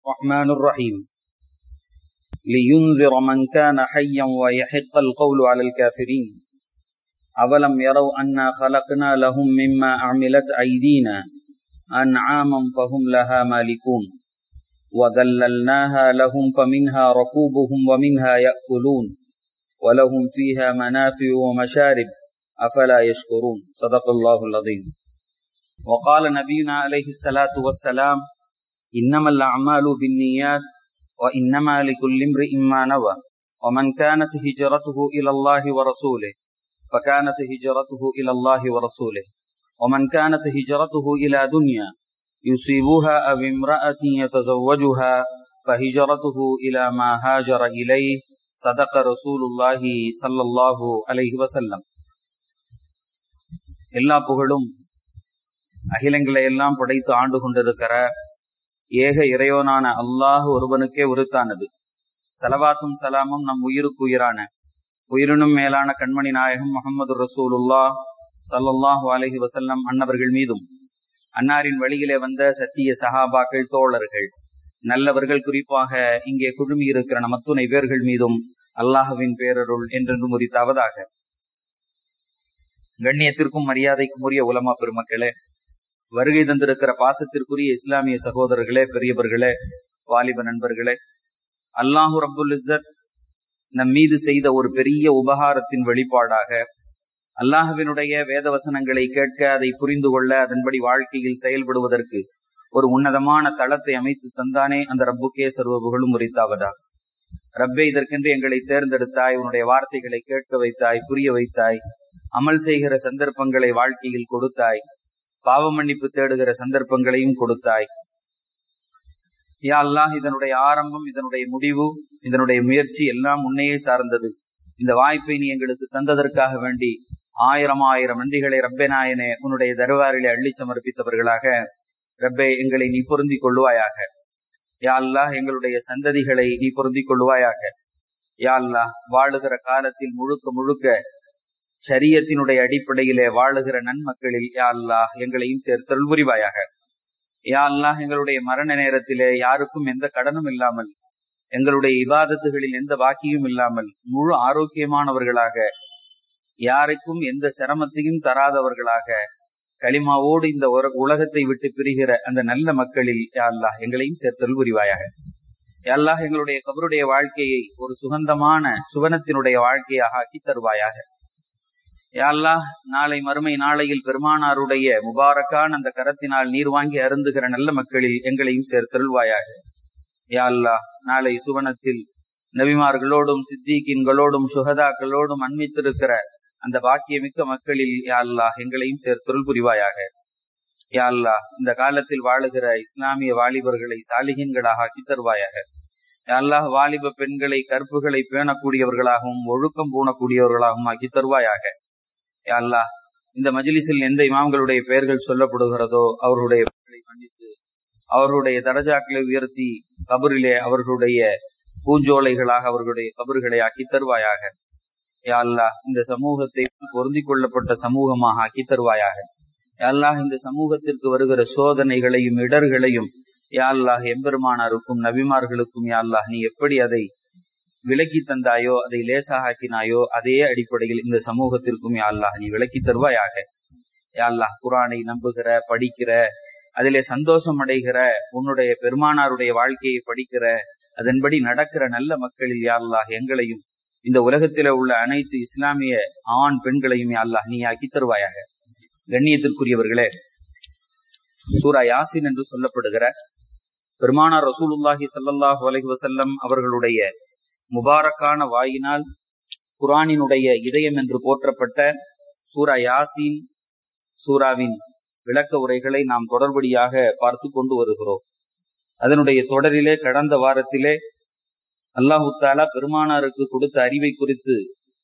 الرحمن الرحيم لينذر من كان حيا ويحق القول على الكافرين أولم يروا أنا خلقنا لهم مما عملت أيدينا أنعاما فهم لها مالكون وذللناها لهم فمنها ركوبهم ومنها يأكلون ولهم فيها منافع ومشارب أفلا يشكرون صدق الله العظيم وقال نبينا عليه الصلاة والسلام إنما الأعمال بالنيات وإنما لكل امرئ ما نوى ومن كانت هجرته إلى الله ورسوله فكانت هجرته إلى الله ورسوله ومن كانت هجرته إلى دنيا يصيبها أو امرأة يتزوجها فهجرته إلى ما هاجر إليه صدق رسول الله صلى الله عليه وسلم எல்லா புகழும் அகிலங்களை எல்லாம் படைத்து ஆண்டு கொண்டிருக்கிற ஏக இறைவனான அல்லாஹ் ஒருவனுக்கே உருத்தானது சலவாத்தும் சலாமும் நம் உயிருக்கு உயிரான உயிரினும் மேலான கண்மணி நாயகம் முகமது ரசூலுல்லா சல்லாஹூ அலஹி வசல்லம் அன்னவர்கள் மீதும் அன்னாரின் வழியிலே வந்த சத்திய சஹாபாக்கள் தோழர்கள் நல்லவர்கள் குறிப்பாக இங்கே குழுமி இருக்கிற நமத்துணை பேர்கள் மீதும் அல்லாஹுவின் பேரருள் என்றென்று முறித்தாவதாக கண்ணியத்திற்கும் மரியாதைக்கும் உரிய உலமா பெருமக்களே வருகை தந்திருக்கிற பாசத்திற்குரிய இஸ்லாமிய சகோதரர்களே பெரியவர்களே வாலிப நண்பர்களே அல்லாஹு ரபுல் இசத் நம் மீது செய்த ஒரு பெரிய உபகாரத்தின் வெளிப்பாடாக அல்லாஹுவினுடைய வேத வசனங்களை கேட்க அதை புரிந்து கொள்ள அதன்படி வாழ்க்கையில் செயல்படுவதற்கு ஒரு உன்னதமான தளத்தை அமைத்து தந்தானே அந்த ரப்புக்கே சர்வ புகழும் உரித்தாவதா ரப்பே இதற்கென்று எங்களை தேர்ந்தெடுத்தாய் உன்னுடைய வார்த்தைகளை கேட்க வைத்தாய் புரிய வைத்தாய் அமல் செய்கிற சந்தர்ப்பங்களை வாழ்க்கையில் கொடுத்தாய் பாவ மன்னிப்பு தேடுகிற சந்தர்ப்பங்களையும் கொடுத்தாய் யா அல்லாஹ் இதனுடைய ஆரம்பம் இதனுடைய முடிவு இதனுடைய முயற்சி எல்லாம் உன்னையே சார்ந்தது இந்த வாய்ப்பை நீ எங்களுக்கு தந்ததற்காக வேண்டி ஆயிரம் ஆயிரம் நன்றிகளை ரப்பே நாயனே உன்னுடைய தருவாரிலே அள்ளி சமர்ப்பித்தவர்களாக ரப்பே எங்களை நீ பொருந்தி கொள்ளுவாயாக யா அல்லாஹ் எங்களுடைய சந்ததிகளை நீ பொருந்தி கொள்ளுவாயாக யா அல்லாஹ் வாழுகிற காலத்தில் முழுக்க முழுக்க சரியத்தினுடைய அடிப்படையிலே வாழுகிற நன்மக்களில் யா அல்லாஹ் எங்களையும் சேர்த்தல் புரிவாயாக யா அல்லாஹ் எங்களுடைய மரண நேரத்திலே யாருக்கும் எந்த கடனும் இல்லாமல் எங்களுடைய இபாதத்துகளில் எந்த வாக்கியும் இல்லாமல் முழு ஆரோக்கியமானவர்களாக யாருக்கும் எந்த சிரமத்தையும் தராதவர்களாக களிமாவோடு இந்த உலகத்தை விட்டு பிரிகிற அந்த நல்ல மக்களில் யா அல்லாஹ் எங்களையும் சேர்த்தல் புரிவாயாக அல்லாஹ் எங்களுடைய கபருடைய வாழ்க்கையை ஒரு சுகந்தமான சுவனத்தினுடைய வாழ்க்கையாக ஆக்கி தருவாயாக யாழ்லாஹ் நாளை மறுமை நாளையில் பெருமானாருடைய முபாரக்கான் அந்த கரத்தினால் நீர் வாங்கி அருந்துகிற நல்ல மக்களில் எங்களையும் சேர்த்தருள்வாயாக யாழ்லாஹ் நாளை சுவனத்தில் நபிமார்களோடும் சித்திகின்களோடும் சுகதாக்களோடும் அண்மித்திருக்கிற அந்த பாக்கியமிக்க மக்களில் யாழ்லாஹ் எங்களையும் சேர்த்தருள் புரிவாயாக யாழ்லாஹ் இந்த காலத்தில் வாழுகிற இஸ்லாமிய வாலிபர்களை சாலிகின்களாக ஆக்கி தருவாயாக யாழ்லாஹ் வாலிப பெண்களை கற்புகளை பேணக்கூடியவர்களாகவும் ஒழுக்கம் பூணக்கூடியவர்களாகவும் ஆக்கி தருவாயாக அல்லா இந்த மஜிலிஸில் எந்த இமாம்களுடைய பெயர்கள் சொல்லப்படுகிறதோ அவர்களுடைய பெயர்களை மன்னித்து அவர்களுடைய தரஜாக்களை உயர்த்தி கபரிலே அவர்களுடைய பூஞ்சோலைகளாக அவர்களுடைய கபறுகளை ஆக்கி தருவாயாக அல்லா இந்த சமூகத்தை பொருந்திக் கொள்ளப்பட்ட சமூகமாக ஆக்கி தருவாயாக அல்லாஹ் இந்த சமூகத்திற்கு வருகிற சோதனைகளையும் இடர்களையும் யாழ்லாஹ் எம்பெருமானாருக்கும் நபிமார்களுக்கும் யாழ்லாஹ் நீ எப்படி அதை விலக்கி தந்தாயோ அதை லேசாக ஆக்கினாயோ அதே அடிப்படையில் இந்த சமூகத்திற்கும் யாழ்லாஹ் நீ விலக்கி தருவாயாக யாழ்லாஹ் குரானை நம்புகிற படிக்கிற அதிலே சந்தோஷம் அடைகிற உன்னுடைய பெருமானாருடைய வாழ்க்கையை படிக்கிற அதன்படி நடக்கிற நல்ல மக்களில் யாழ்லாஹ் எங்களையும் இந்த உலகத்தில உள்ள அனைத்து இஸ்லாமிய ஆண் பெண்களையும் யாழ்லாஹ் நீ ஆக்கி தருவாயாக கண்ணியத்திற்குரியவர்களே சூரா யாசின் என்று சொல்லப்படுகிற பெருமானார் ரசூலுல்லாஹி சல்லாஹூ அலஹி வசல்லம் அவர்களுடைய முபாரக்கான வாயினால் குரானினுடைய இதயம் என்று போற்றப்பட்ட சூரா யாசின் சூராவின் விளக்க உரைகளை நாம் தொடர்படியாக பார்த்து கொண்டு வருகிறோம் அதனுடைய தொடரிலே கடந்த வாரத்திலே அல்லாஹு தாலா பெருமானாருக்கு கொடுத்த அறிவை குறித்து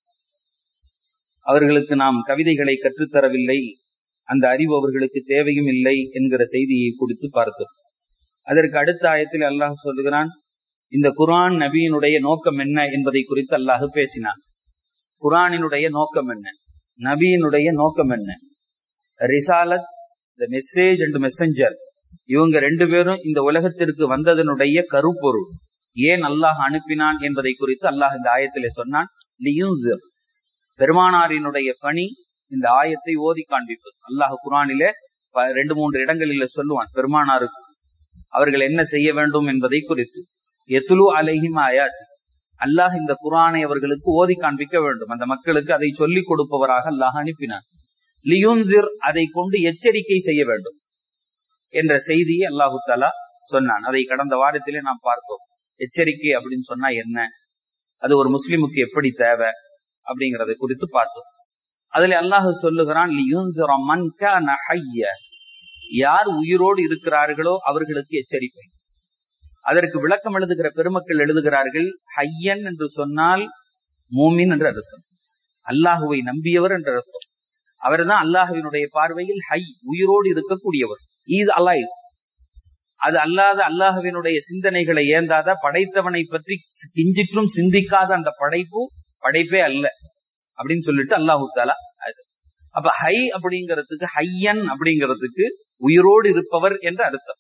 அவர்களுக்கு நாம் கவிதைகளை கற்றுத்தரவில்லை அந்த அறிவு அவர்களுக்கு தேவையும் இல்லை என்கிற செய்தியை குறித்து பார்த்தோம் அதற்கு அடுத்த ஆயத்தில் அல்லாஹ் சொல்லுகிறான் இந்த குரான் நபியினுடைய நோக்கம் என்ன என்பதை குறித்து அல்லாஹ் பேசினான் குரானினுடைய நோக்கம் என்ன நபியினுடைய நோக்கம் என்ன ரிசாலத் த மெசேஜ் அண்ட் மெசஞ்சர் இவங்க ரெண்டு பேரும் இந்த உலகத்திற்கு வந்ததனுடைய கருப்பொருள் ஏன் அல்லாஹ் அனுப்பினான் என்பதை குறித்து அல்லாஹ் இந்த ஆயத்திலே சொன்னான் லியுன்சிர் பெருமானாரினுடைய பணி இந்த ஆயத்தை ஓதி காண்பிப்பது அல்லாஹ் குரானிலே ப- ரெண்டு மூன்று இடங்களில் சொல்லுவான் பெருமானாருக்கு அவர்கள் என்ன செய்ய வேண்டும் என்பதை குறித்து எத்துலு அலைஹிம் ஆயாத் அல்லாஹ் இந்த குரானை அவர்களுக்கு ஓதி காண்பிக்க வேண்டும் அந்த மக்களுக்கு அதை சொல்லிக் கொடுப்பவராக அல்லாஹ் அனுப்பினான் லியுன்சிர் அதை கொண்டு எச்சரிக்கை செய்ய வேண்டும் என்ற செய்தியை அல்லாஹு தாலா சொன்னான் அதை கடந்த வாரத்திலே நாம் பார்த்தோம் எச்சரிக்கை அப்படின்னு சொன்னா என்ன அது ஒரு முஸ்லிமுக்கு எப்படி தேவை அப்படிங்கறதை குறித்து பார்த்தோம் அதுல அல்லாஹ் சொல்லுகிறான் "லியுன்சிர மன் கான ஹய்ய." யார் உயிரோடு இருக்கிறார்களோ அவர்களுக்கு எச்சரிக்கை அதற்கு விளக்கம் எழுதுகிற பெருமக்கள் எழுதுகிறார்கள் ஹையன் என்று சொன்னால் மூமின் என்று அர்த்தம் அல்லாஹுவை நம்பியவர் என்ற அர்த்தம் அவர்தான் அல்லாஹுவினுடைய பார்வையில் ஹை உயிரோடு இருக்கக்கூடியவர் இது அல்லாஹ் அது அல்லாத அல்லாஹுவினுடைய சிந்தனைகளை ஏந்தாத படைத்தவனை பற்றி கிஞ்சிற்றும் சிந்திக்காத அந்த படைப்பு படைப்பே அல்ல அப்படின்னு சொல்லிட்டு அல்லாஹு தாலா அது. அப்ப ஹை அப்படிங்கிறதுக்கு ஹையன் அப்படிங்கிறதுக்கு உயிரோடு இருப்பவர் என்ற அர்த்தம்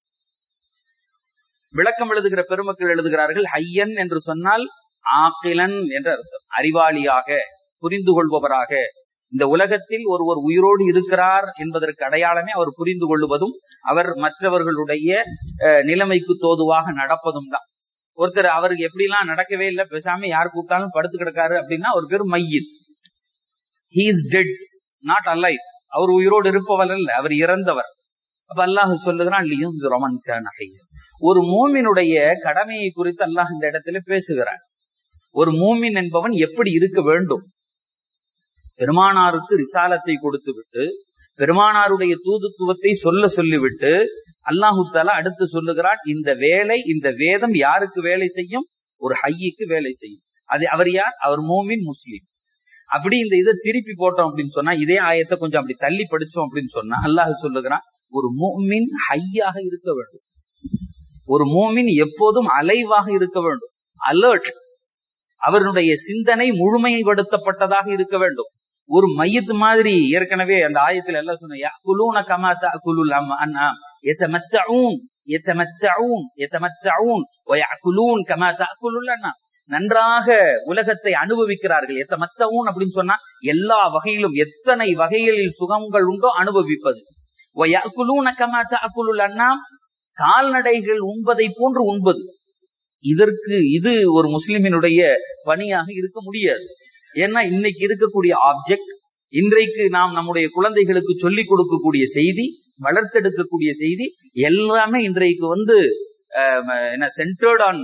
விளக்கம் எழுதுகிற பெருமக்கள் எழுதுகிறார்கள் ஹையன் என்று சொன்னால் ஆக்கிலன் என்ற அர்த்தம் அறிவாளியாக புரிந்து கொள்பவராக இந்த உலகத்தில் ஒருவர் உயிரோடு இருக்கிறார் என்பதற்கு அடையாளமே அவர் புரிந்து கொள்வதும் அவர் மற்றவர்களுடைய அஹ், நிலைமைக்கு தோதுவாக நடப்பதும் தான் ஒருத்தர் அவருக்கு எப்படிலாம் நடக்கவே இல்லை பேசாம யார் கூப்பிட்டாலும் படுத்து கிடக்காரு அப்படின்னா அவர் பேர் மையித் he is dead not alive அவர் உயிரோடு இருப்பவர் அல்ல அவர் இறந்தவர் அப்ப அல்லாஹ் சொல்லுகிறான் லியும் ரமன் ஒரு மூமினுடைய கடமையை குறித்து அல்லாஹ் இந்த இடத்துல பேசுகிறான் ஒரு மூமின் என்பவன் எப்படி இருக்க வேண்டும் பெருமானாருக்கு ரிசாலத்தை கொடுத்து விட்டு பெருமானாருடைய தூதுத்துவத்தை சொல்ல சொல்லிவிட்டு அல்லாஹு தாலா அடுத்து சொல்லுகிறான் இந்த வேலை இந்த வேதம் யாருக்கு வேலை செய்யும் ஒரு ஹையிக்கு வேலை செய்யும் அது அவர் யார் அவர் மூமின் முஸ்லீம் அப்படி இந்த இதை திருப்பி போட்டோம் அப்படின்னு சொன்னா இதே ஆயத்தை கொஞ்சம் அப்படி தள்ளி படிச்சோம் அப்படின்னு சொன்னா அல்லாஹ் சொல்லுகிறான் ஒரு மூமின் ஹையாக இருக்க வேண்டும் ஒரு மூமின் எப்போதும் அலைவாக இருக்க வேண்டும் அலர்ட் அவருடைய சிந்தனை முழுமைப்படுத்தப்பட்டதாக இருக்க வேண்டும் ஒரு மையத்து மாதிரி ஏற்கனவே அந்த ஆயத்தில் எல்லாம் சொன்ன குலூன கமா தஅகுலுல் அன்ஆம் யதமத்தஊன் யதமத்தஊன் யதமத்தஊன் வயஅகுலூன் கமா தஅகுலுல் அன்ஆம் நன்றாக உலகத்தை அனுபவிக்கிறார்கள் எத்தமத்தவும் அப்படின்னு சொன்னா எல்லா வகையிலும் எத்தனை வகைகளில் சுகங்கள் உண்டோ அனுபவிப்பது வயஅகுலூன கமா தஅகுலுல் அன்ஆம் கால்நடைகள் உண்பதை போன்று உண்பது இதற்கு இது ஒரு முஸ்லிமினுடைய பணியாக இருக்க முடியாது ஏன்னா இன்னைக்கு இருக்கக்கூடிய ஆப்ஜெக்ட் இன்றைக்கு நாம் நம்முடைய குழந்தைகளுக்கு சொல்லிக் கொடுக்கக்கூடிய செய்தி வளர்த்தெடுக்கக்கூடிய செய்தி எல்லாமே இன்றைக்கு வந்து அஹ், என்ன சென்டர்ட் ஆன்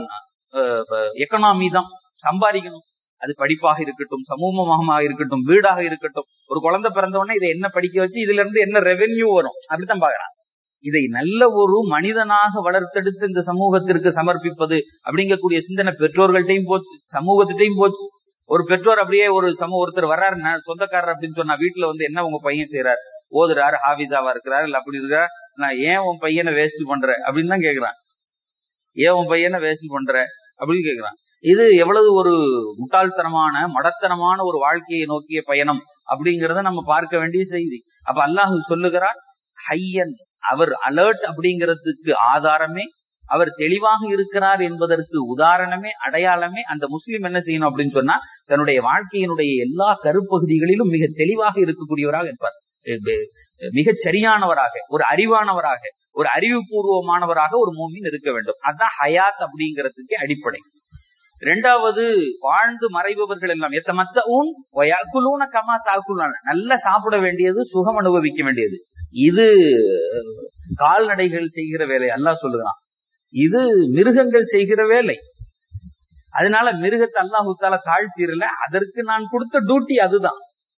எக்கனாமி தான் சம்பாதிக்கணும் அது படிப்பாக இருக்கட்டும் சமூகமாக இருக்கட்டும் வீடாக இருக்கட்டும் ஒரு குழந்தை பிறந்த உடனே இதை என்ன படிக்க வச்சு இதுல இருந்து என்ன ரெவென்யூ வரும் அப்படித்தான் பாக்குறான் இதை நல்ல ஒரு மனிதனாக வளர்த்தெடுத்து இந்த சமூகத்திற்கு சமர்ப்பிப்பது அப்படிங்கக்கூடிய சிந்தனை பெற்றோர்கள்ட்டையும் போச்சு சமூகத்திட்டையும் போச்சு ஒரு பெற்றோர் அப்படியே ஒரு சமூக ஒருத்தர் வர்றாரு நான் சொந்தக்காரர் அப்படின்னு சொன்னா வீட்டுல வந்து என்ன உங்க பையன் செய்யறாரு ஓதுறாரு ஹாஃபிஸாவா இருக்கிறாரு இல்ல அப்படி இருக்கா நான் ஏன் உன் பையனை வேஸ்ட் பண்ற அப்படின்னு தான் கேக்குறான் ஏன் உன் பையனை வேஸ்ட் பண்ற அப்படின்னு கேக்குறான் இது எவ்வளவு ஒரு முட்டாள்தனமான மடத்தனமான ஒரு வாழ்க்கையை நோக்கிய பயணம் அப்படிங்கறத நம்ம பார்க்க வேண்டிய செய்தி அப்ப அல்லாஹ் சொல்லுகிறார் ஹையன் அவர் அலர்ட் அப்படிங்கிறதுக்கு ஆதாரமே அவர் தெளிவாக இருக்கிறார் என்பதற்கு உதாரணமே அடையாளமே அந்த முஸ்லிம் என்ன செய்யணும் அப்படின்னு சொன்னா தன்னுடைய வாழ்க்கையினுடைய எல்லா கருப்பகுதிகளிலும் மிக தெளிவாக இருக்கக்கூடியவராக இருப்பார் மிகச் சரியானவராக ஒரு அறிவானவராக ஒரு அறிவுபூர்வமானவராக ஒரு மூமின் இருக்க வேண்டும் அதுதான் ஹயாத் அப்படிங்கிறதுக்கு அடிப்படை இரண்டாவது வாழ்ந்து மறைபவர்கள் எல்லாம் எத்த மத்த ஊன் குலூன கமா தாக்குலான நல்லா சாப்பிட வேண்டியது சுகம் அனுபவிக்க வேண்டியது இது கால்நடைகள் செய்கிற வேலை அல்லாஹ் சொல்லுகிறான் இது மிருகங்கள் செய்கிற வேலை அதனால மிருகத்தை அல்லாஹு தால தாழ்த்திரல அதற்கு நான் கொடுத்த டியூட்டி அதுதான்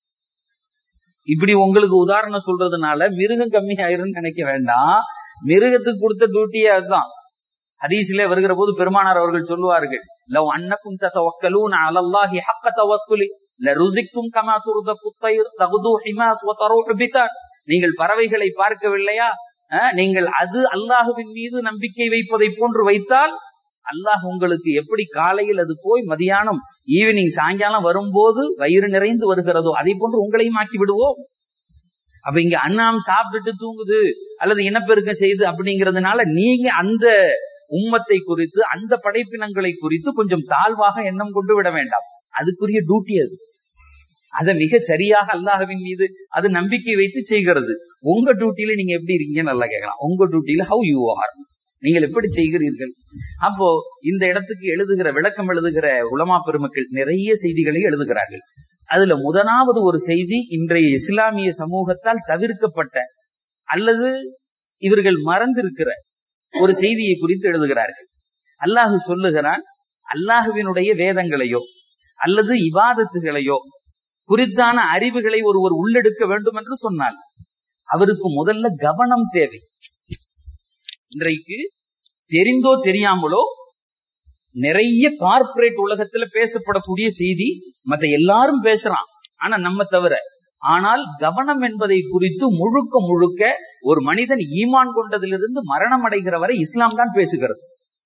இப்படி உங்களுக்கு உதாரணம் சொல்றதுனால மிருகம் கம்மி ஆயிரும்னு நினைக்க வேண்டாம் மிருகத்துக்கு கொடுத்த டியூட்டியே அதுதான் ஹதீஸிலே வருகிற போது பெருமானார் அவர்கள் சொல்லுவார்கள் லவ் அன்னக்கும் தத்தவக்கலூன அலல்லாஹி ஹக்க தவக்குலி லருசிக்தும் கமா துர்சக்கு தயிர் தகுது ஹிமாஸ் வ தரூஹு பிதான் நீங்கள் பறவைகளை பார்க்கவில்லையா அஹ், நீங்கள் அது அல்லாஹுவின் மீது நம்பிக்கை வைப்பதை போன்று வைத்தால் அல்லாஹ் உங்களுக்கு எப்படி காலையில் அது போய் மதியானம் ஈவினிங் சாயங்காலம் வரும்போது வயிறு நிறைந்து வருகிறதோ அதை போன்று உங்களையும் ஆக்கி விடுவோம் அப்ப இங்க அண்ணாம் சாப்பிட்டுட்டு தூங்குது அல்லது இனப்பெருக்கம் செய்து அப்படிங்கறதுனால நீங்க அந்த உம்மத்தை குறித்து அந்த படைப்பினங்களை குறித்து கொஞ்சம் தாழ்வாக எண்ணம் கொண்டு விட வேண்டாம் அதுக்குரிய டியூட்டி அது அதை மிக சரியாக அல்லாஹ்வின் மீது அது நம்பிக்கை வைத்து செய்கிறது உங்க டியூட்டியில நீங்க எப்படி இருக்கீங்க நல்லா கேட்கலாம் உங்க டியூட்டியில ஹவு யூ ஆர் நீங்கள் எப்படி செய்கிறீர்கள் அப்போ இந்த இடத்துக்கு எழுதுகிற விளக்கம் எழுதுகிற உலமா பெருமக்கள் நிறைய செய்திகளை எழுதுகிறார்கள் அதுல முதலாவது ஒரு செய்தி இன்றைய இஸ்லாமிய சமூகத்தால் தவிர்க்கப்பட்ட அல்லது இவர்கள் மறந்திருக்கிற ஒரு செய்தியை குறித்து எழுதுகிறார்கள் அல்லாஹு சொல்லுகிறான் அல்லாஹுவினுடைய வேதங்களையோ அல்லது இவாதத்துகளையோ குறித்தான அறிவுகளை ஒருவர் உள்ளெடுக்க வேண்டும் என்று சொன்னால் அவருக்கு முதல்ல கவனம் தேவை இன்றைக்கு தெரிந்தோ தெரியாமலோ நிறைய கார்ப்பரேட் உலகத்துல பேசப்படக்கூடிய செய்தி மத்த எல்லாரும் பேசுறான் ஆனா நம்ம தவிர ஆனால் கவனம் என்பதை குறித்து முழுக்க முழுக்க ஒரு மனிதன் ஈமான் கொண்டதிலிருந்து மரணம் அடைகிற வரை இஸ்லாம் தான் பேசுகிறது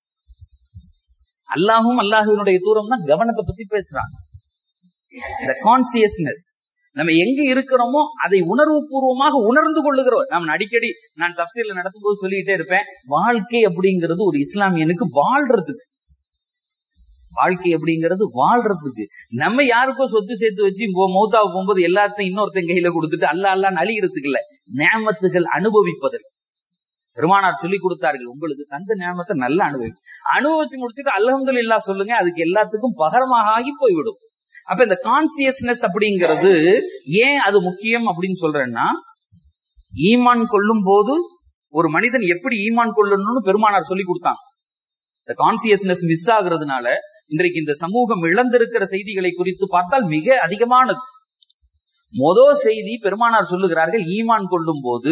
அல்லாஹும் அல்லாஹுவினுடைய தூரம் தான் கவனத்தை பத்தி பேசுறான் இந்த கான்சியஸ்னஸ் நம்ம எங்க இருக்கிறோமோ அதை உணர்வு பூர்வமாக உணர்ந்து கொள்ளுகிறோம் நாம் அடிக்கடி நான் தப்சீல நடத்தும் போது சொல்லிக்கிட்டே இருப்பேன் வாழ்க்கை அப்படிங்கிறது ஒரு இஸ்லாமியனுக்கு வாழ்றதுக்கு வாழ்க்கை அப்படிங்கிறது வாழ்றதுக்கு நம்ம யாருக்கோ சொத்து சேர்த்து வச்சு மௌத்தாவை போகும்போது எல்லாத்தையும் இன்னொருத்தன் கையில கொடுத்துட்டு அல்ல அல்ல அழிகிறதுக்கு இல்ல நேமத்துகள் அனுபவிப்பதற்கு பெருமானார் சொல்லி கொடுத்தார்கள் உங்களுக்கு தந்த நேமத்தை நல்லா அனுபவி அனுபவிச்சு முடிச்சுட்டு அல்ஹம்துல் இல்லா சொல்லுங்க அதுக்கு எல்லாத்துக்கும் பகரமாக ஆகி போய்விடும் அப்ப இந்த கான்சியஸ்னஸ் அப்படிங்கிறது ஏன் அது முக்கியம் அப்படின்னு சொல்றேன்னா ஈமான் கொள்ளும் போது ஒரு மனிதன் எப்படி ஈமான் கொள்ளணும்னு பெருமானார் சொல்லி கொடுத்தாங்க இந்த கான்சியஸ்னஸ் மிஸ் ஆகுறதுனால இன்றைக்கு இந்த சமூகம் இழந்திருக்கிற செய்திகளை குறித்து பார்த்தால் மிக அதிகமானது மொதல் செய்தி பெருமானார் சொல்லுகிறார்கள் ஈமான் கொள்ளும் போது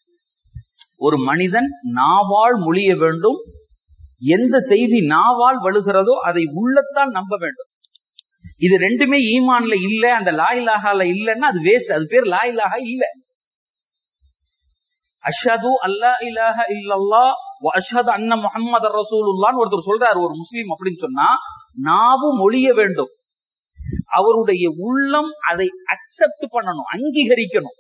ஒரு மனிதன் நாவால் மொழிய வேண்டும் எந்த செய்தி நாவால் வழுகிறதோ அதை உள்ளத்தால் நம்ப வேண்டும் இது ரெண்டுமே ஈமான்ல இல்ல அந்த லாயிலாகால இல்லைன்னா அது வேஸ்ட் அது பேர் லாயிலாக இல்ல அஷது அல்லா இலாஹ இல்லல்லா அஷது அன்ன முகமது ரசூலுல்லான்னு ஒருத்தர் சொல்றாரு ஒரு முஸ்லீம் அப்படின்னு சொன்னா நாவு மொழிய வேண்டும் அவருடைய உள்ளம் அதை அக்செப்ட் பண்ணணும் அங்கீகரிக்கணும்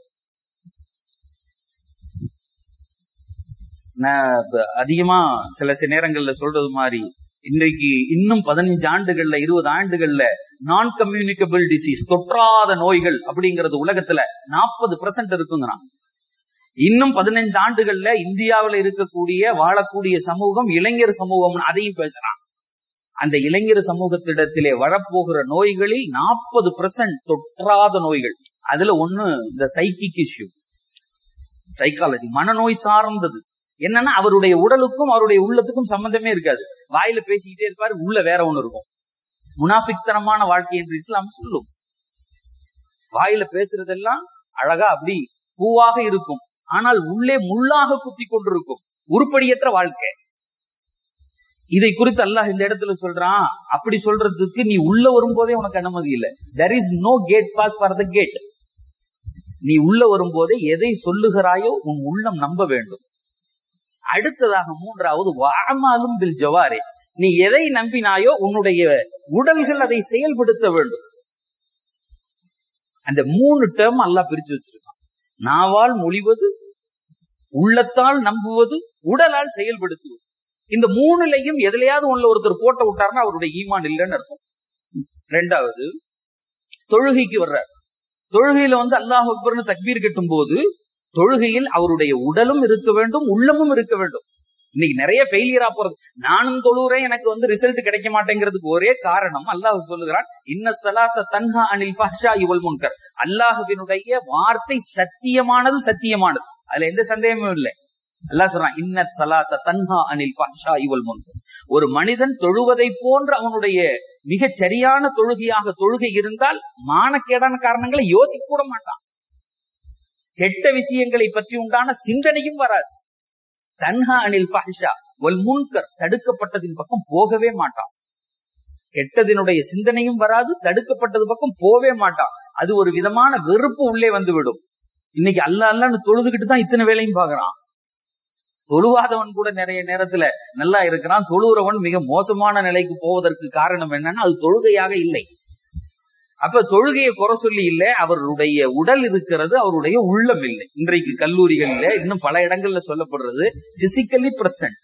நான் அதிகமா சில சில நேரங்கள்ல சொல்றது மாதிரி இன்றைக்கு இன்னும் பதினஞ்சு ஆண்டுகள்ல இருபது ஆண்டுகள்ல நான் கம்யூனிகபிள் டிசீஸ் தொற்றாத நோய்கள் அப்படிங்கறது உலகத்துல நாற்பது பெர்சென்ட் இருக்குங்கிறான் இன்னும் பதினைந்து ஆண்டுகள்ல இந்தியாவில் இருக்கக்கூடிய வாழக்கூடிய சமூகம் இளைஞர் சமூகம் அதையும் பேசுறான் அந்த இளைஞர் சமூகத்திடத்திலே வரப்போகிற நோய்களில் நாற்பது பெர்சென்ட் தொற்றாத நோய்கள் அதுல ஒண்ணு இந்த சைக்கிக் இஷ்யூ சைக்காலஜி மனநோய் சார்ந்தது என்னன்னா அவருடைய உடலுக்கும் அவருடைய உள்ளத்துக்கும் சம்பந்தமே இருக்காது வாயில பேசிக்கிட்டே இருப்பாரு உள்ள வேற ஒண்ணு இருக்கும் முனாபித்தனமான வாழ்க்கை என்று இஸ்லாம் சொல்லும் வாயில பேசுறதெல்லாம் அழகா அப்படி பூவாக இருக்கும் ஆனால் உள்ளே முள்ளாக குத்தி கொண்டிருக்கும் உருப்படியற்ற வாழ்க்கை இதை குறித்து அல்லாஹ் இந்த இடத்துல சொல்றான் அப்படி சொல்றதுக்கு நீ உள்ள வரும்போதே உனக்கு அனுமதி இல்லை there is no gate pass for the gate நீ உள்ள வரும்போதே எதை சொல்லுகிறாயோ உன் உள்ளம் நம்ப வேண்டும் அடுத்ததாக மூன்றாவது வாமாலும் பில் ஜவாரே நீ எதை நம்பினாயோ உன்னுடைய உடல்கள் அதை செயல்படுத்த வேண்டும் அந்த மூணு டேர்ம் எல்லாம் பிரிச்சு வச்சிருக்கான் நாவால் மொழிவது உள்ளத்தால் நம்புவது உடலால் செயல்படுத்துவது இந்த மூணுலையும் எதுலையாவது ஒண்ணுல ஒருத்தர் போட்ட விட்டாருன்னா அவருடைய ஈமான் இல்லைன்னு அர்த்தம் ரெண்டாவது தொழுகைக்கு வர்றார் தொழுகையில வந்து அல்லாஹ் அக்பர்னு தக்பீர் கட்டும் போது தொழுகையில் அவருடைய உடலும் இருக்க வேண்டும் உள்ளமும் இருக்க வேண்டும் இன்னைக்கு நிறைய ஃபெயிலியரா போறது நானும் தொழுறேன் எனக்கு வந்து ரிசல்ட் கிடைக்க மாட்டேங்கிறதுக்கு ஒரே காரணம் அல்லாஹ் சொல்லுகிறான் இன்ன சலாத்த தன்ஹா அனில் ஃபஹ்ஷா இவல் முன்கர் அல்லாஹுவினுடைய வார்த்தை சத்தியமானது சத்தியமானது அதுல எந்த சந்தேகமும் இல்லை அல்லாஹ் சொல்றான் இன்ன சலாத்த தன்ஹா அனில் ஃபஹ்ஷா இவல் முன்கர் ஒரு மனிதன் தொழுவதை போன்ற அவனுடைய மிகச் சரியான தொழுகையாக தொழுகை இருந்தால் மானக்கேடான காரணங்களை யோசிக்க கூட மாட்டான் கெட்ட விஷயங்களை பற்றி உண்டான சிந்தனையும் வராது தன்ஹா அனில் ஃபஹ்ஷா ஒல் முன்கர் தடுக்கப்பட்டதின் பக்கம் போகவே மாட்டான் கெட்டதினுடைய சிந்தனையும் வராது தடுக்கப்பட்டது பக்கம் போவே மாட்டான் அது ஒரு விதமான வெறுப்பு உள்ளே வந்து விடும் இன்னைக்கு அல்ல அல்லன்னு தொழுதுகிட்டு தான் இத்தனை வேலையும் பாக்குறான் தொழுவாதவன் கூட நிறைய நேரத்துல நல்லா இருக்கிறான் தொழுகிறவன் மிக மோசமான நிலைக்கு போவதற்கு காரணம் என்னன்னா அது தொழுகையாக இல்லை அப்ப தொழுகையை குறை சொல்லி இல்ல அவருடைய உடல் இருக்கிறது அவருடைய உள்ளம் இல்லை இன்றைக்கு கல்லூரிகள்ல இன்னும் பல இடங்கள்ல சொல்லப்படுறது physically present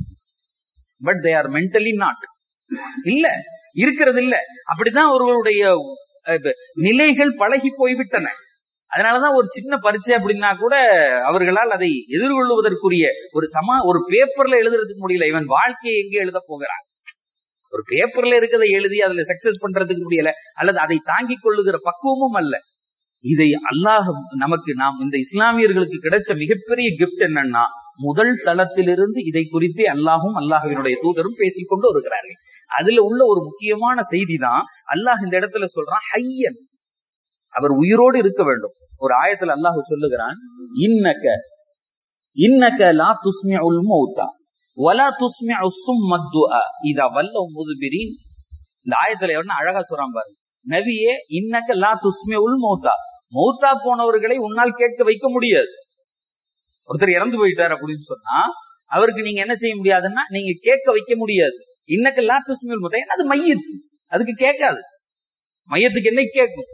but they are mentally not இல்ல இருக்கிறது இல்ல அப்படிதான் ஒருவருடைய அஹ், நிலைகள் பழகி போய்விட்டன அதனாலதான் ஒரு சின்ன பரீட்சை அப்படின்னா கூட அவர்களால் அதை எதிர்கொள்வதற்குரிய ஒரு சமா ஒரு பேப்பர்ல எழுதுறதுக்கு முடியல இவன் வாழ்க்கையை எங்கே எழுத போகிறான் ஒரு பேப்பர்ல இருக்கிறதை எழுதி அதுல சக்சஸ் பண்றதுக்கு முடியல அல்லது அதை தாங்கிக் கொள்ளுகிற பக்குவமும் அல்ல இதை அல்லாஹ் நமக்கு நாம் இந்த இஸ்லாமியர்களுக்கு கிடைச்ச மிகப்பெரிய கிஃப்ட் என்னன்னா முதல் தளத்திலிருந்து இதை குறித்து அல்லாஹும் அல்லாஹ்வினுடைய தூதரும் பேசிக்கொண்டு வருகிறார்கள் அதுல உள்ள ஒரு முக்கியமான செய்தி தான் அல்லாஹ் இந்த இடத்துல சொல்றான் ஹையன் அவர் உயிரோடு இருக்க வேண்டும் ஒரு ஆயத்துல அல்லாஹ் சொல்லுகிறான் இன்னக்க இன்னக்க லா துஸ்மிஉல் மௌத்தா வலா துஸ்மிஉ சும்ம துஆ இதா வல்லவ் முதுபிரின் இந்த ஆயத்துல என்ன அழகா சொல்றான் பாருங்க நபியே இன்னக்க லா துஸ்மிஉல் மௌத்தா மௌத்தா போனவர்களை உன்னால் கேட்க வைக்க முடியாது ஒருத்தர் இறந்து போயிட்டார் அப்படின்னு சொன்னா அவருக்கு நீங்க என்ன செய்ய முடியாதுன்னா நீங்க கேட்க வைக்க முடியாது இன்னக்க லா துஸ்மியுல் மௌத்தா ஏன்னா அது மையத்து அதுக்கு கேட்காது மையத்துக்கு என்ன கேட்கும்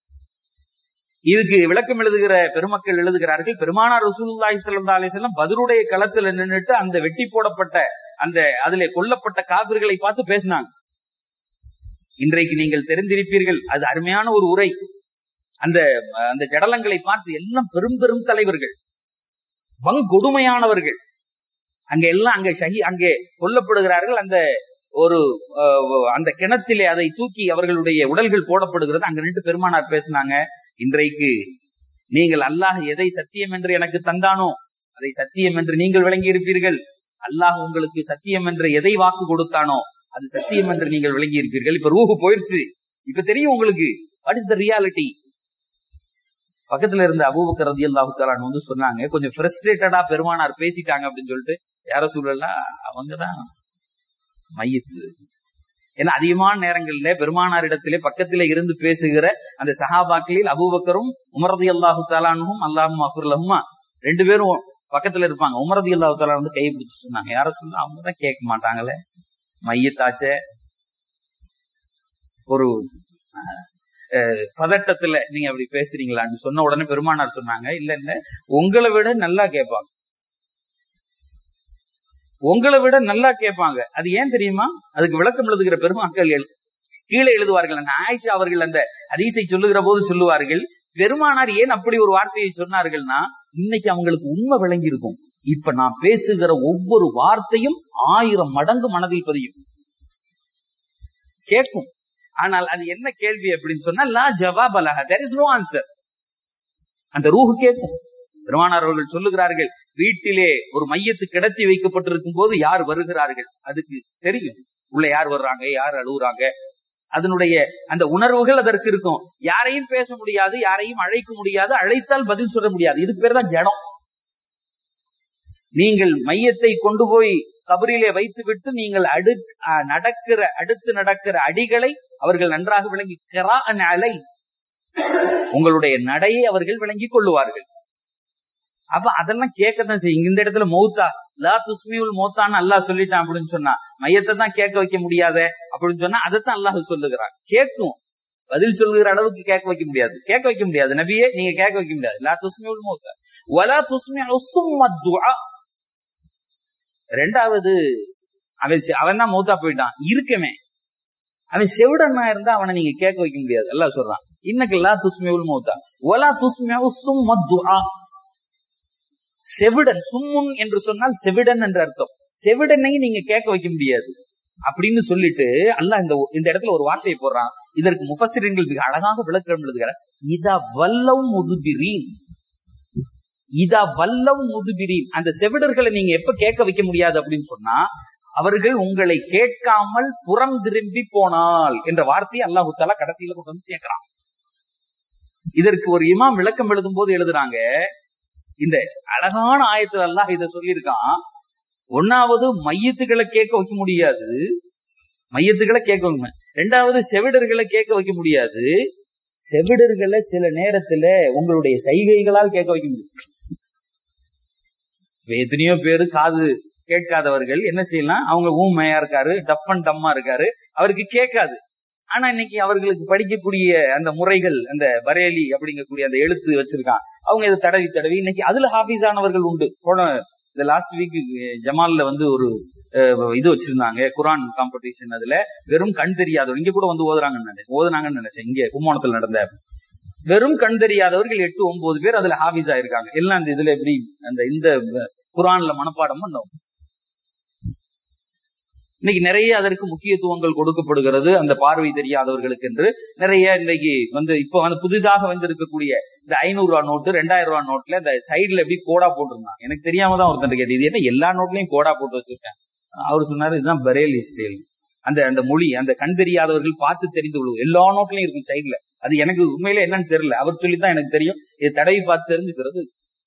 இதுக்கு விளக்கம் எழுதுகிற பெருமக்கள் எழுதுகிறார்கள் பெருமானார் ரசூலுல்லாஹி ஸல்லல்லாஹு அலைஹி வஸல்லம் பதருடைய களத்துல நின்னுட்டு அந்த வெட்டி போடப்பட்ட அந்த அதிலே கொல்லப்பட்ட காபிர்களை பார்த்து பேசினாங்க இன்றைக்கு நீங்கள் தெரிந்திருப்பீர்கள் அது அருமையான ஒரு உரை அந்த அந்த ஜடலங்களை பார்த்து எல்லாம் பெரும் பெரும் தலைவர்கள் வங்கொடுமையானவர்கள் அங்க எல்லாம் அங்க ஷஹி அங்கே கொல்லப்படுகிறார்கள் அந்த ஒரு அஹ், அந்த கிணத்திலே அதை தூக்கி அவர்களுடைய உடல்கள் போடப்படுகிறது அங்க நின்று பெருமானார் பேசினாங்க இன்றைக்கு நீங்கள் அல்லாஹ் எதை சத்தியம் என்று எனக்கு தந்தானோ அதை சத்தியம் என்று நீங்கள் விளங்கி இருப்பீர்கள் அல்லாஹ் உங்களுக்கு சத்தியம் என்று எதை வாக்கு கொடுத்தானோ அது சத்தியம் என்று நீங்கள் விளங்கி இருப்பீர்கள் இப்ப ரூஹு போயிருச்சு இப்ப தெரியும் உங்களுக்கு வாட் இஸ் த ரியாலிட்டி பக்கத்துல இருந்த அபூபக்கர் ரதி அல்லாஹு வந்து சொன்னாங்க கொஞ்சம் ஃப்ரஸ்ட்ரேட்டடா பெருமானார் பேசிட்டாங்க அப்படின்னு சொல்லிட்டு யார சொல்லலாம் அவங்கதான் மையத்து ஏன்னா அதிகமான நேரங்கள்ல பெருமானாரிடத்திலே பக்கத்திலே இருந்து பேசுகிற அந்த சஹாபாக்களில் அபூபக்கரும் உமரதி அல்லாஹு தாலானும் அல்லாஹும் அஃபுர்லஹுமா ரெண்டு பேரும் பக்கத்துல இருப்பாங்க உமரதி அல்லாஹு தாலா வந்து கையை பிடிச்சு சொன்னாங்க யார சொல்ல அவங்க தான் கேட்க மாட்டாங்களே மையத்தாச்சே ஒரு அஹ், பதட்டத்துல நீங்க அப்படி பேசுறீங்களான்னு சொன்ன உடனே பெருமானார் சொன்னாங்க இல்ல இல்ல உங்களை விட நல்லா கேட்பாங்க உங்களை விட நல்லா கேட்பாங்க அது ஏன் தெரியுமா அதுக்கு விளக்கம் எழுதுகிற பெருமாக்கள் எழு- கீழே எழுதுவார்கள் அந்த ஆயிஷா அவர்கள் அந்த ஹதீஸை சொல்லுகிற போது சொல்லுவார்கள் பெருமானார் ஏன் அப்படி ஒரு வார்த்தையை சொன்னார்கள்னா இன்னைக்கு அவங்களுக்கு உண்மை விளங்கி இருக்கும் இப்ப நான் பேசுகிற ஒவ்வொரு வார்த்தையும் ஆயிரம் மடங்கு மனதில் பதியும் கேட்கும் ஆனால் அது என்ன கேள்வி அப்படின்னு சொன்னா லா ஜவாப் அலஹா தேர் இஸ் நோ ஆன்சர் அந்த ரூஹு கேட்கும் பெருமானார் அவர்கள் சொல்லுகிறார்கள் வீட்டிலே ஒரு மையத்து கிடத்தி வைக்கப்பட்டிருக்கும் போது யார் வருகிறார்கள் அதுக்கு தெரியும் உள்ள யார் வர்றாங்க யார் அழுகுறாங்க அதனுடைய அந்த உணர்வுகள் அதற்கு இருக்கும் யாரையும் பேச முடியாது யாரையும் அழைக்க முடியாது அழைத்தால் பதில் சொல்ல முடியாது இதுக்கு பேர் தான் ஜடம் நீங்கள் மையத்தை கொண்டு போய் கபரிலே வைத்துவிட்டு நீங்கள் அடு அஹ், நடக்கிற அடுத்து நடக்கிற அடிகளை அவர்கள் நன்றாக விளங்கி கிரா அலை உங்களுடைய நடையை அவர்கள் விளங்கிக் கொள்ளுவார்கள் அப்ப அதெல்லாம் கேட்கத்தான் செய்யும் இந்த இடத்துல மௌத்தா லா துஸ்மியுல் மௌத்தான்னு அல்லாஹ் சொல்லிட்டான் அப்படின்னு சொன்னா மையத்தை தான் கேட்க வைக்க முடியாத அப்படின்னு சொன்னா அதைத்தான் அல்லாஹ் சொல்லுகிறான் கேட்கும் பதில் சொல்லுகிற அளவுக்கு கேட்க வைக்க முடியாது கேட்க வைக்க முடியாது நபியே நீங்க கேட்க வைக்க முடியாது லா துஸ்மியுல் மௌத்தா வலா துஸ்மியு சும்ம துஆ ரெண்டாவது அவன் செ- அவன் தான் மௌத்தா போயிட்டான் இருக்கமே அவன் செவிடனா இருந்தா அவனை நீங்க கேட்க வைக்க முடியாது எல்லாம் சொல்றான் இன்னக்கு லா துஸ்மியுல் மௌத்தா வலா துஸ்மியு சும்ம துஆ செவிடன் சும்முன் என்று சொன்னால் செவிடன் என்ற அர்த்தம் செவிடனை நீங்க கேட்க வைக்க முடியாது அப்படின்னு சொல்லிட்டு அல்லாஹ் இந்த இந்த இடத்துல ஒரு வார்த்தையை போடுறான் இதற்கு முஃபஸ்ஸிரீன்கள் மிக அழகாக விளக்கம் எழுதுகிறார் இதா வல்லவ் முதுபிரீன் இதா வல்லவ் முதுபிரீன் அந்த செவிடர்களை நீங்க எப்ப கேட்க வைக்க முடியாது அப்படின்னு சொன்னா அவர்கள் உங்களை கேட்காமல் புறம் திரும்பி போனால் என்ற வார்த்தையை அல்லாஹு தாலா கடைசியில கொண்டு வந்து சேர்க்கிறான் இதற்கு ஒரு இமாம் விளக்கம் எழுதும் போது எழுதுறாங்க இந்த அழகான ஆயத்துல அல்லாஹ் இத சொல்லியிருக்கான் ஒன்னாவது மையத்துக்களை கேட்க வைக்க முடியாது மையத்துக்களை கேட்க வைக்க ரெண்டாவது செவிடர்களை கேட்க வைக்க முடியாது செவிடர்களை சில நேரத்துல உங்களுடைய சைகைகளால் கேட்க வைக்க முடியும் இப்ப எத்தனையோ பேரு காது கேட்காதவர்கள் என்ன செய்யலாம் அவங்க ஊமையா இருக்காரு டஃப் அண்ட் டம்மா இருக்காரு அவருக்கு கேட்காது ஆனா இன்னைக்கு அவர்களுக்கு படிக்கக்கூடிய அந்த முறைகள் அந்த பரேலி அப்படிங்கக்கூடிய அந்த எழுத்து வச்சிருக்கான் அவங்க இதை தடவி தடவி இன்னைக்கு அதுல ஹாஃபீஸ் ஆனவர்கள் உண்டு போன இந்த லாஸ்ட் வீக் ஜமால்ல வந்து ஒரு அஹ், இது வச்சிருந்தாங்க குரான் காம்படிஷன் அதுல வெறும் கண் தெரியாதவர் இங்க கூட வந்து ஓதுறாங்கன்னு நினைச்சேன் ஓதுனாங்கன்னு நினைச்சேன் இங்க கும்போணத்துல நடந்த வெறும் கண் தெரியாதவர்கள் எட்டு ஒன்பது பேர் அதுல ஹாஃபீஸ் ஆயிருக்காங்க எல்லாம் அந்த இதுல எப்படி அந்த இந்த குரான்ல மனப்பாடம் பண்ணோம் இன்னைக்கு நிறைய அதற்கு முக்கியத்துவங்கள் கொடுக்கப்படுகிறது அந்த பார்வை தெரியாதவர்களுக்கு என்று நிறைய இன்னைக்கு வந்து இப்ப வந்து புதிதாக வந்திருக்கக்கூடிய இந்த ஐநூறு ரூபா நோட்டு ரெண்டாயிரம் ரூபா நோட்ல இந்த சைடுல எப்படி கோடா போட்டிருந்தான் எனக்கு தெரியாம தான் ஒருத்தன் கேட்டு இது என்ன எல்லா நோட்லயும் கோடா போட்டு வச்சிருக்கேன் அவர் சொன்னாரு இதுதான் பரேலி ஸ்டைல் அந்த அந்த மொழி அந்த கண் தெரியாதவர்கள் பார்த்து தெரிந்து கொள்வோம் எல்லா நோட்லயும் இருக்கும் சைடுல அது எனக்கு உண்மையில என்னன்னு தெரியல அவர் சொல்லித்தான் எனக்கு தெரியும் இது தடவி பார்த்து தெரிஞ்சுக்கிறது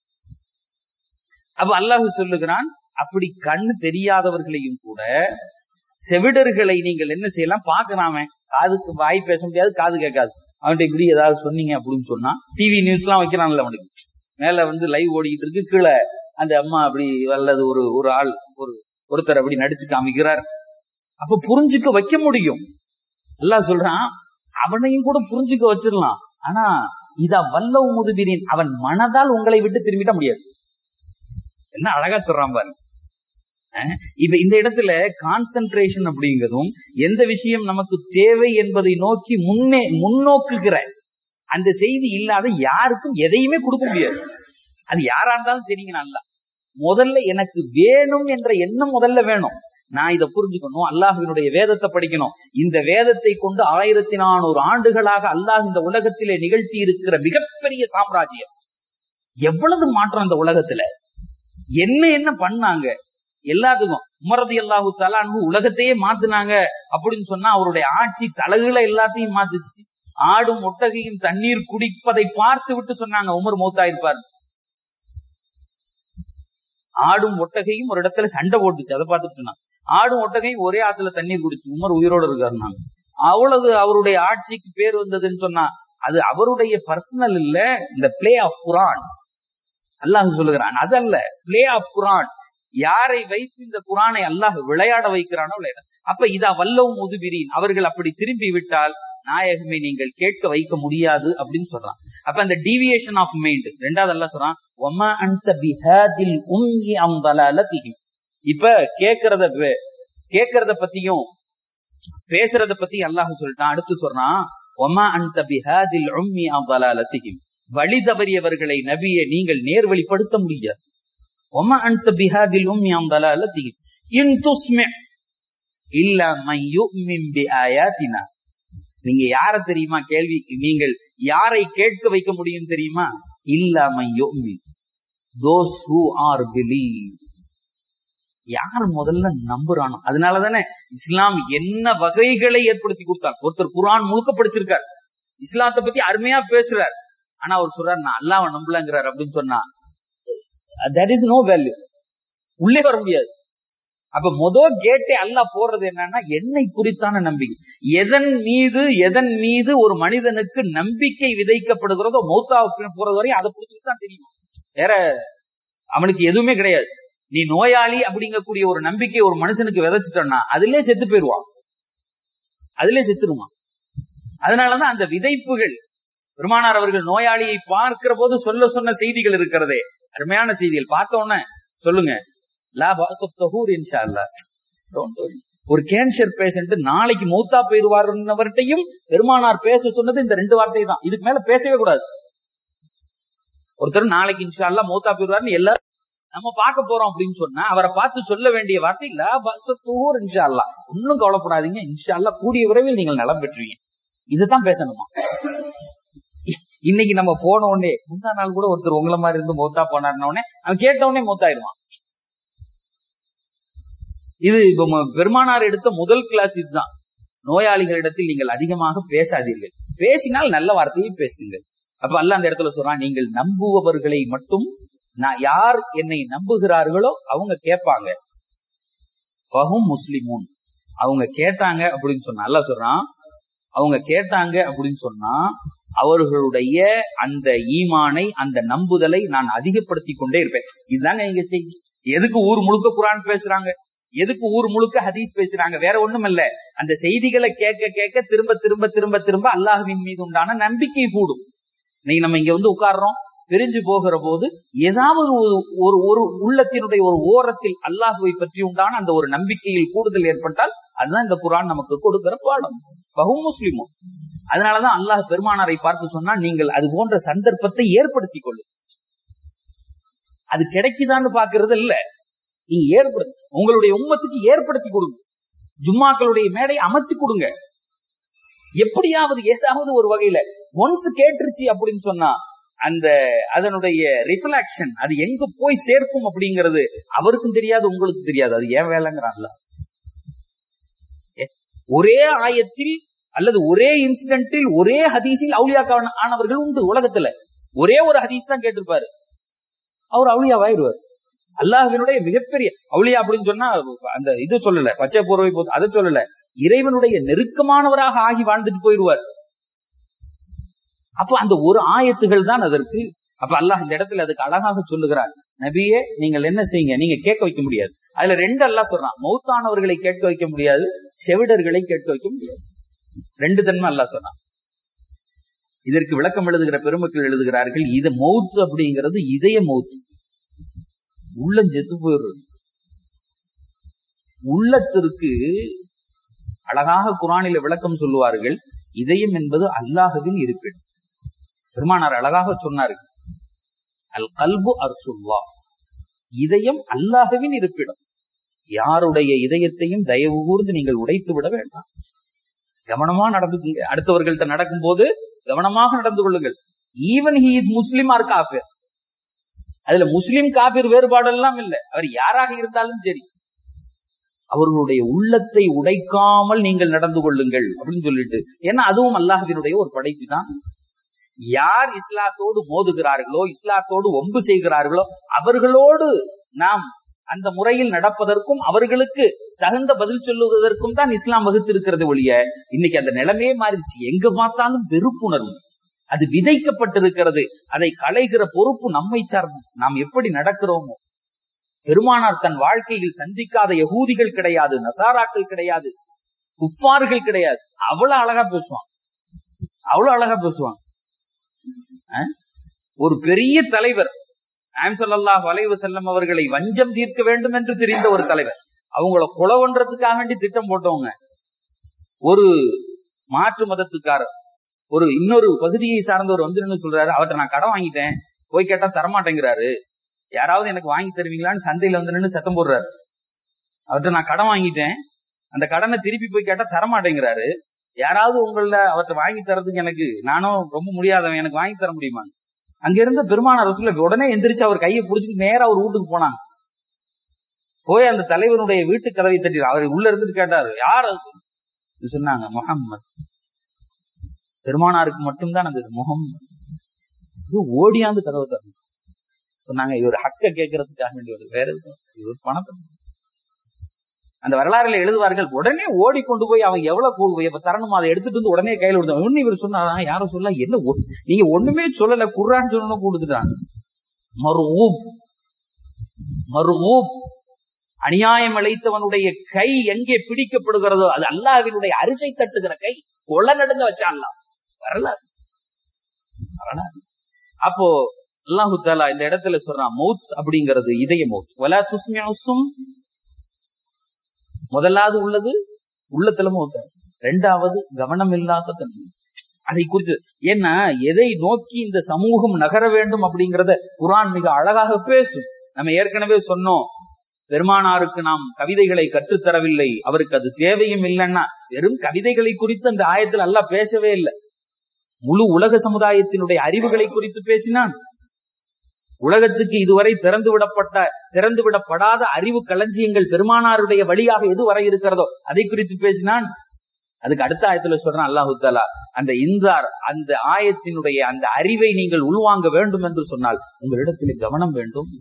அப்ப அல்லாஹ் சொல்லுகிறான் அப்படி கண்ணு தெரியாதவர்களையும் கூட செவிடர்களை நீங்கள் என்ன செய்யலாம் பாக்குறாம காதுக்கு வாய் பேச முடியாது காது கேட்காது அவன்கிட்ட இப்படி ஏதாவது சொன்னீங்க அப்படின்னு சொன்னா டிவி நியூஸ் எல்லாம் வைக்கிறான்ல அவனுக்கு மேல வந்து லைவ் ஓடிக்கிட்டு இருக்கு கீழே அந்த அம்மா அப்படி அல்லது ஒரு ஒரு ஆள் ஒரு ஒருத்தர் அப்படி நடிச்சு காமிக்கிறார் அப்ப புரிஞ்சுக்க வைக்க முடியும் எல்லாம் சொல்றான் அவனையும் கூட புரிஞ்சுக்க வச்சிடலாம் ஆனா இதா வல்லவு முதுபிரின் அவன் மனதால் உங்களை விட்டு திரும்பிட முடியாது என்ன அழகா சொல்றான் பாரு அஹ் இப்ப இந்த இடத்துல கான்சென்ட்ரேஷன் அப்படிங்கிறதும் எந்த விஷயம் நமக்கு தேவை என்பதை நோக்கி முன்னே முன்னோக்குகிற அந்த செய்தி இல்லாத யாருக்கும் எதையுமே கொடுக்க முடியாது அது யாரா இருந்தாலும் சரிங்க நல்லா முதல்ல எனக்கு வேணும் என்ற எண்ணம் முதல்ல வேணும் நான் இதை புரிஞ்சுக்கணும் அல்லாஹினுடைய வேதத்தை படிக்கணும் இந்த வேதத்தை கொண்டு ஆயிரத்தி நானூறு ஆண்டுகளாக அல்லாஹ் இந்த உலகத்திலே நிகழ்த்தி இருக்கிற மிகப்பெரிய சாம்ராஜ்யம் எவ்வளவு மாற்றம் இந்த உலகத்துல என்ன என்ன பண்ணாங்க எல்லாத்துக்கும் உமரது அல்லாஹு தலான்னு உலகத்தையே மாத்துனாங்க அப்படின்னு சொன்னா அவருடைய ஆட்சி தலகுல எல்லாத்தையும் மாத்துச்சு ஆடும் ஒட்டகையும் தண்ணீர் குடிப்பதை பார்த்து விட்டு சொன்னாங்க உமர் மௌத்தாயிருப்பார் ஆடும் ஒட்டகையும் ஒரு இடத்துல சண்டை போட்டுச்சு அதை பார்த்துட்டு சொன்னாங்க ஆடும் ஒட்டகையும் ஒரே ஆத்துல தண்ணீர் குடிச்சு உமர் உயிரோட இருக்காருனாங்க அவ்வளவு அவருடைய ஆட்சிக்கு பேர் வந்ததுன்னு சொன்னா அது அவருடைய பர்சனல் இல்ல இந்த பிளே ஆஃப் குரான் அல்லாஹ் சொல்லுகிறான் அதல்ல பிளே ஆஃப் குரான் யாரை வைத்து இந்த குரானை அல்லாஹ் விளையாட வைக்கிறானோ விளையாட அப்ப இதா வல்லவும் முதுபிரின் அவர்கள் அப்படி திரும்பி விட்டால் நாயகமே நீங்கள் கேட்க வைக்க முடியாது அப்படின்னு சொல்றான் அப்ப அந்த டீவியேஷன் ஆஃப் மைண்ட் ரெண்டாவது எல்லாம் சொல்றான் ஒமா அந்த பிஹாதில் உங்கி அம்பலாலதிஹி இப்ப கேக்குறத பே- கேக்குறத பத்தியும் பேசுறத பத்தி அல்லாஹ் சொல்லிட்டான் அடுத்து சொல்றான் ஒமா அந்த பிஹாதில் உம்மி அம்பலாலதிஹி வழி தவறியவர்களை நபியை நீங்கள் நேர்வழிப்படுத்த முடியாது ஒமா அந்த பிஹாதில் உம்மி அம்பலாலதிஹி இன் துஸ்மி இல்ல மன் யுமின் பிஆயாத்தினா நீங்க யார தெரியுமா கேள்வி நீங்கள் யாரை கேட்க வைக்க முடியும் தெரியுமா இல்லாம யோமி தோஸ் ஹூ ஆர் பிலீவ் யார் முதல்ல நம்புறானோ அதனாலதானே இஸ்லாம் என்ன வகைகளை ஏற்படுத்தி கொடுத்தாங்க ஒருத்தர் குரான் முழுக்க படிச்சிருக்கார் இஸ்லாத்தை பத்தி அருமையா பேசுறார் ஆனா அவர் சொல்றாரு நான் அல்லாவை நம்பலங்கிறார் அப்படின்னு சொன்னா தட் இஸ் நோ வேல்யூ உள்ளே வர முடியாது அப்ப முத கேட்டே அல்லாஹ் போடுறது என்னன்னா என்னை குறித்தான நம்பிக்கை எதன் மீது எதன் மீது ஒரு மனிதனுக்கு நம்பிக்கை விதைக்கப்படுகிறதோ மௌத்தாவுக்கு போறது வரையும் அதை பிடிச்சிட்டு தான் தெரியும் வேற அவனுக்கு எதுவுமே கிடையாது நீ நோயாளி அப்படிங்கக்கூடிய ஒரு நம்பிக்கை ஒரு மனுஷனுக்கு விதைச்சிட்டோம்னா அதுலயே செத்து போயிருவான் அதுலயே செத்துருவான் அதனாலதான் அந்த விதைப்புகள் பெருமானார் அவர்கள் நோயாளியை பார்க்கிற போது சொல்ல சொன்ன செய்திகள் இருக்கிறதே அருமையான செய்திகள் பார்த்த உடனே சொல்லுங்க லா பாஸ் ஆஃப் தஹூர் இன்ஷா அல்லா Don't worry. ஒரு கேன்சர் பேஷண்ட் நாளைக்கு மூத்தா போயிருவாருன்னவர்கிட்டையும் பெருமானார் பேச சொன்னது இந்த ரெண்டு வார்த்தை தான் இதுக்கு மேல பேசவே கூடாது ஒருத்தர் நாளைக்கு இன்ஷா அல்லா மூத்தா போயிருவாருன்னு எல்லாரும் நம்ம பார்க்க போறோம் அப்படின்னு சொன்னா அவரை பார்த்து சொல்ல வேண்டிய வார்த்தை லா பாஸ் ஆஃப் தஹூர் இன்ஷா அல்லா ஒன்னும் கவலைப்படாதீங்க இன்ஷா அல்லா கூடிய விரைவில் நீங்கள் நலம் பெற்றுவீங்க இதுதான் பேசணுமா இன்னைக்கு நம்ம போன உடனே முந்தா நாள் கூட ஒருத்தர் உங்களை மாதிரி இருந்து மூத்தா போனாருன உடனே அவன் கேட்ட உடனே மூத்தாயிடுவான் இது இப்ப ம- பெருமானார் எடுத்த முதல் கிளாஸ் இதுதான் நோயாளிகளிடத்தில் நீங்கள் அதிகமாக பேசாதீர்கள் பேசினால் நல்ல வார்த்தையை பேசுங்கள் அப்ப அல்ல அந்த இடத்துல சொல்றான் நீங்கள் நம்புபவர்களை மட்டும் நான் யார் என்னை நம்புகிறார்களோ அவங்க கேட்பாங்க ஃபஹும் முஸ்லிமூன் அவங்க கேட்டாங்க அப்படின்னு சொன்னா அல்லாஹ் சொல்றான் அவங்க கேட்டாங்க அப்படின்னு சொன்னா அவர்களுடைய அந்த ஈமானை அந்த நம்புதலை நான் அதிகப்படுத்தி கொண்டே இருப்பேன் இதுதாங்க இங்க செய்தி எதுக்கு ஊர் முழுக்க குரான் பேசுறாங்க எதுக்கு ஊர் முழுக்க ஹதீஸ் பேசுறாங்க வேற ஒண்ணும் இல்ல அந்த செய்திகளை கேட்க கேட்க திரும்ப திரும்ப திரும்ப திரும்ப அல்லாஹ்வின் மீது உண்டான நம்பிக்கை கூடும் இன்னைக்கு நம்ம இங்க வந்து உட்கார்றோம் பிரிஞ்சு போகிற போது ஏதாவது ஒரு ஒரு ஒரு உள்ளத்தினுடைய ஒரு ஓரத்தில் அல்லாஹுவை பற்றி உண்டான அந்த ஒரு நம்பிக்கையில் கூடுதல் ஏற்பட்டால் அதுதான் இந்த குரான் நமக்கு கொடுக்கிற பாடம் பகு முஸ்லிமும் அதனாலதான் அல்லாஹ் பெருமானாரை பார்த்து சொன்னா நீங்கள் அது போன்ற சந்தர்ப்பத்தை ஏற்படுத்திக் கொள்ளு அது கிடைக்குதான்னு பாக்குறது இல்ல நீங்க ஏற்படுத்தி உங்களுடைய உம்மத்துக்கு ஏற்படுத்தி கொடுங்க ஜும்மாக்களுடைய மேடை அமர்த்தி கொடுங்க எப்படியாவது ஏதாவது ஒரு வகையில ஒன்ஸ் கேட்டுருச்சு அப்படின்னு சொன்னா அந்த அதனுடைய ரிஃப்ளாக்ஷன் அது எங்க போய் சேர்க்கும் அப்படிங்கிறது அவருக்கும் தெரியாது உங்களுக்கு தெரியாது அது ஏன் வேலைங்கிறான்ல ஒரே ஆயத்தில் அல்லது ஒரே இன்சிடென்ட்டில் ஒரே ஹதீஸில் அவுளியாக்கா ஆனவர்கள் உண்டு உலகத்துல ஒரே ஒரு ஹதீஸ் தான் கேட்டிருப்பாரு அவர் அவுளியாவாயிருவார் அல்லாஹினுடைய மிகப்பெரிய அவுளியா அப்படின்னு சொன்னா அந்த இது சொல்லல பச்சை போர்வை போது அதை சொல்லல இறைவனுடைய நெருக்கமானவராக ஆகி வாழ்ந்துட்டு போயிடுவார் அப்ப அந்த ஒரு ஆயத்துகள் தான் அதற்கு அப்ப அல்லாஹ் இந்த இடத்துல அதுக்கு அழகாக சொல்லுகிறார் நபியே நீங்கள் என்ன செய்யுங்க நீங்க கேட்க வைக்க முடியாது அதுல ரெண்டு அல்லாஹ் சொல்றான் மௌத்தானவர்களை கேட்க வைக்க முடியாது செவிடர்களை கேட்க வைக்க முடியாது ரெண்டு தன்மை அல்லாஹ் சொன்னான் இதற்கு விளக்கம் எழுதுகிற பெருமக்கள் எழுதுகிறார்கள் இது மௌத் அப்படிங்கிறது இதய மௌத் உள்ளம் செத்து போயிடுறது உள்ளத்திற்கு அழகாக குரானில விளக்கம் சொல்லுவார்கள் இதயம் என்பது அல்லாஹுவின் இருப்பிடம் பெருமானார் அழகாக சொன்னார்கள் அல் கல்பு அர்சுல்லா இதயம் அல்லாஹுவின் இருப்பிடம் யாருடைய இதயத்தையும் தயவு கூர்ந்து நீங்கள் உடைத்து விட வேண்டாம் கவனமா நடந்துக்குங்க அடுத்தவர்கள்ட்ட நடக்கும் போது கவனமாக நடந்து கொள்ளுங்கள் even he is Muslim or காபிர் அதுல முஸ்லிம் காபிர் வேறுபாடெல்லாம் இல்ல அவர் யாராக இருந்தாலும் சரி அவர்களுடைய உள்ளத்தை உடைக்காமல் நீங்கள் நடந்து கொள்ளுங்கள் அப்படின்னு சொல்லிட்டு ஏன்னா அதுவும் அல்லாஹினுடைய ஒரு படைப்பு தான் யார் இஸ்லாத்தோடு மோதுகிறார்களோ இஸ்லாத்தோடு ஒம்பு செய்கிறார்களோ அவர்களோடு நாம் அந்த முறையில் நடப்பதற்கும் அவர்களுக்கு தகுந்த பதில் சொல்லுவதற்கும் தான் இஸ்லாம் வகுத்திருக்கிறது ஒழிய இன்னைக்கு அந்த நிலைமையே மாறிடுச்சு எங்க பார்த்தாலும் வெறுப்புணர்வு அது விதைக்கப்பட்டிருக்கிறது அதை களைகிற பொறுப்பு நம்மை சார்ந்து நாம் எப்படி நடக்கிறோமோ பெருமானார் தன் வாழ்க்கையில் சந்திக்காத யகூதிகள் கிடையாது நசாராக்கள் கிடையாது குப்பார்கள் கிடையாது அவ்வளவு அழகா பேசுவான் அவ்வளவு அழகா பேசுவான் ஒரு பெரிய தலைவர் ஆம்சல்லாஹ் வளைவு செல்லம் அவர்களை வஞ்சம் தீர்க்க வேண்டும் என்று தெரிந்த ஒரு தலைவர் அவங்கள கொலை பண்றதுக்காக வேண்டி திட்டம் போட்டவங்க ஒரு மாற்று மதத்துக்காரர் ஒரு இன்னொரு பகுதியை சார்ந்தவர் வந்து நின்று சொல்றாரு அவர்கிட்ட நான் கடன் வாங்கிட்டேன் போய் கேட்டா தரமாட்டேங்கிறாரு யாராவது எனக்கு வாங்கி தருவீங்களான்னு சந்தையில வந்து நின்று சத்தம் போடுறாரு அவர்கிட்ட நான் கடன் வாங்கிட்டேன் அந்த கடனை திருப்பி போய் கேட்டா தரமாட்டேங்கிறாரு யாராவது உங்கள அவர்கிட்ட வாங்கி தரதுக்கு எனக்கு நானும் ரொம்ப முடியாதவன் எனக்கு வாங்கி தர முடியுமா அங்க இருந்த பெருமான அரசுல உடனே எந்திரிச்சு அவர் கையை புடிச்சிட்டு நேரா அவர் வீட்டுக்கு போனாங்க போய் அந்த தலைவனுடைய வீட்டு கதவை தட்டி அவர் உள்ள இருந்துட்டு கேட்டாரு யார் அது சொன்னாங்க முகம்மது பெருமானாருக்கு மட்டும்தான் அந்த முகம் ஓடியாந்து கதவை தரணும் சொன்னாங்க இவர் ஹக்க கேட்கறதுக்காக வேண்டியவர் வேற எதுவும் இவர் பணத்தை அந்த வரலாறுல எழுதுவார்கள் உடனே ஓடி கொண்டு போய் அவன் எவ்வளவு தரணுமோ அதை எடுத்துட்டு வந்து உடனே கையில விடுவான் ஒண்ணு இவர் சொன்னாரா யாரும் சொல்ல என்ன நீங்க ஒண்ணுமே சொல்லல குர்ரான் சொல்லணும் கொடுத்துட்டாங்க மருமூப் மருமூப் அநியாயம் அழைத்தவனுடைய கை எங்கே பிடிக்கப்படுகிறதோ அது அல்லாஹ்வினுடைய அரிசை தட்டுகிற கை கொலை நடுங்க வச்சான் வரலாறு வரலாறு அப்போ அல்லாஹு தாலா இந்த இடத்துல சொல்றான் மவுத் அப்படிங்கிறது இதய மவுத் வலா துஸ்மியும் முதலாவது உள்ளது உள்ளத்துல மௌத்த ரெண்டாவது கவனம் இல்லாத தன்மை அதை குறித்து ஏன்னா எதை நோக்கி இந்த சமூகம் நகர வேண்டும் அப்படிங்கறத குரான் மிக அழகாக பேசும் நம்ம ஏற்கனவே சொன்னோம் பெருமானாருக்கு நாம் கவிதைகளை கற்றுத்தரவில்லை அவருக்கு அது தேவையும் இல்லைன்னா வெறும் கவிதைகளை குறித்து அந்த ஆயத்தில் அல்ல பேசவே இல்லை முழு உலக சமுதாயத்தினுடைய அறிவுகளை குறித்து பேசினான் உலகத்துக்கு இதுவரை திறந்து விடப்பட்ட திறந்து விடப்படாத அறிவு களஞ்சியங்கள் பெருமானாருடைய வழியாக எது வரை இருக்கிறதோ அதை குறித்து பேசினான் அதுக்கு அடுத்த ஆயத்துல சொல்றான் அல்லாஹு தாலா அந்த இந்தார் அந்த ஆயத்தினுடைய அந்த அறிவை நீங்கள் உள்வாங்க வேண்டும் என்று சொன்னால் உங்களிடத்தில் கவனம் வேண்டும்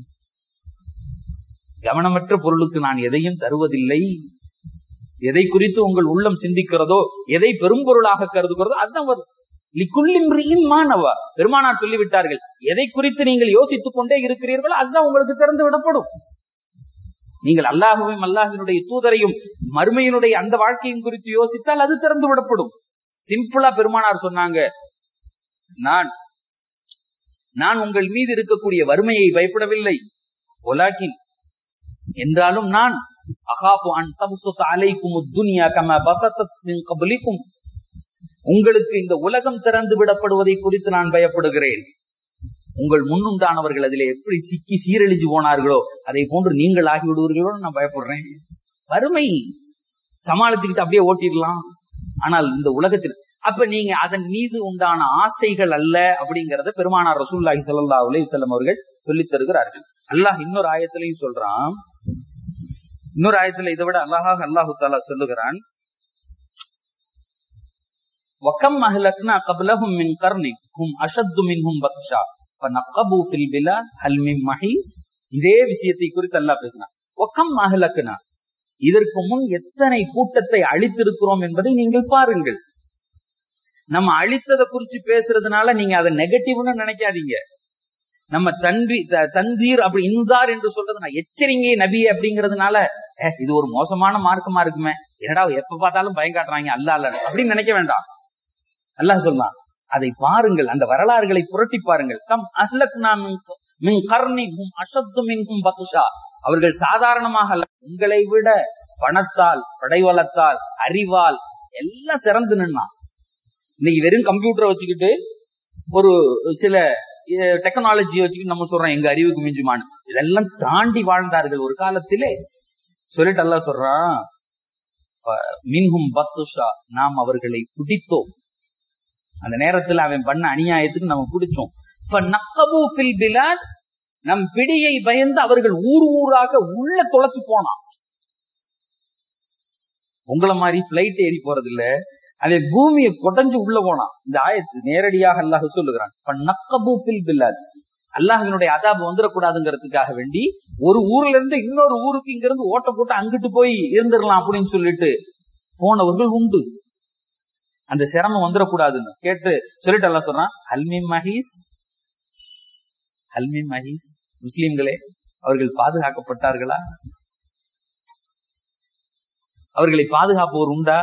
கவனமற்ற பொருளுக்கு நான் எதையும் தருவதில்லை எதை குறித்து உங்கள் உள்ளம் சிந்திக்கிறதோ எதை பெரும்பொருளாக கருதுகிறதோ அதுதான் வரும் மாணவா பெருமானார் சொல்லிவிட்டார்கள் எதை குறித்து நீங்கள் யோசித்துக் கொண்டே இருக்கிறீர்களோ அதுதான் உங்களுக்கு திறந்து விடப்படும் நீங்கள் அல்லாஹுவையும் அல்லாஹினுடைய தூதரையும் மறுமையினுடைய அந்த வாழ்க்கையும் குறித்து யோசித்தால் அது திறந்து விடப்படும் சிம்பிளா பெருமானார் சொன்னாங்க நான் நான் உங்கள் மீது இருக்கக்கூடிய வறுமையை பயப்படவில்லை ஒலாக்கின் என்றாலும் நான் அகாபு அன் தபசுத் அலைக்கும் துனியா கம பசத்தத் மின் கபலிக்கும் உங்களுக்கு இந்த உலகம் திறந்து விடப்படுவதை குறித்து நான் பயப்படுகிறேன் உங்கள் முன்னுண்டானவர்கள் அதிலே எப்படி சிக்கி சீரழிஞ்சு போனார்களோ அதை போன்று நீங்கள் ஆகி விடுவீர்களோ நான் பயப்படுறேன் வறுமை சமாளிச்சுக்கிட்டு அப்படியே ஓட்டிடலாம் ஆனால் இந்த உலகத்தில் அப்ப நீங்க அதன் மீது உண்டான ஆசைகள் அல்ல அப்படிங்கறத பெருமானார் ரசூல்லாஹி ஸல்லல்லாஹு அலைஹி வஸல்லம் அவர்கள் சொல்லித் தருகிறார்கள் அல்லாஹ் இன்னொரு ஆயத்திலையும் சொல்றான் இன்னொரு ஆயத்துல இதை விட அல்லாஹாக அல்லாஹு தாலா சொல்லுகிறான் வக்கம் அஹ்லக்னா கப்லஹும் மின் கர்னி ஹும் அஷத்து மின்ஹும் பத்ஷா ஃபனக்கபு ஃபில் பிலாத் ஹல் மின் மஹீஸ் இதே விஷயத்தை குறித்து அல்லாஹ் பேசினான் வக்கம் அஹ்லக்னா இதற்கு முன் எத்தனை கூட்டத்தை அழித்திருக்கிறோம் என்பதை நீங்கள் பாருங்கள் நம்ம அழித்ததை குறிச்சு பேசுறதுனால நீங்க அதை நெகட்டிவ்னு நினைக்காதீங்க நம்ம தன்பி த- தந்தீர் அப்படி இன்சார் என்று சொல்றது நான் எச்சரிங்கை நபி அப்படிங்கறதுனால "ஏ, இது ஒரு மோசமான மார்க்கமா இருக்குமே என்னடா எப்ப பார்த்தாலும் பயம் காட்டுறாங்க அல்ல அல்ல அப்படின்னு நினைக்க வேண்டாம் அல்லாஹ் சொல்லலாம் அதை பாருங்கள் அந்த வரலாறுகளை புரட்டி பாருங்கள் தம் அஹ்லக்னா மின் க- மின் கர்ணிஹும் அஷத்து மின்ஹும் பத்ஷா அவர்கள் சாதாரணமாக அல்ல உங்களை விட பணத்தால் படைவளத்தால் அறிவால் எல்லாம் சிறந்து நின்னான் இன்னைக்கு வெறும் கம்ப்யூட்டரை வச்சுக்கிட்டு ஒரு சில டெக்னாலஜியை வச்சுக்கிட்டு நம்ம சொல்றோம் எங்க அறிவுக்கு மிஞ்சுமான்னு இதெல்லாம் தாண்டி வாழ்ந்தார்கள் ஒரு காலத்திலே சொல்லிட்டு அல்லாஹ் சொல்றான் "ஃப- மின்ஹும் பத்துஷா நாம் அவர்களை பிடித்தோம் அந்த நேரத்துல அவன் பண்ண அநியாயத்துக்கு நம்ம பிடிச்சோம் "ஃபநக்கபு ஃபில் பிலாத்", நம் பிடியை பயந்து அவர்கள் ஊர் ஊராக உள்ள தொலைச்சு போனான் உங்கள மாதிரி பிளைட் ஏறி போறது இல்ல அவன் பூமியை கொடைஞ்சு உள்ள போனான் இந்த ஆயத்து நேரடியாக அல்லாஹ் சொல்லுகிறான் "ஃபநக்கபு ஃபில் பிலாத்". அல்லாஹினுடைய அதாபு வந்துடக்கூடாதுங்கிறதுக்காக வேண்டி ஒரு ஊர்ல இருந்து இன்னொரு ஊருக்கு இங்க இருந்து ஓட்ட போட்டு அங்கிட்டு போய் இருந்துடலாம் அப்படின்னு சொல்லிட்டு போனவர்கள் உண்டு அந்த சிரமம் வந்துடக்கூடாதுன்னு கேட்டு சொல்லிட்டு எல்லாம் சொல்றான் ஹல்மி மஹீஸ் ஹல்மி மஹீஸ் முஸ்லிம்களே அவர்கள் பாதுகாக்கப்பட்டார்களா அவர்களை பாதுகாப்பவர் உண்டா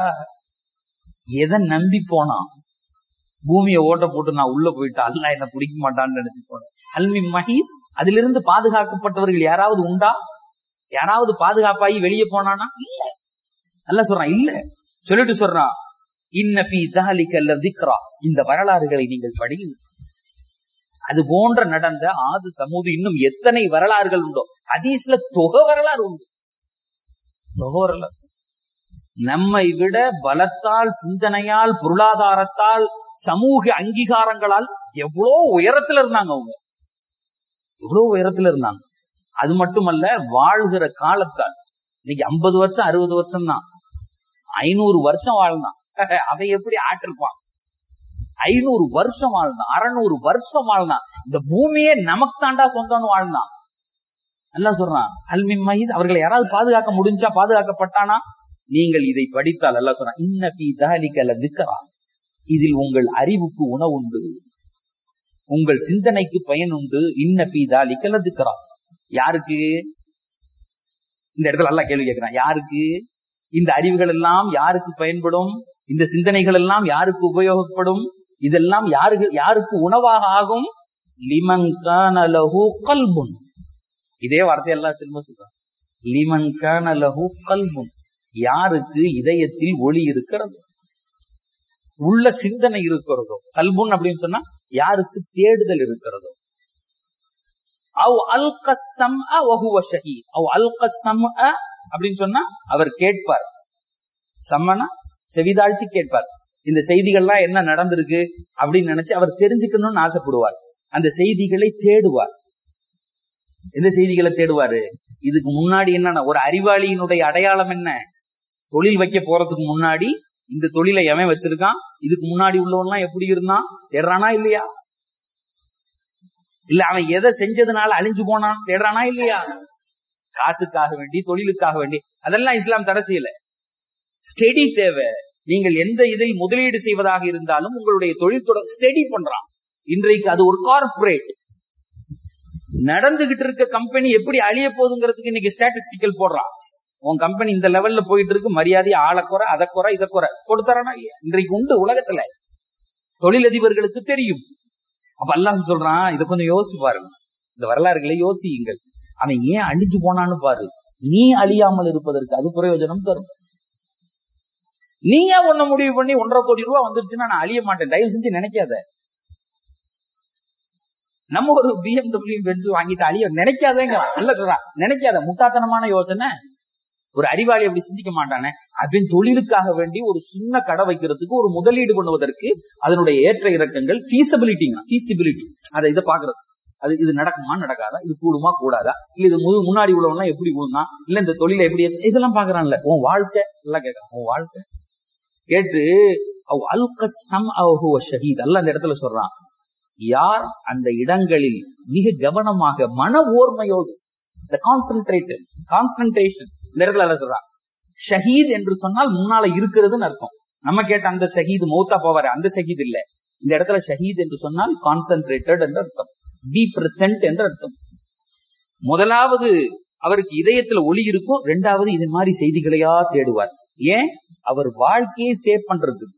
எதை நம்பி போனான் பூமியை ஓட்ட போட்டு நான் உள்ள போயிட்டா அல்ல என்ன பிடிக்க மாட்டான்னு நினைச்சு போனேன் ஹல்மி மஹீஸ் அதிலிருந்து பாதுகாக்கப்பட்டவர்கள் யாராவது உண்டா யாராவது பாதுகாப்பாகி வெளியே போனானா இல்ல அல்ல சொல்றான் இல்ல சொல்லிட்டு சொல்றான் இன்ன ஃபீ தாலிக லதிக்ரா இந்த வரலாறுகளை நீங்கள் படியுங்கள் அது போன்ற நடந்த ஆது சமூது இன்னும் எத்தனை வரலாறுகள் உண்டோ ஹதீஸ்ல தொகை வரலாறு உண்டு தொகை வரலாறு நம்மை விட பலத்தால் சிந்தனையால் பொருளாதாரத்தால் சமூக அங்கீகாரங்களால் எவ்வளவு உயரத்துல இருந்தாங்க அவங்க எவ்வளவு உயரத்துல இருந்தாங்க அது மட்டுமல்ல வாழ்கிற காலத்தால் இன்னைக்கு ஐம்பது வருஷம் அறுபது வருஷம் தான் ஐநூறு வருஷம் வாழ்ந்தான் அதை எப்படி ஆட்டிருப்பான் ஐநூறு வருஷம் வாழ்ந்தான் அறநூறு வருஷம் வாழ்ந்தான் இந்த பூமியே நமக்கு தாண்டா சொந்தம்னு வாழ்ந்தான் நல்லா சொல்றான் அல்மின் மஹீஸ் அவர்களை யாராவது பாதுகாக்க முடிஞ்சா பாதுகாக்கப்பட்டானா நீங்கள் இதை படித்தால் அல்லா சொல்றான் இன்ன ஃபீ தாலிக லதிக்ரா இதில் உங்கள் அறிவுக்கு உணவுண்டு உங்கள் சிந்தனைக்கு பயன் உண்டு இன்ன ஃபீ தாலிக லதிக்ரா யாருக்கு இந்த இடத்துல நல்லா கேள்வி கேட்கிறான் யாருக்கு இந்த அறிவுகள் எல்லாம் யாருக்கு பயன்படும் இந்த சிந்தனைகள் எல்லாம் யாருக்கு உபயோகப்படும் இதெல்லாம் யாருக்கு யாருக்கு உணவாக ஆகும் லிமன் கான லஹு கல்புன் இதே வார்த்தை எல்லாம் திரும்ப சொல்றான் லிமன் கான லஹு கல்புன் யாருக்கு இதயத்தில் ஒளி இருக்கிறது உள்ள சிந்தனை இருக்கிறதோ கல்புன் அப்படின்னு சொன்னா யாருக்கு தேடுதல் இருக்கிறதோ அவ் அல்கசம் ஷஹீத் அவ் அல்கசம் அப்படின்னு சொன்னா அவர் கேட்பார் சம்மனா செவிதாழ்த்தி கேட்பார் இந்த செய்திகள்லாம் என்ன நடந்திருக்கு அப்படின்னு நினைச்சு அவர் தெரிஞ்சுக்கணும்னு ஆசைப்படுவார் அந்த செய்திகளை தேடுவார் எந்த செய்திகளை தேடுவாரு இதுக்கு முன்னாடி என்னன்னா ஒரு அறிவாளியினுடைய அடையாளம் என்ன தொழில் வைக்க போறதுக்கு முன்னாடி இந்த தொழிலை எவன் வச்சிருக்கான் இதுக்கு முன்னாடி உள்ளவன்லாம் எப்படி இருந்தான் தேடுறானா இல்லையா இல்ல அவன் எதை செஞ்சதுனால அழிஞ்சு போனான் தேடுறானா இல்லையா காசுக்காக வேண்டி தொழிலுக்காக வேண்டி அதெல்லாம் இஸ்லாம் தடை செய்யல ஸ்டெடி தேவை நீங்கள் எந்த இதில் முதலீடு செய்வதாக இருந்தாலும் உங்களுடைய தொழில் ஸ்டெடி பண்றான் இன்றைக்கு அது ஒரு கார்பரேட் நடந்துகிட்டு இருக்க கம்பெனி எப்படி அழிய போகுதுங்கிறதுக்கு இன்னைக்கு ஸ்டாட்டிஸ்டிக்கல் போடுறான் உன் கம்பெனி இந்த லெவல்ல போயிட்டு இருக்கு மரியாதை ஆளை குறை அதை குறை இதை குறை கொடுத்தாரானா இல்லையா இன்றைக்கு உண்டு உலகத்துல தொழிலதிபர்களுக்கு தெரியும் அப்ப அல்லாஹ் சொல்றான் இதை கொஞ்சம் யோசிச்சு பாருங்க இந்த வரலாறுகளை யோசியுங்கள் அவன் ஏன் அழிஞ்சு போனான்னு பாரு நீ அழியாமல் இருப்பதற்கு அது பிரயோஜனம் தரும் நீயா ஒண்ணு முடிவு பண்ணி ஒன்றரை கோடி ரூபாய் வந்துருச்சுன்னா நான் அழிய மாட்டேன் தயவு செஞ்சு நினைக்காத நம்ம ஒரு பிஎம்டபிள்யூ பென்ஸ் வாங்கிட்டு அழிய நினைக்காதேங்க அல்ல சொல்றான் நினைக்காத முட்டாத்தனமான யோசனை ஒரு அறிவாளி அப்படி சிந்திக்க மாட்டானே அப்படின்னு தொழிலுக்காக வேண்டி ஒரு சின்ன கடை வைக்கிறதுக்கு ஒரு முதலீடு பண்ணுவதற்கு அதனுடைய ஏற்ற இறக்கங்கள் ஃபீசபிலிட்டிங்க ஃபீசிபிலிட்டி அதை இதை பாக்குறது அது இது நடக்குமா நடக்காதா இது கூடுமா கூடாதா இல்ல இது முழு முன்னாடி உள்ளவனா எப்படி கூடுனா இல்ல இந்த தொழிலை எப்படி ஏத்து- இதெல்லாம் பாக்குறான்ல உன் வாழ்க்கை எல்லாம் கேட்கறான் உன் வாழ்க்கை கேட்டு அவ் அல்க சம் அவஹுவ ஷஹீத் அல்ல அந்த இடத்துல சொல்றான் யார் அந்த இடங்களில் மிக கவனமாக மன ஓர்மையோடு இந்த கான்சென்ட்ரேஷன் கான்சன்ட்ரேஷன் இந்த இடத்துல அல்ல சொல்றான் ஷஹீத் என்று சொன்னால் முன்னால இருக்கிறதுன்னு அர்த்தம் நம்ம கேட்ட அந்த ஷஹீத் மௌத்தா போவாரு அந்த ஷஹீத் இல்ல இந்த இடத்துல ஷஹீத் என்று சொன்னால் கான்சென்ட்ரேட்டட் என்று அர்த்தம் பி பிரசன்ட் என்று அர்த்தம் முதலாவது அவருக்கு இதயத்துல ஒளி இருக்கும் ரெண்டாவது இது மாதிரி செய்திகளையா தேடுவார் ஏன் அவர் வாழ்க்கையை சேவ் பண்றது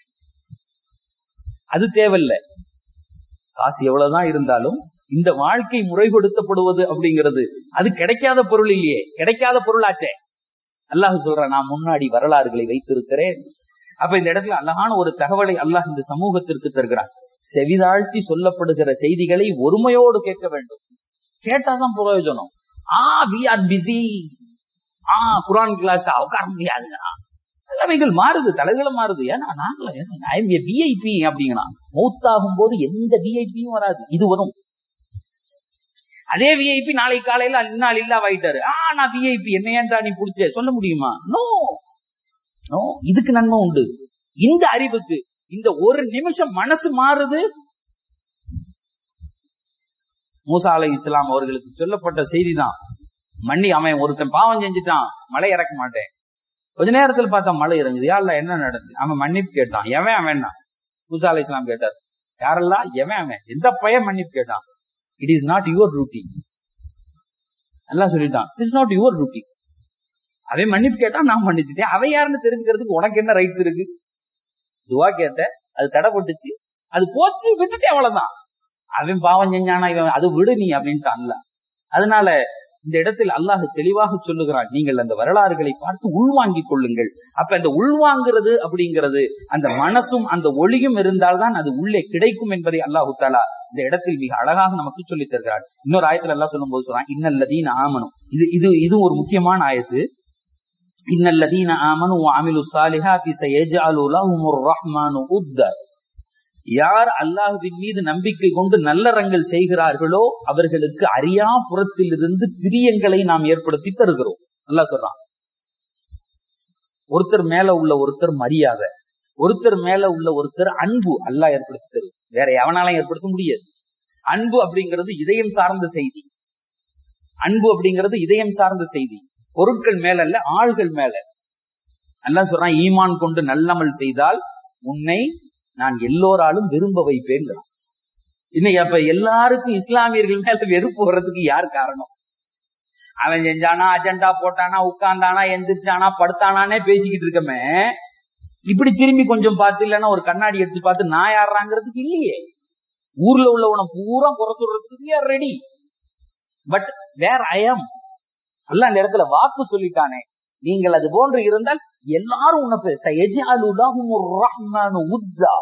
அது தேவையில்ல காசு எவ்வளவுதான் இருந்தாலும் இந்த வாழ்க்கை முறைப்படுத்தப்படுவது அப்படிங்கிறது அது கிடைக்காத பொருள் இல்லையே கிடைக்காத பொருளாச்சே அல்லாஹ் சொல்ற நான் முன்னாடி வரலாறுகளை வைத்திருக்கிறேன் அப்ப இந்த இடத்துல அழகான ஒரு தகவலை அல்லாஹ் இந்த சமூகத்திற்கு தருகிறான் செவிதாழ்த்தி சொல்லப்படுகிற செய்திகளை ஒருமையோடு கேட்க வேண்டும் கேட்டாதான் பிரயோஜனம் ah we are busy ah Quran class உட்கார முடியாது நிலைமைகள் மாறுது தலைகளும் மாறுது ஏன்னா நாங்களும் ஐஎம் ஏ விஐபி அப்படிங்கண்ணா மௌத்தாகும் போது எந்த விஐபியும் வராது இது வரும் அதே விஐபி நாளை காலையில இந்நாள் இல்லாவாயிட்டாரு ஆ நான் விஐபி என்ன ஏன்டா நீ புடிச்ச சொல்ல முடியுமா நோ நோ இதுக்கு நன்மை உண்டு இந்த அறிவுக்கு இந்த ஒரு நிமிஷம் மனசு மாறுது மூசா அலை இஸ்லாம் அவர்களுக்கு சொல்லப்பட்ட செய்திதான் மண்ணி அவன் ஒருத்தன் பாவம் செஞ்சுட்டான் மழை இறக்க மாட்டேன் கொஞ்ச நேரத்துல பார்த்தா மழை இறங்குது யாருல என்ன நடந்துச்சு அவன் மன்னிப்பு கேட்டான் எவன் அவன் மூசா அலை இஸ்லாம் கேட்டார் யாரெல்லாம் எவன் அவன் எந்த பையன் மன்னிப்பு கேட்டான் it is not your duty எல்லாம் சொல்லிட்டான் it is not your duty அவன் மன்னிப்பு கேட்டா நான் மன்னிச்சுட்டேன் அவன் யாருன்னு தெரிஞ்சுக்கிறதுக்கு உனக்கு என்ன ரைட்ஸ் இருக்கு துவா கேட்ட அது தடைப்பட்டுச்சு அது போச்சு விட்டுட்டே அவ்வளவுதான் அவன் பாவம் செஞ்சானா இவன் அது விடு நீ அப்படின்ட்டு அல்ல அதனால இந்த இடத்தில் அல்லாஹ் தெளிவாக சொல்லுகிறான் நீங்கள் அந்த வரலாறுகளை பார்த்து உள்வாங்கிக் கொள்ளுங்கள் அப்ப அந்த உள்வாங்கிறது அப்படிங்கிறது அந்த மனசும் அந்த ஒளியும் இருந்தால்தான் அது உள்ளே கிடைக்கும் என்பதை அல்லாஹு தாலா இந்த இடத்தில் மிக அழகாக நமக்கு சொல்லித் தருகிறார் இன்னொரு ஆயத்துல எல்லாம் சொல்லும் போது சொல்றான் இன்னல்லதீன் ஆமனும் இது இது இது ஒரு முக்கியமான ஆயத்து இன்னல்லதீன ஆமனு அமிலு சாலிஹாத்தி சயஜஅலு லஹுமுர் ரஹ்மானு உத்த யார் அல்லாஹுவின் மீது நம்பிக்கை கொண்டு நல்லறங்கள் செய்கிறார்களோ அவர்களுக்கு அறியா புறத்திலிருந்து பிரியங்களை நாம் ஏற்படுத்தி தருகிறோம் அல்லாஹ் சொல்றான் ஒருத்தர் மேல உள்ள ஒருத்தர் மரியாதை ஒருத்தர் மேல உள்ள ஒருத்தர் அன்பு அல்லாஹ் ஏற்படுத்தி தரும் வேற எவனாலும் ஏற்படுத்த முடியாது அன்பு அப்படிங்கிறது இதயம் சார்ந்த செய்தி அன்பு அப்படிங்கிறது இதயம் சார்ந்த செய்தி பொருட்கள் மேல அல்ல ஆள்கள் மேல அல்லாஹ் சொல்றான் ஈமான் கொண்டு நல்லமல் செய்தால் உன்னை நான் எல்லோராலும் விரும்ப வைப்பேங்கிறான் இன்னைக்கு அப்ப எல்லாருக்கும் இஸ்லாமியர்கள் மேல வெறுப்பு வர்றதுக்கு யார் காரணம் அவன் செஞ்சானா அஜெண்டா போட்டானா உட்கார்ந்தானா எந்திரிச்சானா படுத்தானானே பேசிக்கிட்டு இருக்கமே இப்படி திரும்பி கொஞ்சம் பார்த்து இல்லைன்னா ஒரு கண்ணாடி எடுத்து பார்த்து நான் யாடுறாங்கிறதுக்கு இல்லையே ஊர்ல உள்ளவனை பூரா குறை சொல்றதுக்கு யார் ரெடி பட் வேர் ஐஎம் அல்ல அந்த இடத்துல வாக்கு சொல்லிட்டானே நீங்கள் அது போன்று இருந்தால் எல்லாரும் உன்னை பேச உத்தா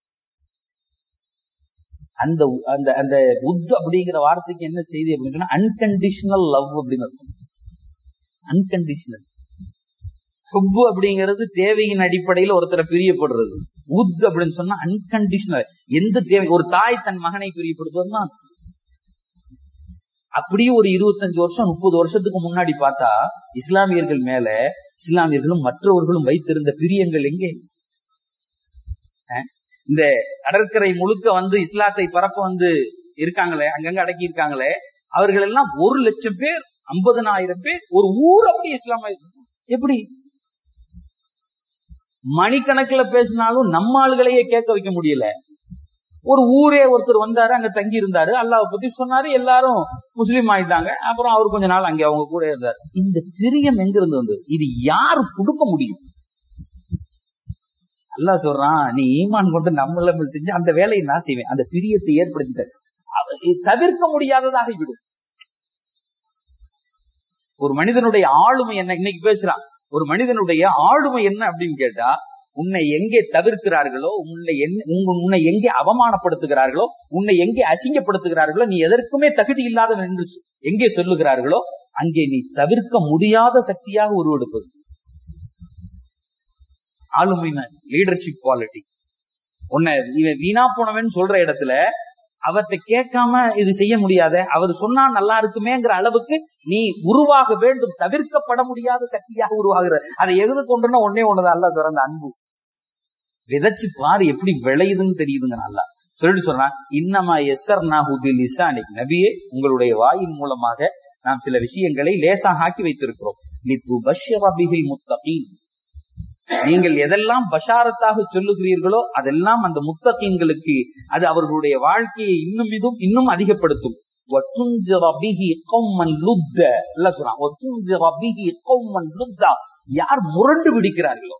அந்த அந்த அந்த உத் அப்படிங்கிற வார்த்தைக்கு என்ன செய்தி அப்படின்னு சொன்னா அன்கண்டிஷனல் லவ் அப்படின்னு அர்த்தம் அன்கண்டிஷனல் ஹுப்பு அப்படிங்கிறது தேவையின் அடிப்படையில் ஒருத்தரை பிரியப்படுறது உத் அப்படின்னு சொன்னா அன்கண்டிஷனல் எந்த தேவை ஒரு தாய் தன் மகனை பிரியப்படுத்துவதுன்னா அப்படியே ஒரு இருபத்தஞ்சு வருஷம் முப்பது வருஷத்துக்கு முன்னாடி பார்த்தா இஸ்லாமியர்கள் மேல இஸ்லாமியர்களும் மற்றவர்களும் வைத்திருந்த பிரியங்கள் எங்கே இந்த கடற்கரை முழுக்க வந்து இஸ்லாத்தை பரப்ப வந்து இருக்காங்களே அங்கங்க அடக்கி இருக்காங்களே அவர்கள் எல்லாம் ஒரு லட்சம் பேர் ஐம்பதனாயிரம் பேர் ஒரு ஊர் அப்படி இஸ்லாம் எப்படி மணிக்கணக்கில் பேசினாலும் நம்ம ஆளுகளையே கேட்க வைக்க முடியல ஒரு ஊரே ஒருத்தர் வந்தாரு அங்க தங்கி இருந்தாரு அல்லாஹ் பத்தி சொன்னாரு எல்லாரும் முஸ்லீம் ஆயிட்டாங்க அப்புறம் அவர் கொஞ்ச நாள் அங்க அவங்க கூட இருந்தார் இந்த பிரியம் எங்க இருந்து வந்தது இது யாரு கொடுக்க முடியும் அல்லாஹ் சொல்றான் நீ ஈமான் கொண்டு நம்மள செஞ்சு அந்த வேலையை நான் செய்வேன் அந்த பிரியத்தை ஏற்படுத்திட்ட தவிர்க்க முடியாததாக விடும் ஒரு மனிதனுடைய ஆளுமை என்ன இன்னைக்கு பேசுறான் ஒரு மனிதனுடைய ஆளுமை என்ன அப்படின்னு கேட்டா உன்னை எங்கே தவிர்க்கிறார்களோ உன்னை உன்னை எங்கே அவமானப்படுத்துகிறார்களோ உன்னை எங்கே அசிங்கப்படுத்துகிறார்களோ நீ எதற்குமே தகுதி இல்லாதவன் என்று எங்கே சொல்லுகிறார்களோ அங்கே நீ தவிர்க்க முடியாத சக்தியாக உருவெடுப்பது ஆளுமை லீடர்ஷிப் குவாலிட்டி உன்னை இவன் வீணா போனவன் சொல்ற இடத்துல அவர்கிட்ட கேட்காம இது செய்ய முடியாத அவர் சொன்னா நல்லா இருக்குமேங்கிற அளவுக்கு நீ உருவாக வேண்டும் தவிர்க்கப்பட முடியாத சக்தியாக உருவாகிற அதை எது கொண்டுன்னா ஒன்னே ஒண்ணுதான் அல்ல சொல்ற அன்பு விதைச்சு பாரு எப்படி விளையுதுன்னு தெரியுதுங்க நல்லா சொல்லிட்டு சொல்றான் இன்னமா எஸ்ஆர் நாஹுபில் இசானிக் நபியே உங்களுடைய வாயின் மூலமாக நாம் சில விஷயங்களை லேசாக ஆக்கி வைத்திருக்கிறோம் லித்து பஷ்யரபிகில் முத்தகீன் நீங்கள் எதெல்லாம் பஷாரத்தாக சொல்லுகிறீர்களோ அதெல்லாம் அந்த முத்தகீன்களுக்கு அது அவர்களுடைய வாழ்க்கையை இன்னும் இதும் இன்னும் அதிகப்படுத்தும் யார் முரண்டு பிடிக்கிறார்களோ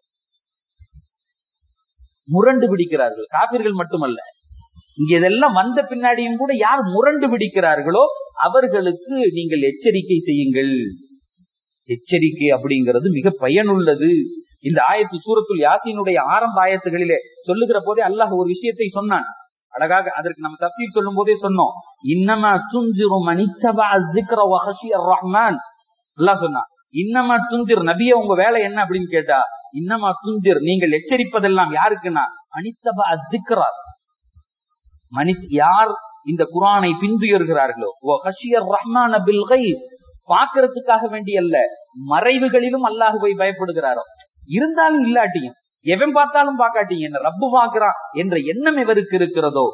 முரண்டு பிடிக்கிறார்கள் காபிர்கள் மட்டுமல்ல இங்க இதெல்லாம் வந்த பின்னாடியும் கூட யார் முரண்டு பிடிக்கிறார்களோ அவர்களுக்கு நீங்கள் எச்சரிக்கை செய்யுங்கள் எச்சரிக்கை அப்படிங்கிறது மிக பயனுள்ளது இந்த ஆயத்து சூரத்துல் யாசினுடைய ஆரம்ப ஆயத்துகளிலே சொல்லுகிற போதே அல்லாஹ் ஒரு விஷயத்தை சொன்னான் அழகாக அதற்கு நம்ம தப்சீர் சொல்லும் போதே சொன்னோம் இன்னமா துஞ்சிரு மனித்தபா ஜிக்ர வஹஷியர் ரஹ்மான் அல்லாஹ் சொன்னான் இன்னமா துந்திர் நபிய உங்க வேலை என்ன அப்படின்னு கேட்டா இன்னமா துந்திர் நீங்கள் எச்சரிப்பதெல்லாம் யாருக்குன்னா அனித்தபா அத்திக்ரா மனி யார் இந்த குரானை பின்துயர்கிறார்களோ ஹஷியர் ரஹ்மான் பில் பாக்குறதுக்காக வேண்டி அல்ல மறைவுகளிலும் அல்லாஹுவை பயப்படுகிறாரோ இருந்தாலும் இல்லாட்டியும் எவன் பார்த்தாலும் பார்க்காட்டீங்க என்ன ரப்பு பார்க்கிறான் என்ற எண்ணம் எவருக்கு இருக்கிறதோ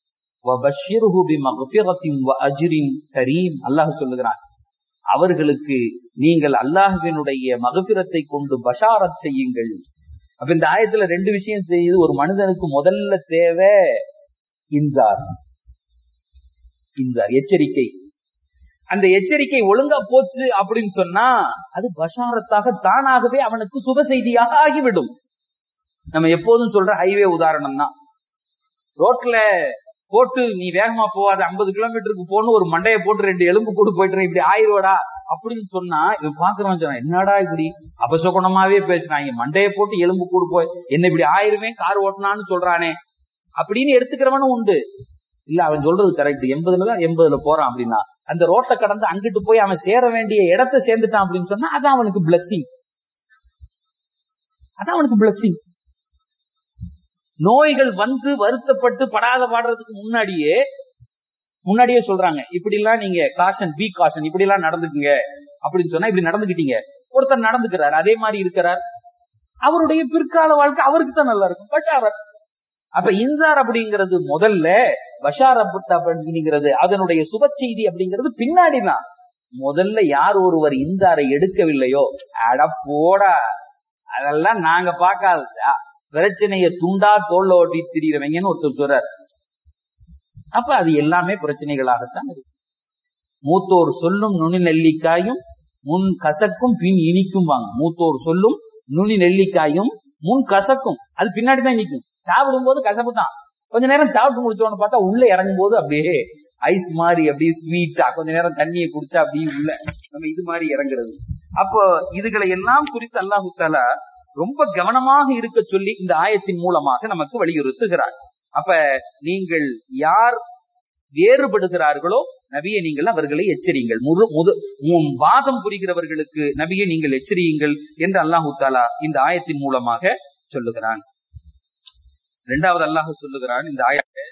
அல்லாஹ் சொல்லுகிறான் அவர்களுக்கு நீங்கள் அல்லாஹுவினுடைய மகபிரத்தை கொண்டு பஷாரத் செய்யுங்கள் அப்ப இந்த ஆயத்துல ரெண்டு விஷயம் செய்யுது ஒரு மனிதனுக்கு முதல்ல தேவை இன்றார் இன்றார் எச்சரிக்கை அந்த எச்சரிக்கை ஒழுங்கா போச்சு அப்படின்னு சொன்னா அது பஷாரத்தாக தானாகவே அவனுக்கு சுப செய்தியாக ஆகிவிடும் நம்ம எப்போதும் சொல்ற ஹைவே உதாரணம் தான் ரோட்ல போட்டு நீ வேகமா போவாத ஐம்பது கிலோமீட்டருக்கு போன்னு ஒரு மண்டைய போட்டு ரெண்டு எலும்பு கூடு போயிட்டு இப்படி ஆயிரோடா அப்படின்னு சொன்னா இவன் பாக்குறவன் சொன்னா என்னடா இப்படி அபசகுணமாவே பேசுறாங்க மண்டைய போட்டு எலும்பு கூடு போய் என்ன இப்படி ஆயிருவேன் கார் ஓட்டினான்னு சொல்றானே அப்படின்னு எடுத்துக்கிறவனும் உண்டு இல்ல அவன் சொல்றது கரெக்ட் எண்பதுல தான் எண்பதுல போறான் அப்படின்னா அந்த ரோட்டை கடந்து அங்கிட்டு போய் அவன் சேர வேண்டிய இடத்தை சேர்ந்துட்டான் அப்படின்னு சொன்னா அதான் அவனுக்கு பிளஸ்ஸிங் அதான் அவனுக்கு பிளஸ்ஸிங் நோய்கள் வந்து வருத்தப்பட்டு படாத பாடுறதுக்கு முன்னாடியே முன்னாடியே சொல்றாங்க இப்படி எல்லாம் நீங்க காஷன் பி காஷன் இப்படி எல்லாம் நடந்துக்குங்க அப்படின்னு சொன்னா இப்படி நடந்துக்கிட்டீங்க ஒருத்தர் நடந்துக்கிறார் அதே மாதிரி இருக்கிறார் அவருடைய பிற்கால வாழ்க்கை அவருக்கு தான் நல்லா இருக்கும் பஷாரத் அப்ப இன்சார் அப்படிங்கிறது முதல்ல பஷார் அப்படிங்கிறது அதனுடைய சுப செய்தி அப்படிங்கிறது பின்னாடி தான் முதல்ல யார் ஒருவர் இந்தாரை எடுக்கவில்லையோ அட போடா அதெல்லாம் நாங்க பார்க்காததா பிரச்சனைய துண்டா தோல்ல ஓட்டி திரியறவங்கன்னு ஒருத்தர் சொல்றார் அப்ப அது எல்லாமே பிரச்சனைகளாகத்தான் இருக்கு மூத்தோர் சொல்லும் நுனி நெல்லிக்காயும் முன் கசக்கும் பின் இனிக்கும் வாங்க மூத்தோர் சொல்லும் நுனி நெல்லிக்காயும் முன் கசக்கும் அது பின்னாடி தான் இனிக்கும் சாப்பிடும் போது கசப்பு தான் கொஞ்ச நேரம் சாப்பிட்டு முடிச்சோன்னு பார்த்தா உள்ள இறங்கும் போது அப்படியே ஐஸ் மாதிரி அப்படியே ஸ்வீட்டா கொஞ்ச நேரம் தண்ணியை குடிச்சா அப்படியே உள்ள நம்ம இது மாதிரி இறங்குறது அப்போ இதுகளை எல்லாம் குறித்து அல்லாஹு தாலா ரொம்ப கவனமாக இருக்க சொல்லி இந்த ஆயத்தின் மூலமாக நமக்கு வலியுறுத்துகிறார் அப்ப நீங்கள் யார் வேறுபடுகிறார்களோ நபியை நீங்கள் அவர்களை எச்சரியுங்கள் முழு முது வாதம் புரிகிறவர்களுக்கு நபியை நீங்கள் எச்சரியுங்கள் என்று அல்லாஹு தாலா இந்த ஆயத்தின் மூலமாக சொல்லுகிறான் இரண்டாவது அல்லாஹ் சொல்லுகிறான் இந்த ஆயத்தை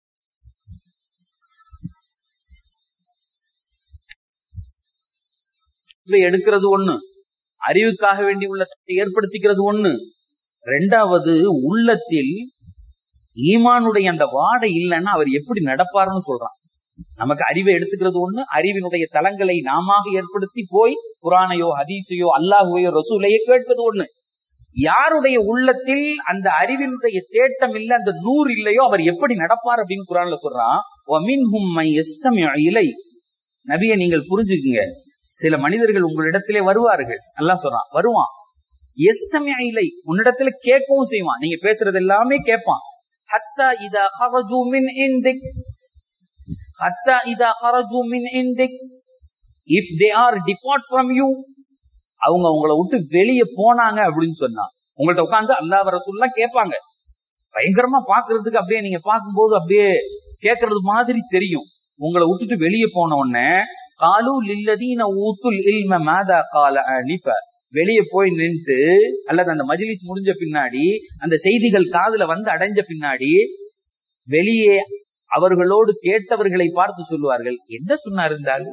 எடுக்கிறது ஒண்ணு அறிவுக்காக வேண்டி உள்ளத்தை ஏற்படுத்திக்கிறது ஒண்ணு ரெண்டாவது உள்ளத்தில் ஈமானுடைய அந்த வாடை இல்லைன்னா அவர் எப்படி நடப்பாருன்னு சொல்றான் நமக்கு அறிவை எடுத்துக்கிறது ஒண்ணு அறிவினுடைய தலங்களை நாம ஏற்படுத்தி போய் குரானையோ ஹதீஸையோ அல்லாஹுவையோ ரசூலையோ கேட்பது ஒண்ணு யாருடைய உள்ளத்தில் அந்த அறிவினுடைய தேட்டம் இல்ல அந்த நூறு இல்லையோ அவர் எப்படி நடப்பார் அப்படின்னு குரான்ல சொல்றான் وَمِنْهُمْ مَنْ يَسْتَمِعُ إِلَيْكَ நபியை நீங்கள் புரிஞ்சுக்குங்க சில மனிதர்கள் உங்களிடத்திலே வருவார்கள் அல்லாஹ் சொல்றான் வருவான் எஸ்தமிய இலை உன்னிடத்துல கேட்கவும் செய்வான் நீங்க பேசுறது எல்லாமே கேட்பான் ஹத்தா இதா ஹரஜு மின் இந்திக் ஹத்தா இதா ஹரஜு மின் இந்திக் if they are depart from you அவங்க உங்களை விட்டு வெளியே போனாங்க அப்படின்னு சொன்னா உங்கள்ட்ட உட்காந்து அல்லாஹ் ரசூல்லாம் கேட்பாங்க பயங்கரமா பாக்குறதுக்கு அப்படியே நீங்க பார்க்கும்போது அப்படியே கேட்கறது மாதிரி தெரியும் உங்களை விட்டுட்டு வெளியே போன உடனே காலு லில்லதீன ஊத்துல் இல்ம மாதா கால அனிஃப வெளியே போய் நின்று அல்லது அந்த மஜ்லிஸ் முடிஞ்ச பின்னாடி அந்த செய்திகள் காதுல வந்து அடைஞ்ச பின்னாடி வெளியே அவர்களோடு கேட்டவர்களை பார்த்து சொல்லுவார்கள் என்ன சொன்னார் இருந்தாலும்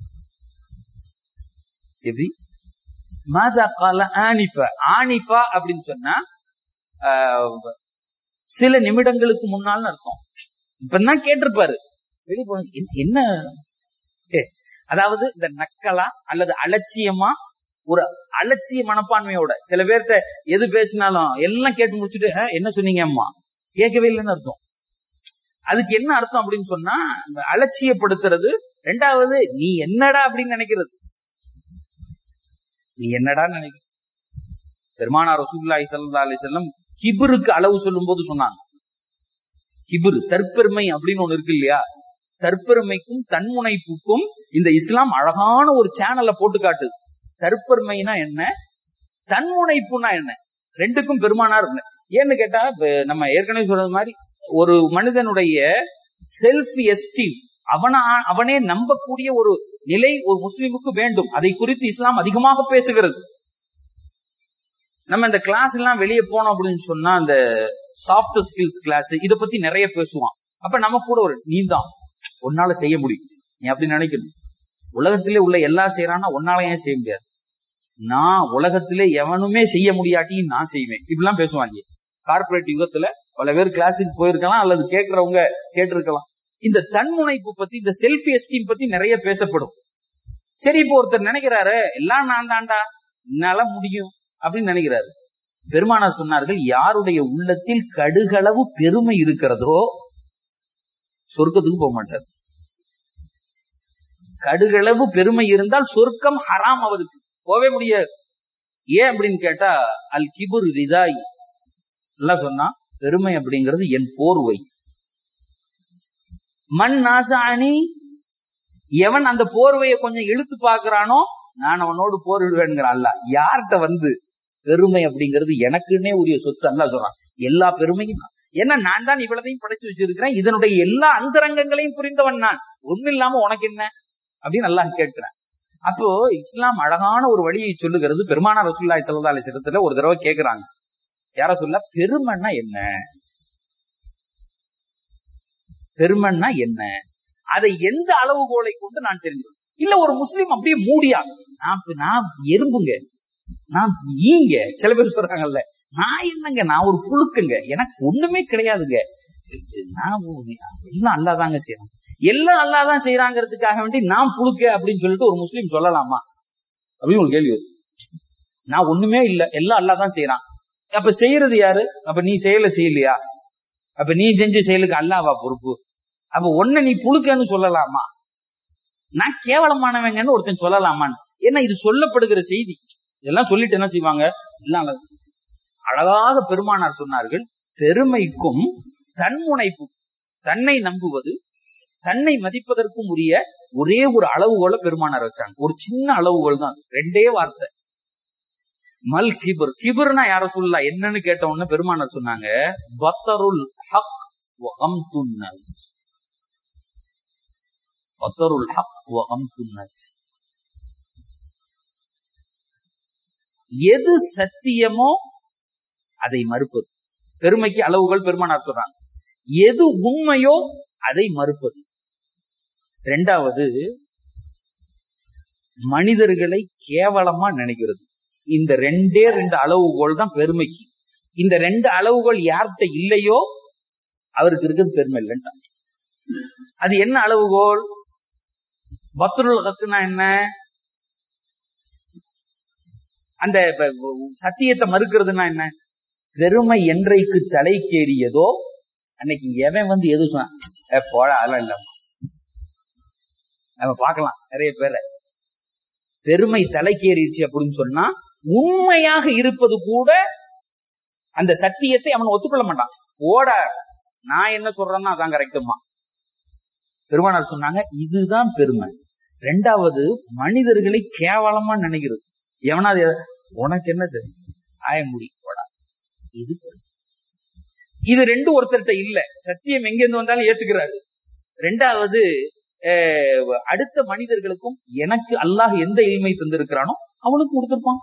எப்படி மாதா கால ஆனிஃபா ஆனிஃபா அப்படின்னு சொன்னா ஆஹ், சில நிமிடங்களுக்கு முன்னால்னு அர்த்தம் இப்பதான் கேட்டிருப்பாரு வெளியே போன என்ன- என்ன ஏ, அதாவது இந்த நக்கலா அல்லது அலட்சியமா ஒரு அலட்சிய மனப்பான்மையோட சில பேர்த்த எது பேசினாலும் எல்லாம் கேட்டு முடிச்சுட்டு "ஆ, என்ன சொன்னீங்க அம்மா கேட்கவே இல்லைன்னு அர்த்தம் அதுக்கு என்ன அர்த்தம் அப்படின்னு சொன்னா இந்த அலட்சியப்படுத்துறது ரெண்டாவது நீ என்னடா அப்படின்னு நினைக்கிறது நீ என்னடா நினைக்கிற பெருமானார் ரசூலுல்லாஹி ஸல்லல்லாஹு அலைஹி வஸல்லம் கிபருக்கு அளவு சொல்லும்போது சொன்னாங்க கிபுரு தற்பெருமை அப்படின்னு ஒண்ணு இருக்கு இல்லையா தற்பெருமைக்கும் தன்முனைப்புக்கும் இந்த இஸ்லாம் அழகான ஒரு சேனல்ல போட்டு காட்டுது தற்பெருமைனா என்ன தன்முனைப்புனா என்ன ரெண்டுக்கும் பெருமானார் இல்லை. ஏன்னு கேட்டா இப்ப நம்ம ஏற்கனவே சொல்றது மாதிரி ஒரு மனிதனுடைய செல்ஃப் எஸ்டீம் அவனா அவனே நம்பக்கூடிய ஒரு நிலை ஒரு முஸ்லிமுக்கு வேண்டும் அதை குறித்து இஸ்லாம் அதிகமாக பேசுகிறது நம்ம இந்த கிளாஸ் எல்லாம் வெளியே போனோம் அப்படின்னு சொன்னா அந்த சாஃப்ட் ஸ்கில்ஸ் கிளாஸ் இத பத்தி நிறைய பேசுவான் அப்ப நம்ம கூட ஒரு நீதான் உன்னால செய்ய முடியும் நீ அப்படி நினைக்கணும் உலகத்திலே உள்ள எல்லாம் செய்யறான்னா உன்னால ஏன் செய்ய முடியாது நான் உலகத்திலே எவனுமே செய்ய முடியாட்டியும் நான் செய்வேன் இப்படிலாம் பேசுவாங்க கார்ப்பரேட் யுகத்துல பல பேர் கிளாஸுக்கு போயிருக்கலாம் அல்லது கேட்கறவங்க கேட்டிருக்கலாம் இந்த தன்முனைப்பு பத்தி இந்த செல்ஃப் எஸ்டீம் பத்தி நிறைய பேசப்படும் சரி இப்போ ஒருத்தர் நினைக்கிறாரு எல்லாம் நான் தாண்டா என்னால முடியும் அப்படின்னு நினைக்கிறாரு பெருமானார் சொன்னார்கள் யாருடைய உள்ளத்தில் கடுகளவு பெருமை இருக்கிறதோ சொர்க்கத்துக்கு போக மாட்டார் கடுகளவு பெருமை இருந்தால் சொர்க்கம் ஹராம் அவருக்கு போவே முடியாது ஏன் அப்படின்னு கேட்டா அல் கிபுர் ரிதாய் எல்லாம் சொன்னா பெருமை அப்படிங்கிறது என் போர்வை மண் நாசாணி எவன் அந்த போர்வையை கொஞ்சம் இழுத்து பாக்குறானோ நான் அவனோடு போரிடுவேன்கிறான் அல்ல யார்கிட்ட வந்து பெருமை அப்படிங்கிறது எனக்குன்னே உரிய சொத்து அல்ல சொல்றான் எல்லா பெருமையும் நான். ஏன்னா நான் தான் இவ்வளவையும் படைச்சு வச்சிருக்கிறேன் இதனுடைய எல்லா அந்தரங்கங்களையும் புரிந்தவன் நான் ஒண்ணு இல்லாம உனக்கு என்ன அப்படின்னு நல்லா கேட்கிறேன் அப்போ இஸ்லாம் அழகான ஒரு வழியை சொல்லுகிறது பெருமானா ரசூல்லாய் சல்லா அலிசத்துல ஒரு தடவை கேக்குறாங்க யார சொல்ல பெருமைன்னா என்ன பெருமைன்னா என்ன அதை எந்த அளவுகோலை கொண்டு நான் தெரிஞ்சுக்கணும் இல்ல ஒரு முஸ்லீம் அப்படியே மூடியா நான் நான் எறும்புங்க நான் ஈங்க சில பேர் சொல்றாங்கல்ல நான் என்னங்க நான் ஒரு புழுக்குங்க எனக்கு ஒண்ணுமே கிடையாதுங்க நான் ஒரு- எல்லாம் அல்லாதாங்க செய்யறேன் எல்லாம் அல்லாதான் செய்யறாங்கிறதுக்காக வேண்டி நான் புழுக்க அப்படின்னு சொல்லிட்டு ஒரு முஸ்லீம் சொல்லலாமா அப்படின்னு ஒரு கேள்வி வருது. நான் ஒண்ணுமே இல்ல எல்லாம் அல்லாதான் செய்யறான் அப்ப செய்யறது யாரு அப்ப நீ செயல செய்யலையா அப்ப நீ செஞ்ச செயலுக்கு அல்லாவா பொறுப்பு அப்ப ஒன்ன நீ புழுக்கன்னு சொல்லலாமா நான் கேவலமானவங்கன்னு ஒருத்தன் சொல்லலாமான்னு ஏன்னா இது சொல்லப்படுகிற செய்தி இதெல்லாம் சொல்லிட்டு என்ன செய்வாங்க எல்லாம் அல்ல. அழகாக பெருமானார் சொன்னார்கள் பெருமைக்கும் தன்முனைப்பு தன்னை நம்புவது தன்னை மதிப்பதற்கும் உரிய ஒரே ஒரு அளவுகோல பெருமானார் வச்சாங்க ஒரு சின்ன அளவுகோல் தான் அது. ரெண்டே வார்த்தை மல் கிபர் கிபர்னா யார சொல்லலாம் என்னன்னு கேட்ட உடனே பெருமானார் சொன்னாங்க பத்தருல் ஹக் வ கம்துன் நஸ் பத்தருல் ஹக் வ கம்துன் நஸ் எது சத்தியமோ அதை மறுப்பது பெருமைக்கு அளவுகள் பெருமானார் சொல்றாங்க எது உண்மையோ அதை மறுப்பது ரெண்டாவது மனிதர்களை கேவலமா நினைக்கிறது இந்த ரெண்டே ரெண்டு அளவுகோல் தான் பெருமைக்கு இந்த ரெண்டு அளவுகோல் யார்கிட்ட இல்லையோ அவருக்கு இருக்கிறது பெருமை இல்லைன்ட்டான் அது என்ன அளவுகோல் பத்ருல் ஹக்குனா என்ன அந்த ப- சத்தியத்தை மறுக்கிறதுனா என்ன பெருமை என்றைக்கு தலைக்கேறியதோ அன்னைக்கு எவன் வந்து எது சொன்னான் "ஏ, போடா அதெல்லாம் இல்ல நம்ம பார்க்கலாம் நிறைய பேரை பெருமை தலைக்கேறிடுச்சு அப்படின்னு சொன்னா உண்மையாக இருப்பது கூட அந்த சத்தியத்தை அவன் ஒத்துக்கொள்ள மாட்டான் ஓட நான் என்ன சொல்றேன்னா அதான் கரெக்டுமா பெருமானார் சொன்னாங்க இதுதான் பெருமை ரெண்டாவது மனிதர்களை கேவலமா நினைக்கிறது எவனாவது எத- உனக்கு என்ன தெரியும் ஆயமுடி போடா இது பெருமை. இது ரெண்டு ஒருத்தர்கிட்ட இல்ல சத்தியம் எங்க இருந்து வந்தாலும் ஏத்துக்கிறாரு ரெண்டாவது அஹ், அடுத்த மனிதர்களுக்கும் எனக்கு அல்லாஹ் எந்த எளிமை தந்திருக்கிறானோ அவனுக்கு கொடுத்திருப்பான்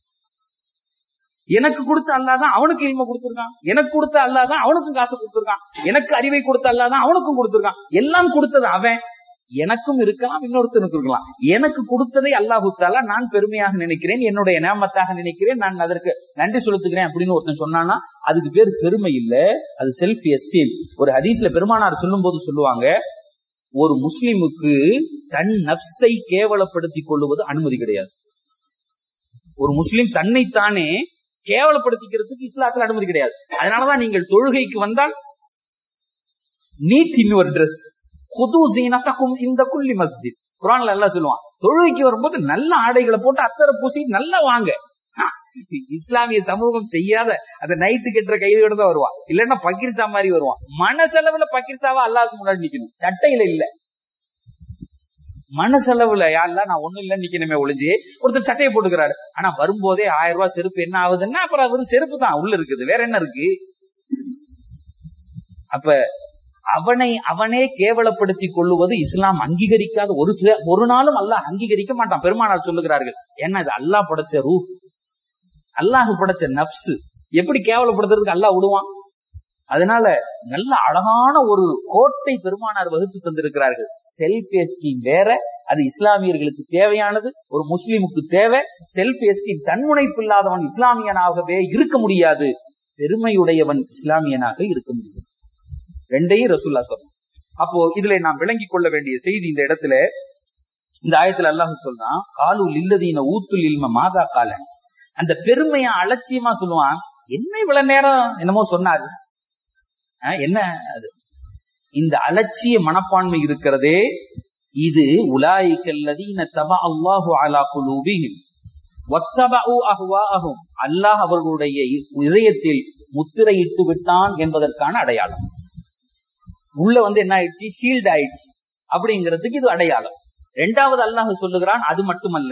எனக்கு கொடுத்த அல்லாஹ் தான் அவனுக்கு இல்ம கொடுத்திருக்கான் எனக்கு கொடுத்த அல்லாஹ் தான் அவனுக்கும் காசு கொடுத்திருக்கான் எனக்கு அறிவை கொடுத்த அல்லாஹ் தான் அவனுக்கும் கொடுத்திருக்கான் எல்லாம் கொடுத்தது அவன் எனக்கும் இருக்கலாம் இன்னொருத்தனுக்கு இருக்கலாம் எனக்கு கொடுத்ததை அல்லாஹு தாலா நான் பெருமையாக நினைக்கிறேன் என்னுடைய நேமத்தாக நினைக்கிறேன் நான் அதற்கு நன்றி செலுத்துகிறேன் அப்படின்னு ஒருத்தன் சொன்னானா அதுக்கு பேர் பெருமை இல்ல அது செல்ஃப் எஸ்டீம் ஒரு ஹதீஸ்ல பெருமானார் சொல்லும் போது சொல்லுவாங்க ஒரு முஸ்லிமுக்கு தன் நப்சை கேவலப்படுத்திக் கொள்ளுவது அனுமதி கிடையாது ஒரு முஸ்லிம் தன்னைத்தானே கேவலப்படுத்திக்கிறதுக்கு இஸ்லாத்தில் அனுமதி கிடையாது அதனாலதான் நீங்கள் தொழுகைக்கு வந்தால் நீட் இன்னொரு ட்ரெஸ் குது ஜீனத்தக்கும் இந்த குள்ளி மஸ்ஜித் குரான்ல எல்லாம் சொல்லுவான் தொழுகைக்கு வரும்போது நல்ல ஆடைகளை போட்டு அத்தரை பூசி நல்லா வாங்க இஸ்லாமிய சமூகம் செய்யாத அந்த நைட்டு கட்டுற கையோட தான் வருவான் இல்லன்னா பக்கிர்சா மாதிரி வருவான் மனசெலவுல பக்கிர்சாவா அல்லாஹ்க்கு முன்னாடி நிக்கணும் சட்டையில இல்ல மனசெலவுல யாரெல்லாம் நான் ஒண்ணும் இல்ல நிக்கணுமே ஒளிஞ்சு ஒருத்தர் சட்டையை போட்டுக்கிறாரு ஆனா வரும்போதே ஆயிரம் ரூபாய் செருப்பு என்ன ஆகுதுன்னா அப்புறம் அவரு செருப்பு தான் உள்ள இருக்குது வேற என்ன இருக்கு அப்ப அவனை அவனே கேவலப்படுத்திக் கொள்ளுவது இஸ்லாம் அங்கீகரிக்காத ஒரு சில ஒரு நாளும் அல்லாஹ் அங்கீகரிக்க மாட்டான் பெருமானார் சொல்லுகிறார்கள் ஏன்னா இது அல்லாஹ் படைச்ச ரூ அல்லாஹ் படைச்ச நப்சு எப்படி கேவலப்படுத்துறதுக்கு அல்லாஹ் விடுவான் அதனால நல்ல அழகான ஒரு கோட்டை பெருமானார் வகுத்து தந்திருக்கிறார்கள் செல்ஃப் எஸ்டீம் வேற அது இஸ்லாமியர்களுக்கு தேவையானது ஒரு முஸ்லிமுக்கு தேவை செல்ஃப் எஸ்டீம் தன்முனைப்பு இல்லாதவன் இஸ்லாமியனாகவே இருக்க முடியாது பெருமையுடையவன் இஸ்லாமியனாக இருக்க முடியும் ரெண்டையும் ரசூல்லா சொல்றான் அப்போ இதுல நாம் விளங்கிக் கொள்ள வேண்டிய செய்தி இந்த இடத்துல இந்த ஆயத்துல அல்லாஹ் சொல்றான் காலு லில்லதீன ஊத்துல் இல்ம மாதா காலன் அந்த பெருமைய அலட்சியமா சொல்லுவான் என்ன இவ்வளவு நேரம் என்னமோ சொன்னாரு ஆஹ் என்ன அது இந்த அலட்சிய மனப்பான்மை இருக்கிறதே இது உலாய்கல்லதீன தபா அல்லாஹு அலா குலூபிஹிம் வத்தபஉ அஹ்வாஅஹும் அல்லாஹ் அவர்களுடைய இதயத்தில் முத்திரையிட்டு விட்டான் என்பதற்கான அடையாளம் உள்ள வந்து என்ன ஆயிடுச்சு ஷீல்ட் ஆயிடுச்சு அப்படிங்கிறதுக்கு இது அடையாளம் ரெண்டாவது அல்லாஹ் சொல்லுகிறான் அது மட்டுமல்ல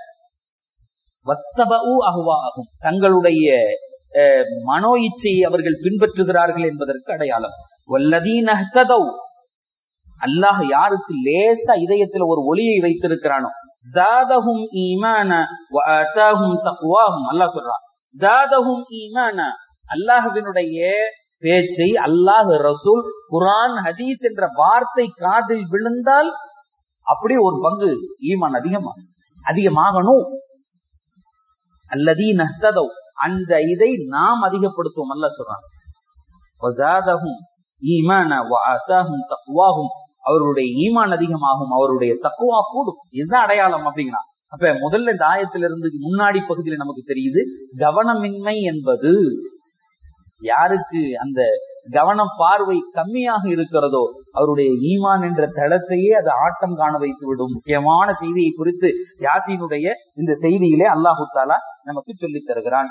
வத்தபஉ அஹ்வாஅஹும் தங்களுடைய அஹ், மனோ இச்சையை அவர்கள் பின்பற்றுகிறார்கள் என்பதற்கு அடையாளம் வல்லதீன இஹ்ததவ் அல்லாஹ் யாருக்கு லேசா இதயத்துல ஒரு ஒளியை வைத்திருக்கிறானோ ஜாதஹும் ஈமான வ ஆதாஹும் தக்வாஹும் அல்லாஹ் சொல்றான் ஜாதஹும் ஈமான அல்லாஹ்வினுடைய பேச்சை அல்லாஹ் ரசூல் குர்ஆன் ஹதீஸ் என்ற வார்த்தை காதில் விழுந்தால் அப்படியே ஒரு பங்கு ஈமான் அதிகமா அதிகமாகணும் அல்லதீன இஹ்ததவ் அந்த இதை நாம் அதிகப்படுத்துவோம் அல்லாஹ் சொல்றான் வஸாதஹும் ஈமான வ ஆதாஹும் தக்வாஹும் அவருடைய ஈமான் அதிகமாகும் அவருடைய தக்குவா கூடும் இதுதான் அடையாளம் அப்படிங்கிறான் அப்ப முதல்ல இந்த ஆயத்திலிருந்து முன்னாடி பகுதியில நமக்கு தெரியுது கவனமின்மை என்பது யாருக்கு அந்த கவன பார்வை கம்மியாக இருக்கிறதோ அவருடைய ஈமான் என்ற தளத்தையே அது ஆட்டம் காண வைத்து விடும் முக்கியமான செய்தியை குறித்து யாசீனுடைய இந்த செய்தியிலே அல்லாஹு தாலா நமக்கு சொல்லித் தருகிறான்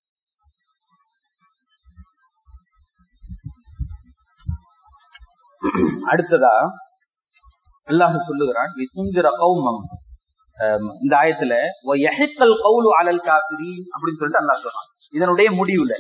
அடுத்ததா அல்லாஹ் சொல்லுகிறான் "லிதுன்திர கௌமம்." அஹ் இந்த ஆயத்துல "வயஹிக்கல் கௌலு அலல் காஃபிரீன்" அப்படின்னு சொல்லிட்டு அல்லாஹ் சொல்றான் இதனுடைய முடிவுல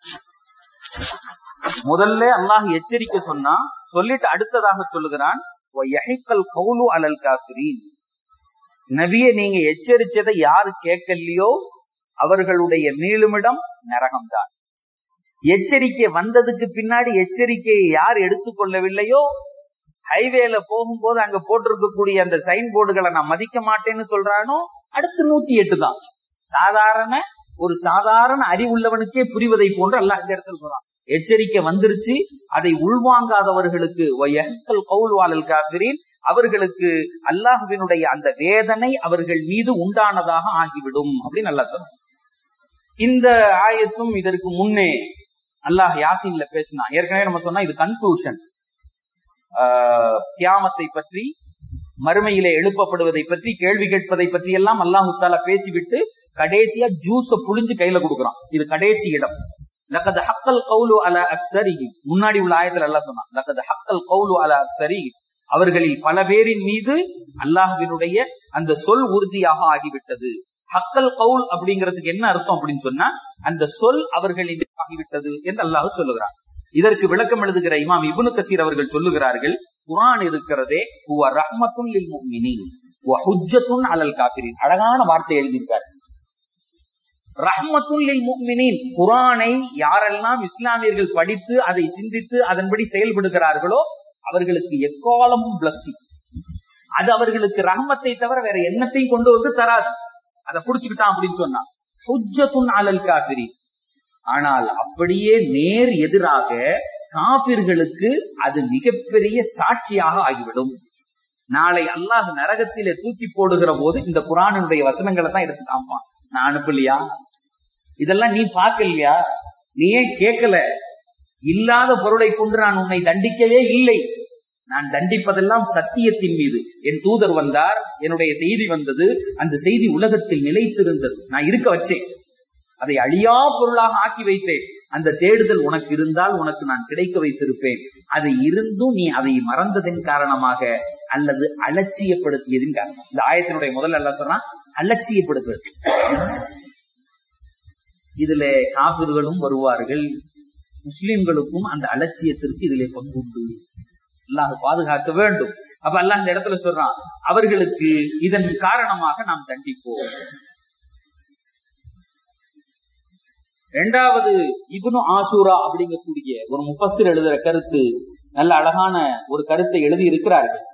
முதல்ல அல்லாஹ் எச்சரிக்கை சொன்னா சொல்லிட்டு அடுத்ததாக சொல்லுகிறான் "வயஹிக்கல் கௌலு அலல் காஃபிரீன்." நபியை நீங்க எச்சரிச்சதை யாரு கேட்கலையோ அவர்களுடைய மீளுமிடம் நரகம்தான் எச்சரிக்கை வந்ததுக்கு பின்னாடி எச்சரிக்கையை யார் எடுத்துக்கொள்ளவில்லையோ ஹைவேல போகும்போது அங்க போட்டிருக்கக்கூடிய அந்த சைன் போர்டுகளை நான் மதிக்க மாட்டேன்னு சொல்றானோ அடுத்து நூத்தி எட்டு தான் சாதாரண ஒரு சாதாரண அறிவுள்ளவனுக்கே புரிவதை போன்று அல்லாஹ் இந்த இடத்துல சொல்றான் எச்சரிக்கை வந்துருச்சு அதை உள்வாங்காதவர்களுக்கு வயஹ்கல் கவுல் வாலல் காஃபிரீன் அவர்களுக்கு அல்லாஹ்வினுடைய அந்த வேதனை அவர்கள் மீது உண்டானதாக ஆகிவிடும் அப்படின்னு நல்லா சொல்றான் இந்த ஆயத்தும் இதற்கு முன்னே அல்லாஹ் யாசின்ல பேசினா ஏற்கனவே நம்ம சொன்னா இது கன்க்ளூஷன் கியாமத்தை பற்றி மறுமையிலே எழுப்பப்படுவதை பற்றி கேள்வி கேட்பதை பற்றி எல்லாம் அல்லாஹு தாலா பேசிவிட்டு கடைசியா ஜூஸ புளிஞ்சு கையில கொடுக்குறான் இது கடைசி இடம் லக்கது ஹக்கல் கவுலு அல அக்சரிஹி முன்னாடி உள்ள ஆயத்துல எல்லாம் சொன்னான் லக்கது ஹக்கல் கவுலு அல அக்சரிஹி அவர்களில் பல பேரின் மீது அல்லாஹுவினுடைய அந்த சொல் உறுதியாக ஆகிவிட்டது ஹக்கல் கவுல் அப்படிங்கிறதுக்கு என்ன அர்த்தம் அப்படின்னு சொன்னா அந்த சொல் அவர்களின் ஆகிவிட்டது என்று அல்லாஹ் சொல்லுகிறார் இதற்கு விளக்கம் எழுதுகிற இமாம் இபுனு கசீர் அவர்கள் சொல்லுகிறார்கள் குரான் இருக்கிறதே ஹுவ ரஹ்மத்துன் லில் முஃமினீன் வ ஹுஜ்ஜத்துன் அலல் காஃபிரின் அழகான வார்த்தை எழுதியிருக்கார் ரஹ்மத்துன் லில் முஃமினீன் குரானை யாரெல்லாம் இஸ்லாமியர்கள் படித்து அதை சிந்தித்து அதன்படி செயல்படுகிறார்களோ அவர்களுக்கு எக்காலமும் பிளஸ்ஸிங் அது அவர்களுக்கு ரஹ்மத்தை தவிர வேற எண்ணத்தையும் கொண்டு வந்து தராது அதை புடிச்சுக்கிட்டான் அப்படின்னு சொன்னா ஹுஜ்ஜத்துன் அலல் காபிரி ஆனால் அப்படியே நேர் எதிராக காபிர்களுக்கு அது மிகப்பெரிய சாட்சியாக ஆகிவிடும் நாளை அல்லாஹ் நரகத்திலே தூக்கி போடுகிற போது இந்த குரானுடைய வசனங்களை தான் எடுத்து காப்பான் நான் அனுப்பலையா இதெல்லாம் நீ பார்க்கலையா நீ ஏன் கேட்கல இல்லாத பொருளை கொண்டு நான் உன்னை தண்டிக்கவே இல்லை நான் தண்டிப்பதெல்லாம் சத்தியத்தின் மீது என் தூதர் வந்தார் என்னுடைய செய்தி வந்தது அந்த செய்தி உலகத்தில் நிலைத்திருந்தது நான் இருக்க வச்சேன் அதை அழியா பொருளாக ஆக்கி வைத்தேன் அந்த தேடுதல் உனக்கு இருந்தால் உனக்கு நான் கிடைக்க வைத்திருப்பேன் அது இருந்தும் நீ அதை மறந்ததன் காரணமாக அல்லது அலட்சியப்படுத்தியதின் காரணம் இந்த ஆயத்தினுடைய முதல்ல எல்லாம் சொன்னா அலட்சியப்படுத்துறது இதுல காபிர்களும் வருவார்கள் முஸ்லிம்களுக்கும் அந்த அலட்சியத்திற்கு இதிலே பங்குண்டு அல்லாஹ் பாதுகாக்க வேண்டும் அப்ப அல்லாஹ் இந்த இடத்துல சொல்றான் அவர்களுக்கு இதன் காரணமாக நாம் தண்டிப்போம் இரண்டாவது இப்னு ஆசூரா அப்படிங்கக்கூடிய ஒரு முஃபஸ்ஸிர் எழுதுற கருத்து நல்ல அழகான ஒரு கருத்தை எழுதி இருக்கிறார்கள்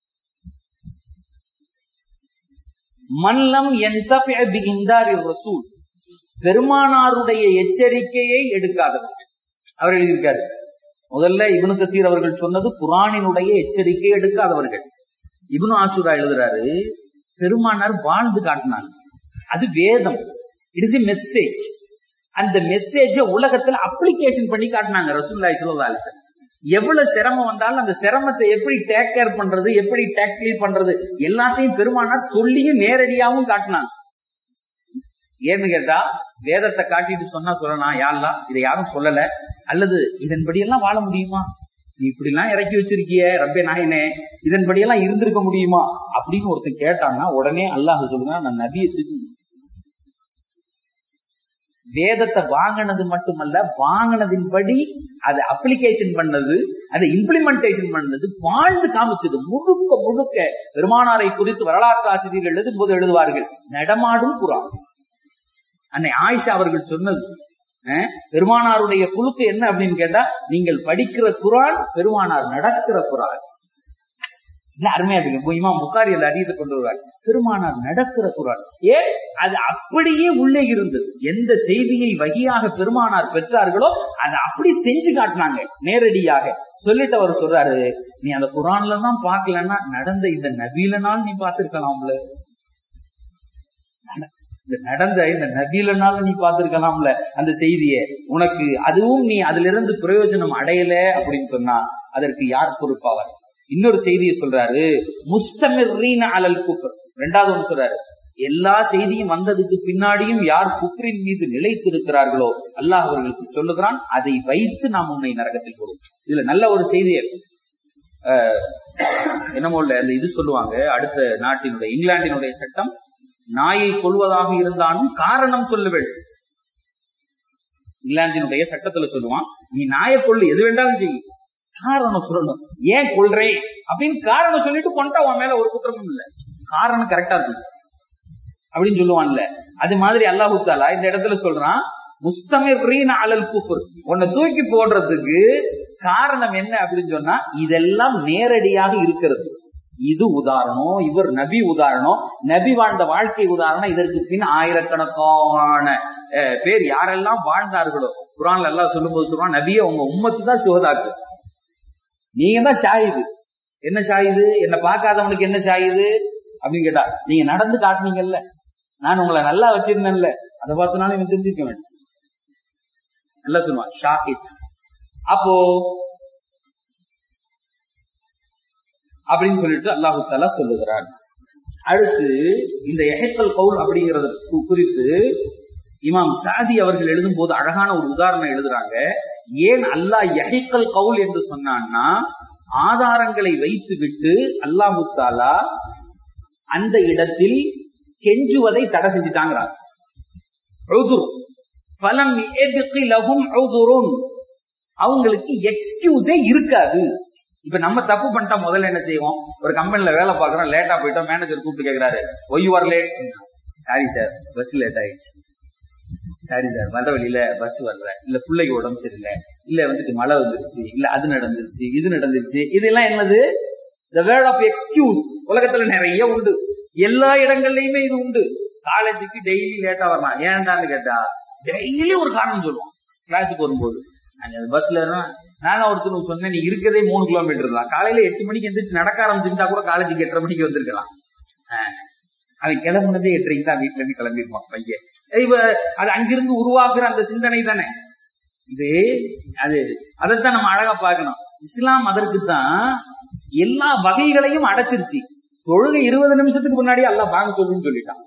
மல்லம் இந்தாரி ரசூல் பெருமானாருடைய எச்சரிக்கையை எடுக்காதவர்கள் அவர் எழுதியிருக்காரு முதல்ல இப்னு கசீர் அவர்கள் சொன்னது குரானினுடைய எச்சரிக்கை எடுக்காதவர்கள் இப்னு ஆசூரா எழுதுறாரு பெருமானார் வாழ்ந்து காட்டினாங்க அது வேதம் இட் இஸ் மெசேஜ் அந்த மெசேஜ உலகத்துல அப்ளிகேஷன் பண்ணி காட்டினாங்க ரசூல்லாய் சொல்லி எவ்வளவு சிரமம் வந்தாலும் அந்த சிரமத்தை எப்படி டேக் கேர் பண்றது எப்படி டேக்கிள் பண்றது எல்லாத்தையும் பெருமானார் சொல்லியும் நேரடியாவும் காட்டினாங்க ஏன்னு கேட்டா வேதத்தை காட்டிட்டு சொன்னா சொல்லலாம் யாரெல்லாம் இதை யாரும் சொல்லல அல்லது இதன்படி எல்லாம் வாழ முடியுமா நீ இப்படி எல்லாம் இறக்கி வச்சிருக்கிய ரப்பே நாயனே இதன்படி எல்லாம் இருந்திருக்க முடியுமா அப்படின்னு ஒருத்தன் கேட்டான்னா உடனே அல்லாஹ் சொல்லுங்க நான் நபியத்துக்கு வேதத்தை வாங்கினது மட்டுமல்ல வாங்கினதின்படி அதை அப்ளிகேஷன் பண்ணது அதை இம்ப்ளிமெண்டேஷன் பண்ணது வாழ்ந்து காமிச்சது முழுக்க முழுக்க பெருமானாரை குறித்து வரலாற்று ஆசிரியர்கள் எழுதும் போது எழுதுவார்கள் நடமாடும் குரான் அன்னை ஆயிஷா அவர்கள் சொன்னது பெருமானாருடைய குழுக்கு என்ன அப்படின்னு கேட்டா நீங்கள் படிக்கிற குரான் பெருமானார் நடக்கிற குரான் இல்ல அருமையா இருக்கு இமாம் புகாரி அந்த அடியத்தை கொண்டு வருவார் பெருமானார் நடக்கிற குரான் ஏன் அது அப்படியே உள்ளே இருந்தது எந்த செய்தியை வகையாக பெருமானார் பெற்றார்களோ அதை அப்படி செஞ்சு காட்டினாங்க நேரடியாக சொல்லிட்டு அவர் சொல்றாரு நீ அந்த குரான்ல தான் பாக்கலன்னா நடந்த இந்த நபீல நாள் நீ பார்த்திருக்கலாம்ல இந்த நடந்த இந்த நபீல நாள் நீ பார்த்திருக்கலாம்ல அந்த செய்திய உனக்கு அதுவும் நீ அதுல இருந்து பிரயோஜனம் அடையல அப்படின்னு சொன்னா அதற்கு யார் பொறுப்பாவார் இன்னொரு செய்தியை சொல்றாரு முஸ்தமிர்ரீன அலல் குஃபர் ரெண்டாவது ஒன்று சொல்றாரு எல்லா செய்தியும் வந்ததுக்கு பின்னாடியும் யார் குஃப்ரின் மீது நிலைத்திருக்கிறார்களோ அல்லாஹ் அவர்களுக்கு சொல்லுகிறான் அதை வைத்து நாம் உன்னை நரகத்தில் போடுவோம் இதுல நல்ல ஒரு செய்தியை என்னமோ இல்ல அந்த இது சொல்லுவாங்க அடுத்த நாட்டினுடைய இங்கிலாந்தினுடைய சட்டம் நாயை கொள்வதாக இருந்தாலும் காரணம் சொல்ல வேண்டும் இங்கிலாந்தினுடைய சட்டத்துல சொல்லுவான் நீ நாயை கொள்ளு எது வேண்டாலும் செய்யும் காரணம் சொல்லணும் ஏன் கொள்றேன் அப்படின்னு காரணம் சொல்லிட்டு கொண்டா உன் மேல ஒரு குற்றமும் இல்ல காரணம் கரெக்டா இருக்கு அப்படின்னு சொல்லுவான்ல அது மாதிரி அல்லாஹு தாலா இந்த இடத்துல சொல்றான் முஸ்தமிர் அலல் குஃபுர் உன்னை தூக்கி போடுறதுக்கு காரணம் என்ன அப்படின்னு சொன்னா இதெல்லாம் நேரடியாக இருக்கிறது இது உதாரணம் இவர் நபி உதாரணம் நபி வாழ்ந்த வாழ்க்கை உதாரணம் இதற்கு பின் ஆயிரக்கணக்கான பேர் யாரெல்லாம் வாழ்ந்தார்களோ குரான்ல எல்லாம் சொல்லும் போது சொல்றான் நபிய உங்க உம்மத்து தான் சுகதாக்கு நீங்க தான் ஷாயிது என்ன ஷாயிது என்ன பார்க்காதவங்களுக்கு என்ன ஷாயிது அப்படின்னு கேட்டா நீங்க நடந்து காட்டினீங்கல்ல நான் உங்களை நல்லா வச்சிருந்தேன்ல அதை பார்த்தனாலும் இவன் தெரிஞ்சிருக்க வேண்டும் நல்லா சொல்லுவான் ஷாஹித் அப்போ அப்படின்னு சொல்லிட்டு அல்லாஹு தாலா சொல்லுகிறான் அடுத்து இந்த எஹக்கல் கவுல் அப்படிங்கறத கு- குறித்து இமாம் சாதி அவர்கள் எழுதும் போது அழகான ஒரு உதாரணம் எழுதுறாங்க ஏன் அல்லாஹ் யஹிக்கல் கவுல் என்று சொன்னான்னா ஆதாரங்களை வைத்து விட்டு அல்லாஹு தாலா அந்த இடத்தில் கெஞ்சுவதை தடை செஞ்சுட்டாங்கிறார் உதுர் ஃபலம் எதுக்கு லகும் உதுரும் அவங்களுக்கு எக்ஸ்கியூஸே இருக்காது இப்ப நம்ம தப்பு பண்ணிட்டா முதல்ல என்ன செய்வோம் ஒரு கம்பெனில வேலை பார்க்கறோம் லேட்டா போயிட்டோம் மேனேஜர் கூப்பிட்டு கேக்குறாரு why you are late sorry sir bus late ஆயிடுச்சு சாரி சார் வர வழியில பஸ் வரல இல்ல பிள்ளைக்கு உடம்பு சரியில்லை இல்ல வந்துட்டு மழை வந்துருச்சு இல்ல அது நடந்துருச்சு இது நடந்துருச்சு இதெல்லாம் என்னது த வேர்ட் ஆஃப் எக்ஸ்கியூஸ் உலகத்துல நிறைய உண்டு எல்லா இடங்கள்லயுமே இது உண்டு காலேஜுக்கு டெய்லி லேட்டா வரலாம் ஏன்டான்னு கேட்டா டெய்லி ஒரு காரணம் சொல்லுவோம் கிளாஸுக்கு வரும்போது அங்க பஸ்ல நானும் ஒருத்தனுக்கு சொன்னேன் நீ இருக்கதே மூணு கிலோமீட்டர் தான் காலையில எட்டு மணிக்கு எந்திரிச்சு நடக்க ஆரம்பிச்சுட்டா கூட காலேஜுக்கு எட்டரை மணிக்கு வந்திருக்கலாம் ஆஹ். அவன் கிளம்புனதே எட்டரைக்கு தான் வீட்டுல இருந்து கிளம்பிருப்பான் பையன் இப்ப அது அங்கிருந்து உருவாக்குற அந்த சிந்தனை தானே இது அது அதைத்தான் நம்ம அழகா பார்க்கணும் இஸ்லாம் அதற்கு தான் எல்லா வகைகளையும் அடைச்சிருச்சு தொழுகை இருபது நிமிஷத்துக்கு முன்னாடி அல்லாஹ் வாங்க சொல்லுன்னு சொல்லிட்டான்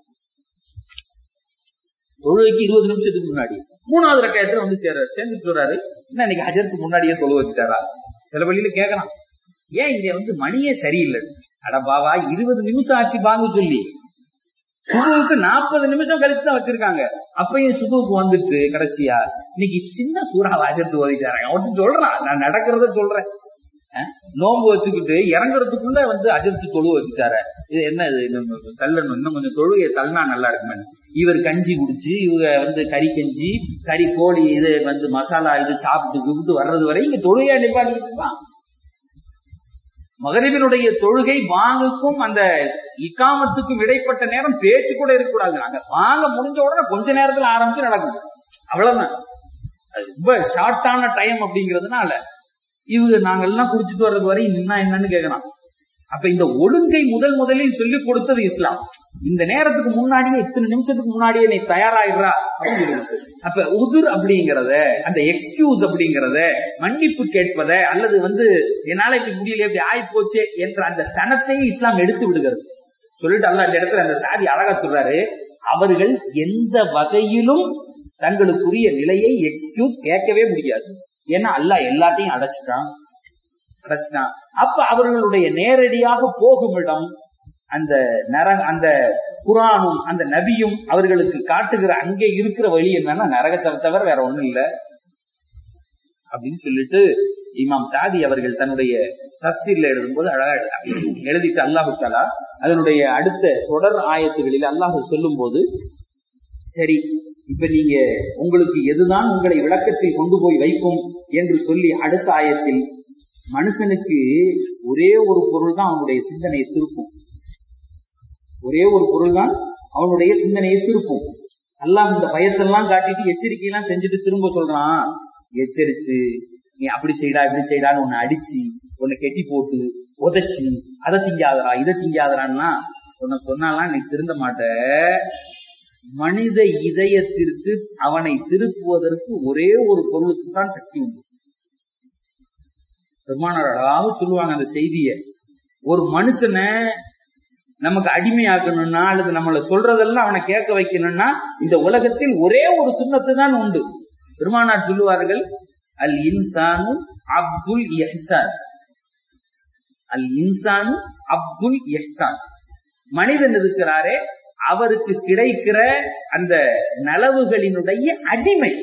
தொழுகைக்கு இருபது நிமிஷத்துக்கு முன்னாடி மூணாவது ரக்காயத்துல வந்து சேர சேர்ந்து சொல்றாரு என்ன இன்னைக்கு ஹஜருக்கு முன்னாடியே தொழு வச்சுட்டாரா சில வழியில கேட்கலாம் ஏன் இங்க வந்து மணியே சரியில்லை அட பாவா இருபது நிமிஷம் ஆச்சு வாங்க சொல்லி சுபுவுக்கு நாற்பது நிமிஷம் கழிச்சு தான் வச்சிருக்காங்க அப்பயும் சுபுவுக்கு வந்துட்டு கடைசியா இன்னைக்கு சின்ன சூறா வாஜத்து ஓதிட்டாங்க அவன் சொல்றான் நான் நடக்கிறத சொல்றேன் அஹ், நோன்பு வச்சுக்கிட்டு இறங்குறதுக்குள்ள வந்து அஜர்த்து தொழு வச்சுட்டாரு இது என்ன இது நம்ம தள்ளணும் இன்னும் கொஞ்சம் தொழுகையை தள்ளனா நல்லா இருக்குமே இவர் கஞ்சி குடிச்சு இவங்க வந்து கறி கஞ்சி கறி கோழி இது வந்து மசாலா இது சாப்பிட்டு கிப்பிட்டு வர்றது வரை இங்க தொழுகையா நிப்பாட்டிட்டு இருப்பான் மகரிபினுடைய தொழுகை வாங்குக்கும் அந்த இக்காமத்துக்கும் இடைப்பட்ட நேரம் பேச்சு கூட இருக்கக்கூடாது நாங்க வாங்க முடிஞ்ச உடனே கொஞ்ச நேரத்துல ஆரம்பிச்சு நடக்கும் அவ்வளவுதான் அது ரொம்ப ஷார்ட்டான டைம் அப்படிங்கிறதுனால இவங்க நாங்க எல்லாம் குடிச்சிட்டு வர்றது வரை நின்னா என்னன்னு கேட்கலாம் அப்ப இந்த ஒழுங்கை முதல் முதலில் சொல்லி கொடுத்தது இஸ்லாம் இந்த நேரத்துக்கு முன்னாடியே இத்தனை நிமிஷத்துக்கு முன்னாடியே நீ தயாராயிடுறா அப்படின்னு சொல்லிருக்கு. அப்ப உதிர் அப்படிங்கறத அந்த எக்ஸ்கியூஸ் அப்படிங்கறத மன்னிப்பு கேட்பத அல்லது வந்து என்னால இப்படி முடியல இப்படி ஆயி போச்சே என்ற அந்த தனத்தை இஸ்லாம் எடுத்து விடுகிறது சொல்லிட்டு அல்ல அந்த இடத்துல அந்த சாதி அழகா சொல்றாரு அவர்கள் எந்த வகையிலும் தங்களுக்குரிய நிலையை எக்ஸ்கியூஸ் கேட்கவே முடியாது ஏன்னா அல்லாஹ் எல்லாத்தையும் அடைச்சிட்டான் அடைச்சிட்டான் அப்ப அவர்களுடைய நேரடியாக போகும் இடம் அந்த நர அந்த குரானும் அந்த நபியும் அவர்களுக்கு காட்டுகிற அங்கே இருக்கிற வழி என்னன்னா நரகத்தை தவிர வேற ஒண்ணும் இல்ல அப்படின்னு சொல்லிட்டு இமாம் சாதி அவர்கள் தன்னுடைய தப்சீர்ல எழுதும்போது அழகா எழுதுறாங்க. எழுதிட்டு அல்லாஹு தாலா அதனுடைய அடுத்த தொடர் ஆயத்துகளில் அல்லாஹ் சொல்லும் போது சரி இப்ப நீங்க உங்களுக்கு எதுதான் உங்களை விளக்கத்தில் கொண்டு போய் வைக்கும் என்று சொல்லி அடுத்த ஆயத்தில் மனுஷனுக்கு ஒரே ஒரு பொருள் தான் அவனுடைய சிந்தனையை திருப்பும் ஒரே ஒரு பொருள் தான் அவனுடைய சிந்தனையை திருப்பும் அல்லாஹ் இந்த பயத்தெல்லாம் காட்டிட்டு எச்சரிக்கை எல்லாம் செஞ்சுட்டு திரும்ப சொல்றான் எச்சரிச்சு நீ அப்படி செய்டா இப்படி செய்டான்னு உன்னை அடிச்சு உன்னை கெட்டி போட்டு உதைச்சு அதை திங்காதரா இதை திங்காதரான்னா உன்னை சொன்னாலாம் நீ திருந்த மாட்ட மனித இதயத்திற்கு அவனை திருப்புவதற்கு ஒரே ஒரு பொருளுக்கு தான் சக்தி உண்டு பெருமானார் அழகாக சொல்லுவாங்க அந்த செய்திய ஒரு மனுஷனை நமக்கு அடிமையாக்கணும்னா அல்லது நம்மள சொல்றதெல்லாம் அவனை கேட்க வைக்கணும்னா இந்த உலகத்தில் ஒரே ஒரு சுண்ணத்து தான் உண்டு பெருமானார் சொல்லுவார்கள் அல் இன்சானு அப்துல் எஹ்சான் அல் இன்சானு அப்துல் எஹ்சான் மனிதன் இருக்கிறாரே அவருக்கு கிடைக்கிற அந்த நலவுகளினுடைய அடிமை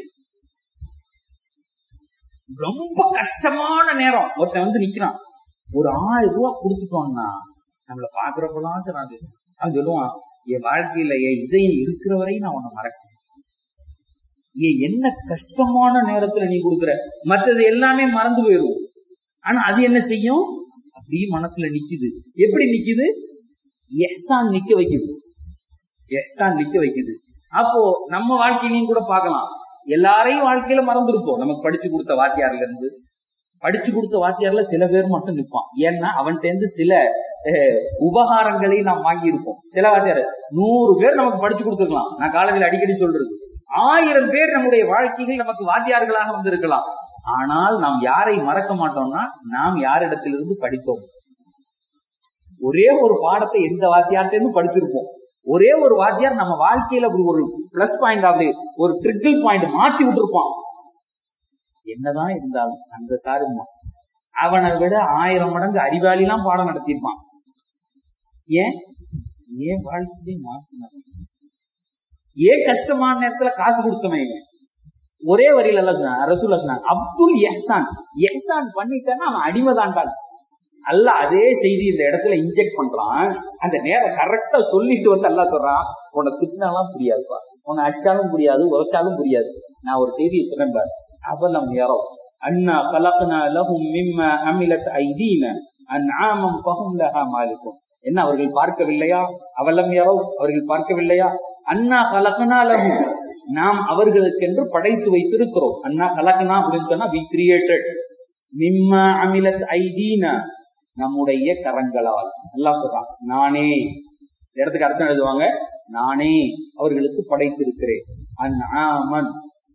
ரொம்ப கஷ்டமான நேரம் ஒருத்தன் வந்து நிக்கிறான் ஒரு ஆயிரம் ரூபாய் கொடுத்துட்டோம்னா நம்மள பாக்குறப்பெல்லாம் சொன்னாங்க அவன் சொல்லுவான் என் வாழ்க்கையில என் இதயம் இருக்கிற வரையும் நான் உன்னை மறக்கேன் ஏன் என்ன கஷ்டமான நேரத்துல நீ கொடுக்குற மத்தது எல்லாமே மறந்து போயிடும் ஆனா அது என்ன செய்யும் அப்படியே மனசுல நிக்குது எப்படி நிக்குது எஹ்சான் நிக்க வைக்குது எஹ்சான் நிக்க வைக்குது அப்போ நம்ம வாழ்க்கையிலையும் கூட பார்க்கலாம் எல்லாரையும் வாழ்க்கையில மறந்துருப்போம் நமக்கு படிச்சு கொடுத்த வாத்தியார்ல இருந்து படிச்சு கொடுத்த வாத்தியார்ல சில பேர் மட்டும் நிப்பான் ஏன்னா அவன்கிட்ட இருந்து சில அஹ், உபகாரங்களை நாம் வாங்கி இருப்போம் சில வாத்தியார் நூறு பேர் நமக்கு படிச்சு கொடுத்துருக்கலாம் நான் காலேஜில் அடிக்கடி சொல்றது ஆயிரம் பேர் நம்முடைய வாழ்க்கையில் நமக்கு வாத்தியார்களாக வந்திருக்கலாம் ஆனால் நாம் யாரை மறக்க மாட்டோம்னா நாம் யாரிடத்திலிருந்து படித்தோம் ஒரே ஒரு பாடத்தை எந்த வாத்தியார்ட்டேருந்து படிச்சிருப்போம் ஒரே ஒரு வாத்தியார் நம்ம வாழ்க்கையில அப்படி ஒரு பிளஸ் பாயிண்ட் அப்படி ஒரு ட்ரிக்கிள் பாயிண்ட் மாத்தி விட்டுருப்பான் என்னதான் இருந்தாலும் அந்த சாருமா அவனை விட ஆயிரம் மடங்கு அறிவாளிலாம் பாடம் நடத்தியிருப்பான் ஏன் ஏன் வாழ்க்கையை மாத்தினான் ஏன் கஷ்டமான நேரத்துல காசு கொடுத்தவன் இவன் ஒரே வரியில எல்லாம் சொன்னான் ரசூல் சொன்னாங்க அப்துல் எஹ்சான் எஹ்சான் பண்ணிட்டான்னா அவன் அடிமைதான்டான் அல்ல அதே செய்தி இந்த இடத்துல இன்ஜெக்ட் பண்றான் அந்த நேரம் கரெக்டா சொல்லிட்டு வந்து அல்லாஹ் சொல்றான் உன்னை திட்டினாலாம் புரியாதுப்பா உன்னை அடிச்சாலும் புரியாது உரைச்சாலும் புரியாது நான் ஒரு செய்தியை சொன்னேன் பாரு அவலம் யாரோ அண்ணா கலக்கனா லஹும் மிம்ம அமிலத் ஐதீன அன்ஆமம் ஃபஹும் லஹா மாலிக்கும் என்ன அவர்கள் பார்க்கவில்லையா அவலம் யாரோ அவர்கள் பார்க்கவில்லையா அண்ணா கலக்கனா லஹும் நாம் அவர்களுக்கென்று படைத்து வைத்திருக்கிறோம் அண்ணா கலக்கனா அப்படின்னு சொன்னா வி கிரியேட்டட் மிம்ம அமிலத் ஐதீன நம்முடைய கரங்களால் அல்லாஹ் சொல்றான் நானே இந்த இடத்துக்கு அர்த்தம் எழுதுவாங்க நானே அவர்களுக்கு படைத்திருக்கிறேன் அன்ஆமன்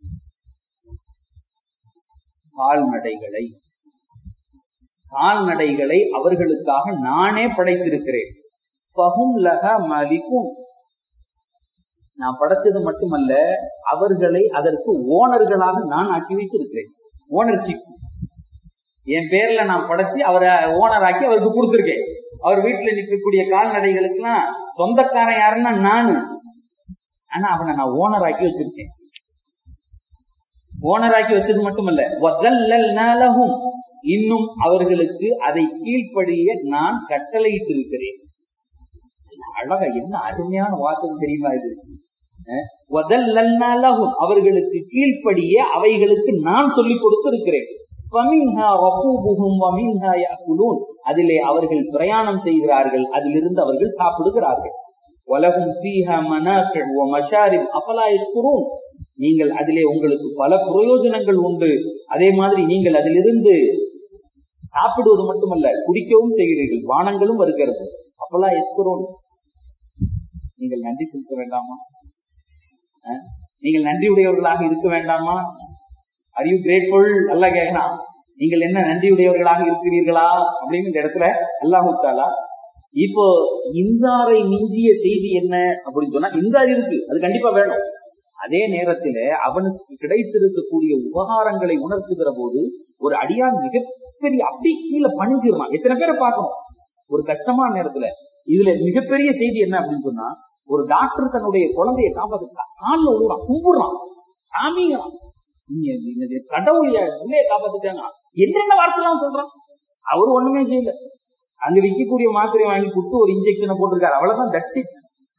கால்நடைகளை கால்நடைகளை அவர்களுக்காக நானே படைத்திருக்கிறேன் ஃபஹும் லஹ மலிக்கும் நான் படைச்சது மட்டுமல்ல அவர்களை அதற்கு ஓனர்களாக நான் ஆக்கி வைத்திருக்கிறேன் ஓனர்ஷிப் என் பேர்ல நான் படைச்சு அவரை ஓனர் ஆக்கி அவருக்கு கொடுத்திருக்கேன் அவர் வீட்டுல நிற்கக்கூடிய கால்நடைகளுக்கெல்லாம் சொந்தக்காரன் யாருன்னா நானு ஆனா அவனை நான் ஓனர் ஆக்கி வச்சிருக்கேன் ஓனர் ஆக்கி வச்சது மட்டுமல்ல வதல்லல்னா லஹும். இன்னும் அவர்களுக்கு அதை கீழ்ப்படிய நான் கட்டளையிட்டு இருக்கிறேன் அழகா என்ன அருமையான வாசகம் தெரியுமா இது அஹ், வதல்லல்னா லஹும். அவர்களுக்கு கீழ்ப்படிய அவைகளுக்கு நான் சொல்லிக் கொடுத்து இருக்கிறேன் فَمِنْهَا رَكُوبُهُمْ وَمِنْهَا يَأْكُلُونَ அதிலே அவர்கள் பிரயாணம் செய்கிறார்கள் அதிலிருந்து அவர்கள் சாப்பிடுகிறார்கள் وَلَهُمْ فِيهَا مَنَافِعُ وَمَشَارِبُ أَفَلَا يَشْكُرُونَ நீங்கள் அதிலே உங்களுக்கு பல பிரயோஜனங்கள் உண்டு அதே மாதிரி நீங்கள் அதிலிருந்து சாப்பிடுவது மட்டுமல்ல குடிக்கவும் செய்கிறீர்கள் வானங்களும் வருகிறது அப்பலா எஸ்குரோன் நீங்கள் நன்றி செலுத்த வேண்டாமா அஹ்? நீங்கள் நன்றியுடையவர்களாக இருக்க வேண்டாமா ஆர் யூ கிரேட்ஃபுல் அல்ல கேட்கலாம் நீங்கள் என்ன நன்றியுடையவர்களாக இருக்கிறீர்களா அப்படின்னு இந்த இடத்துல அல்லாஹு தாலா இப்போ இந்தாரை மிஞ்சிய செய்தி என்ன அப்படின்னு சொன்னா இந்தார் இருக்கு அது கண்டிப்பா வேணும் அதே நேரத்துல அவனுக்கு கிடைத்திருக்கக்கூடிய உபகாரங்களை உணர்த்துகிற போது ஒரு அடியான் மிகப்பெரிய அப்படி கீழே பணிஞ்சிருவான் எத்தனை பேரை பார்க்கணும் ஒரு கஷ்டமான நேரத்துல இதுல மிகப்பெரிய செய்தி என்ன அப்படின்னு சொன்னா ஒரு டாக்டர் தன்னுடைய குழந்தைய காப்பாத்து காலில் விழுறான் கும்பிடுறான் சாமிங்கிறான் நீங்க என்னது கடவுளைய உள்ளே காப்பாத்துட்டாங்க என்னென்ன வார்த்தைலாம் சொல்றான் அவர் ஒண்ணுமே செய்யல அங்க விற்கக்கூடிய மாத்திரை வாங்கி கொடுத்து ஒரு இன்ஜெக்ஷனை போட்டிருக்காரு அவ்வளவுதான் தட்ஸ் இட்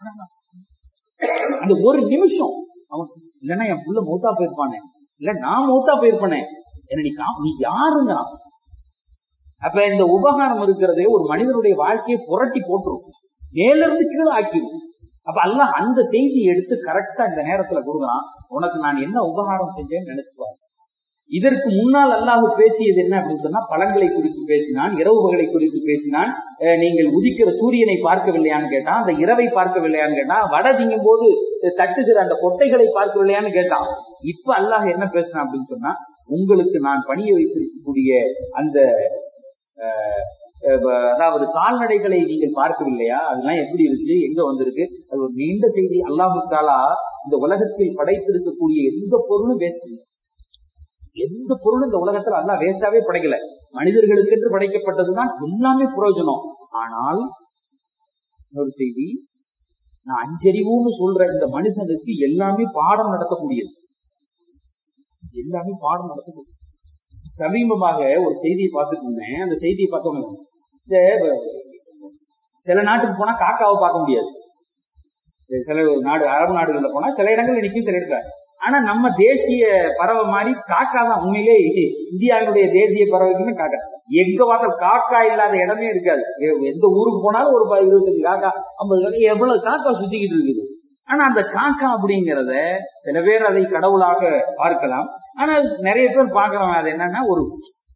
அந்த ஒரு நிமிஷம் அவன் இல்லைன்னா என் புள்ள மௌத்தா போயிருப்பானே இல்ல நான் மௌத்தா போயிருப்பானே என்ன நீ கா- நீ யாருங்கிறான் அப்ப இந்த உபகாரம் இருக்கிறதே ஒரு மனிதனுடைய வாழ்க்கையை புரட்டி போட்டுரும் மேல இருந்து கீழே ஆக்கிடும் அப்ப அல்லாஹ் அந்த செய்தியை எடுத்து கரெக்டா இந்த நேரத்துல கொடுக்குறான் உனக்கு நான் என்ன உபகாரம் செஞ்சேன்னு நினைச்சுப்பாரு இதற்கு முன்னால் அல்லாஹ் பேசியது என்ன அப்படின்னு சொன்னா பழங்களை குறித்து பேசினான் இரவுகளை குறித்து பேசினான் அஹ் நீங்கள் உதிக்கிற சூரியனை பார்க்கவில்லையான்னு கேட்டான் அந்த இரவை பார்க்கவில்லையான்னு கேட்டான் வடை திங்கும் போது தட்டுகிற அந்த கொட்டைகளை பார்க்கவில்லையான்னு கேட்டான் இப்ப அல்லாஹ் என்ன பேசினான் அப்படின்னு சொன்னா உங்களுக்கு நான் பணிய வைத்திருக்கக்கூடிய அந்த அஹ், அஹ், அதாவது கால்நடைகளை நீங்கள் பார்க்கவில்லையா அதெல்லாம் எப்படி இருக்கு எங்க வந்திருக்கு அது ஒரு நீண்ட செய்தி அல்லாஹு தாலா இந்த உலகத்தில் படைத்திருக்கக்கூடிய எந்த பொருளும் வேஸ்ட் இல்லை எந்த பொருளும் இந்த உலகத்துல அல்லாஹ் வேஸ்டாவே படைக்கல மனிதர்களுக்கென்று படைக்கப்பட்டதுதான் எல்லாமே பிரயோஜனம் ஆனால் இன்னொரு செய்தி நான் அஞ்சறிவுன்னு சொல்ற இந்த மனுஷனுக்கு எல்லாமே பாடம் நடத்தக்கூடியது எல்லாமே பாடம் நடத்தக்கூடியது சமீபமாக ஒரு செய்தியை பார்த்துட்டு இருந்தேன் அந்த செய்தியை பார்த்தோம் இந்த சில நாட்டுக்கு போனா காக்காவை பார்க்க முடியாது சில நாடு அரபு நாடுகள்ல போனா சில இடங்கள்ல நிக்கும் சில இடத்துல ஆனா நம்ம தேசிய பறவை மாதிரி காக்கா தான் உண்மையிலே இந்தியாவினுடைய தேசிய பறவைக்குமே காக்கா எங்க பார்த்தாலும் காக்கா இல்லாத இடமே இருக்காது எ- எந்த ஊருக்கு போனாலும் ஒரு ப- இருபத்தஞ்சு காக்கா ஐம்பது காக்கா எவ்வளவு காக்கா சுத்திக்கிட்டு இருக்குது ஆனா அந்த காக்கா அப்படிங்கறத சில பேர் அதை கடவுளாக பார்க்கலாம் ஆனா நிறைய பேர் பார்க்கறவங்க அது என்னன்னா ஒரு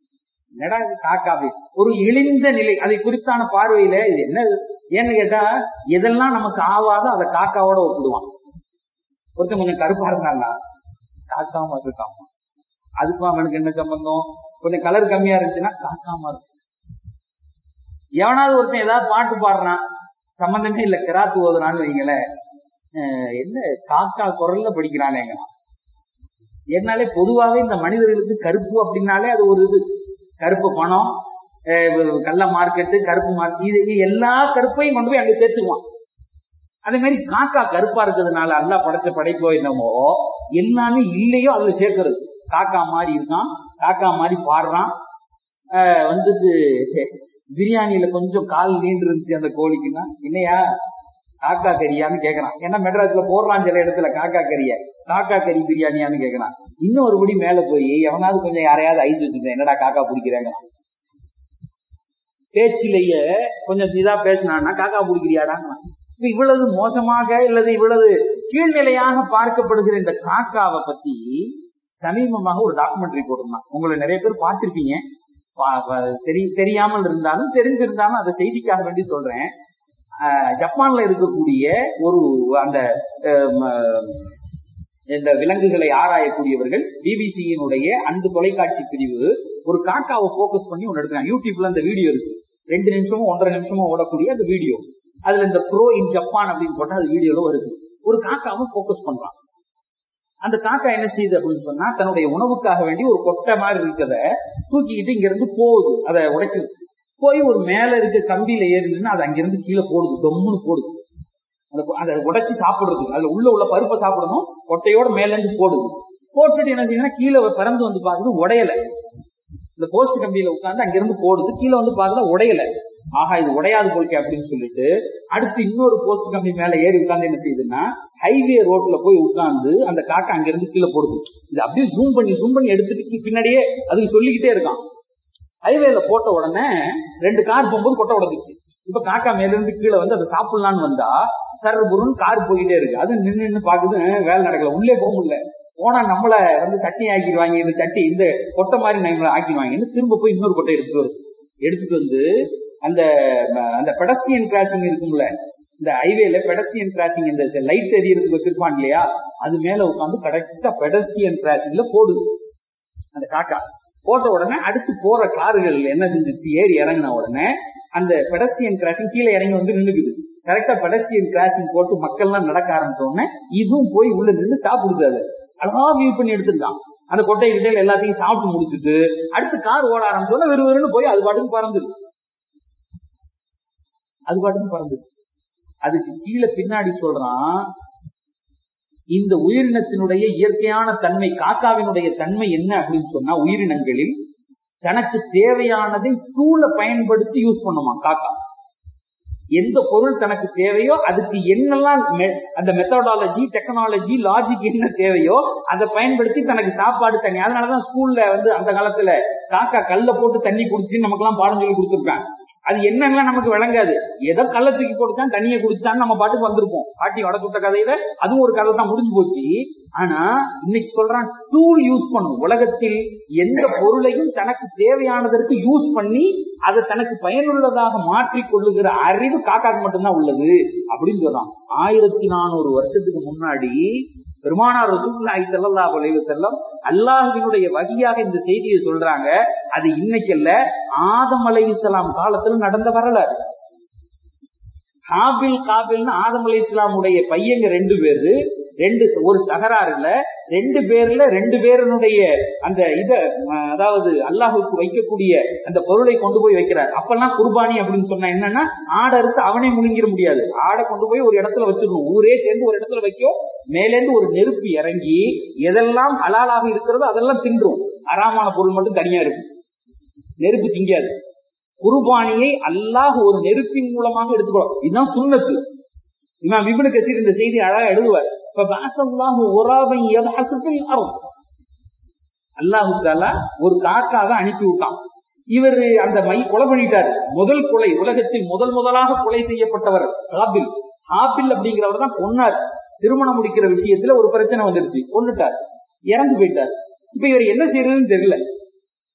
என்னடா இது காக்காவே ஒரு இழிந்த நிலை அதை குறித்தான பார்வையில இது என்ன ஏன்னு கேட்டா எதெல்லாம் நமக்கு ஆவாதோ அதை காக்காவோட ஒப்பிடுவான் ஒருத்தன் கொஞ்சம் கருப்பா இருந்தான்னா காக்காம இருக்கான் அதுக்கும் அவனுக்கு என்ன சம்பந்தம் கொஞ்சம் கலர் கம்மியா இருந்துச்சுன்னா காக்காம இருக்கும் எவனாவது ஒருத்தன் ஏதாவது பாட்டு பாடுறான் சம்பந்தமே இல்ல கிராத்து ஓதுறான்னு வைங்களேன் அஹ் என்ன காக்கா குரல்ல படிக்கிறானேங்க என்னாலே பொதுவாவே இந்த மனிதர்களுக்கு கருப்பு அப்படின்னாலே அது ஒரு இது கருப்பு பணம் அஹ் கள்ள மார்க்கெட்டு கருப்பு மார்க்கெட் இது இது எல்லா கருப்பையும் கொண்டு போய் அங்க சேர்த்துக்குவான் அதே மாதிரி காக்கா கருப்பா இருக்கிறதுனால அல்லாஹ் படைச்ச படைப்போ என்னமோ எல்லாமே இல்லையோ அதுல சேர்க்கிறது காக்கா மாதிரி இருக்கான் காக்கா மாதிரி பாடுறான் ஆஹ் வந்துட்டு பிரியாணியில கொஞ்சம் கால் நீண்டு இருந்துச்சு அந்த கோழிக்குன்னா என்னையா காக்கா கறியான்னு கேக்குறான் ஏன்னா மெட்ராஸ்ல போடுறான் சில இடத்துல காக்கா கறிய காக்கா கறி பிரியாணியான்னு கேக்குறான் இன்னும் ஒரு படி மேல போய் எவனாவது கொஞ்சம் யாரையாவது ஐஸ் வச்சுருந்தேன் என்னடா காக்கா பிடிக்கிறாங்க பேச்சிலேயே கொஞ்சம் இதா பேசினான்னா காக்கா பிடிக்கிறியாடாங்கிறான் இப்ப இவ்வளவு மோசமாக இல்லது இவ்வளவு கீழ்நிலையாக பார்க்கப்படுகிற இந்த காக்காவை பத்தி சமீபமாக ஒரு டாக்குமெண்ட்ரி போட்டிருந்தான் உங்களை நிறைய பேர் பார்த்திருப்பீங்க பா- பா- தெரி தெரியாமல் இருந்தாலும் தெரிஞ்சிருந்தாலும் அதை செய்திக்காக வேண்டி சொல்றேன் ஆஹ் ஜப்பான்ல இருக்கக்கூடிய ஒரு அந்த ஆஹ் ம- இந்த விலங்குகளை ஆராயக்கூடியவர்கள் பிபிசியினுடைய அந்த தொலைக்காட்சி பிரிவு ஒரு காக்காவை போக்கஸ் பண்ணி ஒன்று எடுக்கிறாங்க யூடியூப்ல அந்த வீடியோ இருக்கு ரெண்டு நிமிஷமும் ஒன்றரை நிமிஷமும் ஓடக்கூடிய அந்த வீடியோ அதுல இந்த ப்ரோ இன் ஜப்பான் அப்படின்னு போட்டா அது வீடியோல வருது ஒரு காக்காவை போக்கஸ் பண்றான் அந்த காக்கா என்ன செய்யுது அப்படின்னு சொன்னா தன்னுடைய உணவுக்காக வேண்டி ஒரு கொட்டை மாதிரி இருக்கிறத தூக்கிக்கிட்டு இங்க இருந்து போகுது அதை உடைக்குது போய் ஒரு மேல இருக்க கம்பியில ஏறி நின்று அது அங்கிருந்து கீழே போடுது டொம்முன்னு போடுது அந்த கொ- அதை உடைச்சு சாப்பிடுறதுக்கு அதுல உள்ள உள்ள பருப்பை சாப்பிடணும் கொட்டையோட மேல இருந்து போடுது போட்டுட்டு என்ன செய்யுதுன்னா கீழே பறந்து வந்து பாக்குது உடையல இந்த போஸ்ட் கம்பியில உட்கார்ந்து அங்கிருந்து போடுது கீழே வந்து பாக்குதா உடையல ஆஹா இது உடையாது போயிட்டு அப்படின்னு சொல்லிட்டு அடுத்து இன்னொரு போஸ்ட் கம்பி மேல ஏறி உட்கார்ந்து என்ன செய்யுதுன்னா ஹைவே ரோட்ல போய் உட்கார்ந்து அந்த காக்கா அங்கிருந்து கீழே போடுது இது அப்படியே ஜூம் பண்ணி ஜூம் பண்ணி எடுத்துட்டு பின்னாடியே அதுக்கு சொல்லிக்கிட்டே இருக்கான் ஹைவேல போட்ட உடனே ரெண்டு கார் போகும்போது கொட்டை உடஞ்சிச்சு இப்ப காக்கா மேல இருந்து கீழே வந்து அதை சாப்பிடலான்னு வந்தா சர்ற புருன்னு கார் போயிட்டே இருக்கு அது நின்னு நின்னு பாக்குது அஹ், வேலை நடக்கல உள்ளே போக முடியல போனா நம்மள வந்து சட்னி ஆக்கிடுவாங்க இந்த சட்டி இந்த கொட்டை மாதிரி நம்மள ஆக்கிடுவாங்கன்னு திரும்ப போய் இன்னொரு கொட்டை எடுத்துட்டு வருது எடுத்துட்டு வந்து அந்த ம- அந்த பெடஸ்டியன் கிராசிங் இருக்கும்ல இந்த ஹைவேல பெடஸ்டியன் கிராசிங் இந்த லைட் எரியறதுக்கு வச்சிருப்பான் இல்லையா அது மேல உட்காந்து கரெக்டா பெடஸ்டியன் கிராசிங்ல போடுது அந்த காக்கா போட்ட உடனே அடுத்து போற கார்கள் என்ன செஞ்சுச்சு ஏறி இறங்கின உடனே அந்த பெடஸ்டியன் கிராசிங் கீழே இறங்கி வந்து நின்னுக்குது கரெக்டா பெடஸ்டியன் கிராசிங் போட்டு மக்கள்லாம் நடக்க ஆரம்பிச்ச உடனே இதுவும் போய் உள்ள நின்று சாப்பிடுது அது அழகா வியூ பண்ணி எடுத்திருக்கான் அந்த கொட்டை கிட்டையில எல்லாத்தையும் சாப்பிட்டு முடிச்சிட்டு அடுத்து கார் ஓட ஆரம்பிச்ச உடனே வெறு வெறுன்னு போய் அது பாட்டுக்கு பறந்துது அது பாட்டுக்கு பறந்துது அதுக்கு கீழே பின்னாடி சொல்றான் இந்த உயிரினத்தினுடைய இயற்கையான தன்மை காக்காவினுடைய தன்மை என்ன அப்படின்னு சொன்னா உயிரினங்களில் தனக்கு தேவையானதை டூல பயன்படுத்தி யூஸ் பண்ணுமா காக்கா எந்த பொருள் தனக்கு தேவையோ அதுக்கு என்னெல்லாம் மெ- அந்த மெத்தடாலஜி டெக்னாலஜி லாஜிக் என்ன தேவையோ அதை பயன்படுத்தி தனக்கு சாப்பாடு தண்ணி அதனாலதான் ஸ்கூல்ல வந்து அந்த காலத்துல காக்கா கல்ல போட்டு தண்ணி குடிச்சு நமக்கெல்லாம் பாடம் சொல்லி கொடுத்துருக்காங்க அது என்னன்னா நமக்கு விளங்காது ஏதோ கல்ல தூக்கி போட்டுச்சான் தண்ணியை குடிச்சான்னு நம்ம பாட்டுக்கு வந்திருப்போம் பாட்டி வட சுட்ட கதையில அதுவும் ஒரு கதை தான் முடிஞ்சு போச்சு ஆனா இன்னைக்கு சொல்றான் டூல் யூஸ் பண்ணும் உலகத்தில் எந்த பொருளையும் தனக்கு தேவையானதற்கு யூஸ் பண்ணி அதை தனக்கு பயனுள்ளதாக மாற்றிக் கொள்ளுகிற அறிவு காக்காக்கு மட்டும்தான் உள்ளது அப்படின்னு சொல்றான் ஆயிரத்தி நானூறு வருஷத்துக்கு முன்னாடி பெருமானார் ரசூலுல்லாஹி ஸல்லல்லாஹு அலைஹி வஸல்லம் அல்லாஹ்வினுடைய வகியாக இந்த செய்தியை சொல்றாங்க அது இன்னைக்கு அல்ல ஆதம் அலைஹிஸ்ஸலாம் காலத்துல நடந்த வரலாறு ஹாபில் காபில்னு ஆதம் அலை இஸ்லாமுடைய பையங்க ரெண்டு பேரு ரெண்டு ஒரு தகராறுல ரெண்டு பேர்ல ரெண்டு பேருனுடைய அந்த இத அஹ், அதாவது அல்லாஹுக்கு வைக்கக்கூடிய அந்த பொருளை கொண்டு போய் வைக்கிறார் அப்பெல்லாம் குர்பானி அப்படின்னு சொன்னா என்னன்னா ஆடை அறுத்து அவனே முழுங்கிட முடியாது ஆடை கொண்டு போய் ஒரு இடத்துல வச்சிடணும் ஊரே சேர்ந்து ஒரு இடத்துல வைக்கும் மேலேந்து ஒரு நெருப்பு இறங்கி எதெல்லாம் ஹலாலாக இருக்கிறதோ அதெல்லாம் தின்றும் அறாமான பொருள் மட்டும் தனியா இருக்கும் நெருப்பு திங்காது குர்பானியை அல்லாஹ் ஒரு நெருப்பின் மூலமாக எடுத்துக்கணும் இதுதான் சுண்ணத்து இமாம் இப்னு கசீர் இந்த செய்தி அழகா எழுதுவார் فَبَعَثَ اللَّهُ غُرَابًا يَبْحَثُ فِي الْأَرْضِ அல்லாஹு தாலா ஒரு காக்காவை அனுப்பி விட்டான் இவர் அந்த மை கொலை பண்ணிட்டார் முதல் கொலை உலகத்தில் முதல் முதலாக கொலை செய்யப்பட்டவர் ஹாபில் ஹாபில் அப்படிங்கிறவர் தான் கொன்னார் திருமணம் முடிக்கிற விஷயத்துல ஒரு பிரச்சனை வந்துருச்சு கொன்னுட்டார் இறந்து போயிட்டார் இப்ப இவர் என்ன செய்யறதுன்னு தெரியல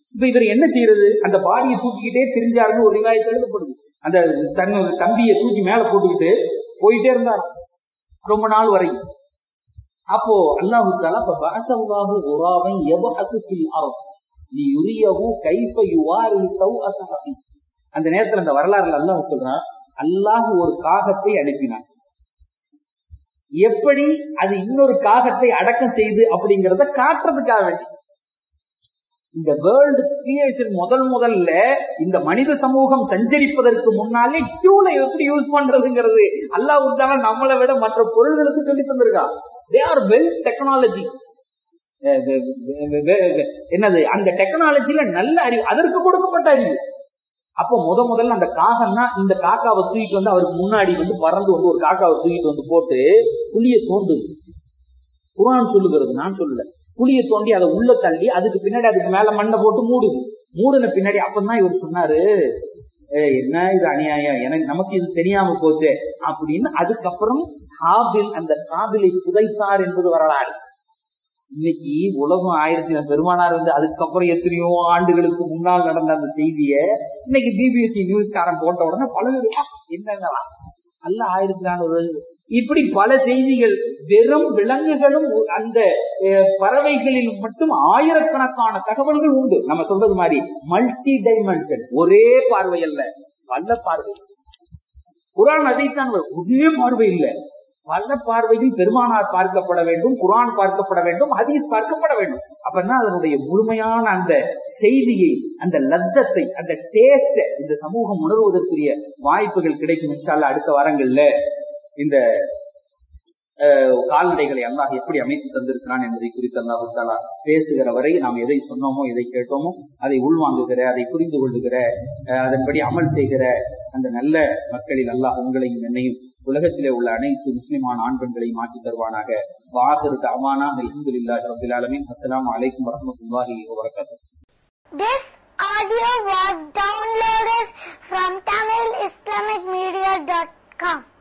இப்ப இவர் என்ன செய்யறது அந்த பாடியை தூக்கிக்கிட்டே திரிஞ்சாருன்னு ஒரு ரிவாயத்து எழுதப்படுது அந்த தன்னோட தம்பியை தூக்கி மேல போட்டுக்கிட்டு போயிட்டே இருந்தார் ரொம்ப நாள் வரைக்கும் அப்போ அல்லாஹு தாலா இப்ப பஅத்தல்லாஹு குராபன் யபஹது ஃபில் அர்த் லியுரியஹு கைஃப யுவாரி சௌஅத அஹி அந்த நேரத்துல அந்த வரலாறுல அல்லாஹ் சொல்றான் அல்லாஹ் ஒரு காகத்தை அனுப்பினான் எப்படி அது இன்னொரு காகத்தை அடக்கம் செய்து அப்படிங்கறத காட்டுறதுக்காக வேண்டி இந்த வேர்ல்டு கிரியேஷன் முதல் முதல்ல இந்த மனித சமூகம் சஞ்சரிப்பதற்கு முன்னாலே டூலை எப்படி யூஸ் பண்றதுங்கிறது அல்லாஹ் தாலா நம்மளை விட மற்ற பொருள்களுக்கு சொல்லி தந்திருக்கான் தே ஆர் வெல் டெக்னாலஜி என்னது அந்த டெக்னாலஜில நல்ல அறிவு அதற்கு கொடுக்கப்பட்ட அறிவு அப்போ முத முதல்ல அந்த காகம்னா இந்த காக்காவை தூக்கிட்டு வந்து அவருக்கு முன்னாடி வந்து பறந்து வந்து ஒரு காக்காவை தூக்கிட்டு வந்து போட்டு குழிய தோண்டுது குரான் சொல்லுகிறது நான் சொல்லல குழிய தோண்டி அதை உள்ள தள்ளி அதுக்கு பின்னாடி அதுக்கு மேல மண்ணை போட்டு மூடுது மூடுன பின்னாடி அப்பதான் இவர் சொன்னாரு "ஏய், என்ன இது அநியாயம் எனக்கு நமக்கு இது தெரியாம போச்சே அப்படின்னு அதுக்கப்புறம் ஹாபில் அந்த காபிலை புதைத்தார் என்பது வரலாறு இன்னைக்கு உலகம் ஆயிரத்தி பெருமானார் வந்து அதுக்கப்புறம் எத்தனையோ ஆண்டுகளுக்கு முன்னால் நடந்த அந்த செய்திய இன்னைக்கு பிபிசி நியூஸ்காரன் போட்ட உடனே பல பேர் "ஆ, என்னங்களா அல்ல ஆயிரத்தி நானூறு இப்படி பல செய்திகள் வெறும் விலங்குகளும் ஒ- அந்த அஹ், பறவைகளில் மட்டும் ஆயிரக்கணக்கான தகவல்கள் உண்டு நம்ம சொல்றது மாதிரி மல்டி டைமென்ஷன் ஒரே பார்வை அல்ல பல பார்வை குரான் அதைத்தான் வரும். ஒரே பார்வை இல்ல பல பார்வையில் பெருமானார் பார்க்கப்பட வேண்டும் குரான் பார்க்கப்பட வேண்டும் ஹதீஸ் பார்க்கப்பட வேண்டும் அப்பன்னா அதனுடைய முழுமையான அந்த செய்தியை அந்த லத்தத்தை அந்த டேஸ்ட இந்த சமூகம் உணர்வதற்குரிய வாய்ப்புகள் கிடைக்கும் இன்ஷால்லா அடுத்த வாரங்கள்ல இந்த அஹ், கால்நடைகளை அல்லாஹ் எப்படி அமைத்து தந்திருக்கிறான் என்பதை குறித்து அல்லாஹ் தாலா பேசுகிற வரை நாம் எதை சொன்னோமோ எதை கேட்டோமோ அதை உள்வாங்குகிற அதை புரிந்து கொள்ளுகிற அஹ், அதன்படி அமல் செய்கிற அந்த நல்ல மக்களில் அல்லாஹ் உங்களையும் என்னையும் உலகத்திலே உள்ள அனைத்து முஸ்லிமான ஆண் பெண்களையும் மாற்றி தருவானாக வாஹிரு தஅவானா அல்ஹம்துலில்லாஹி ரப்பில் ஆலமீன் அஸ்ஸலாமு அலைக்கும் வரஹ்மத்துல்லாஹி வபரகாத்துஹு This audio was downloaded from TamilIslamicMedia.com.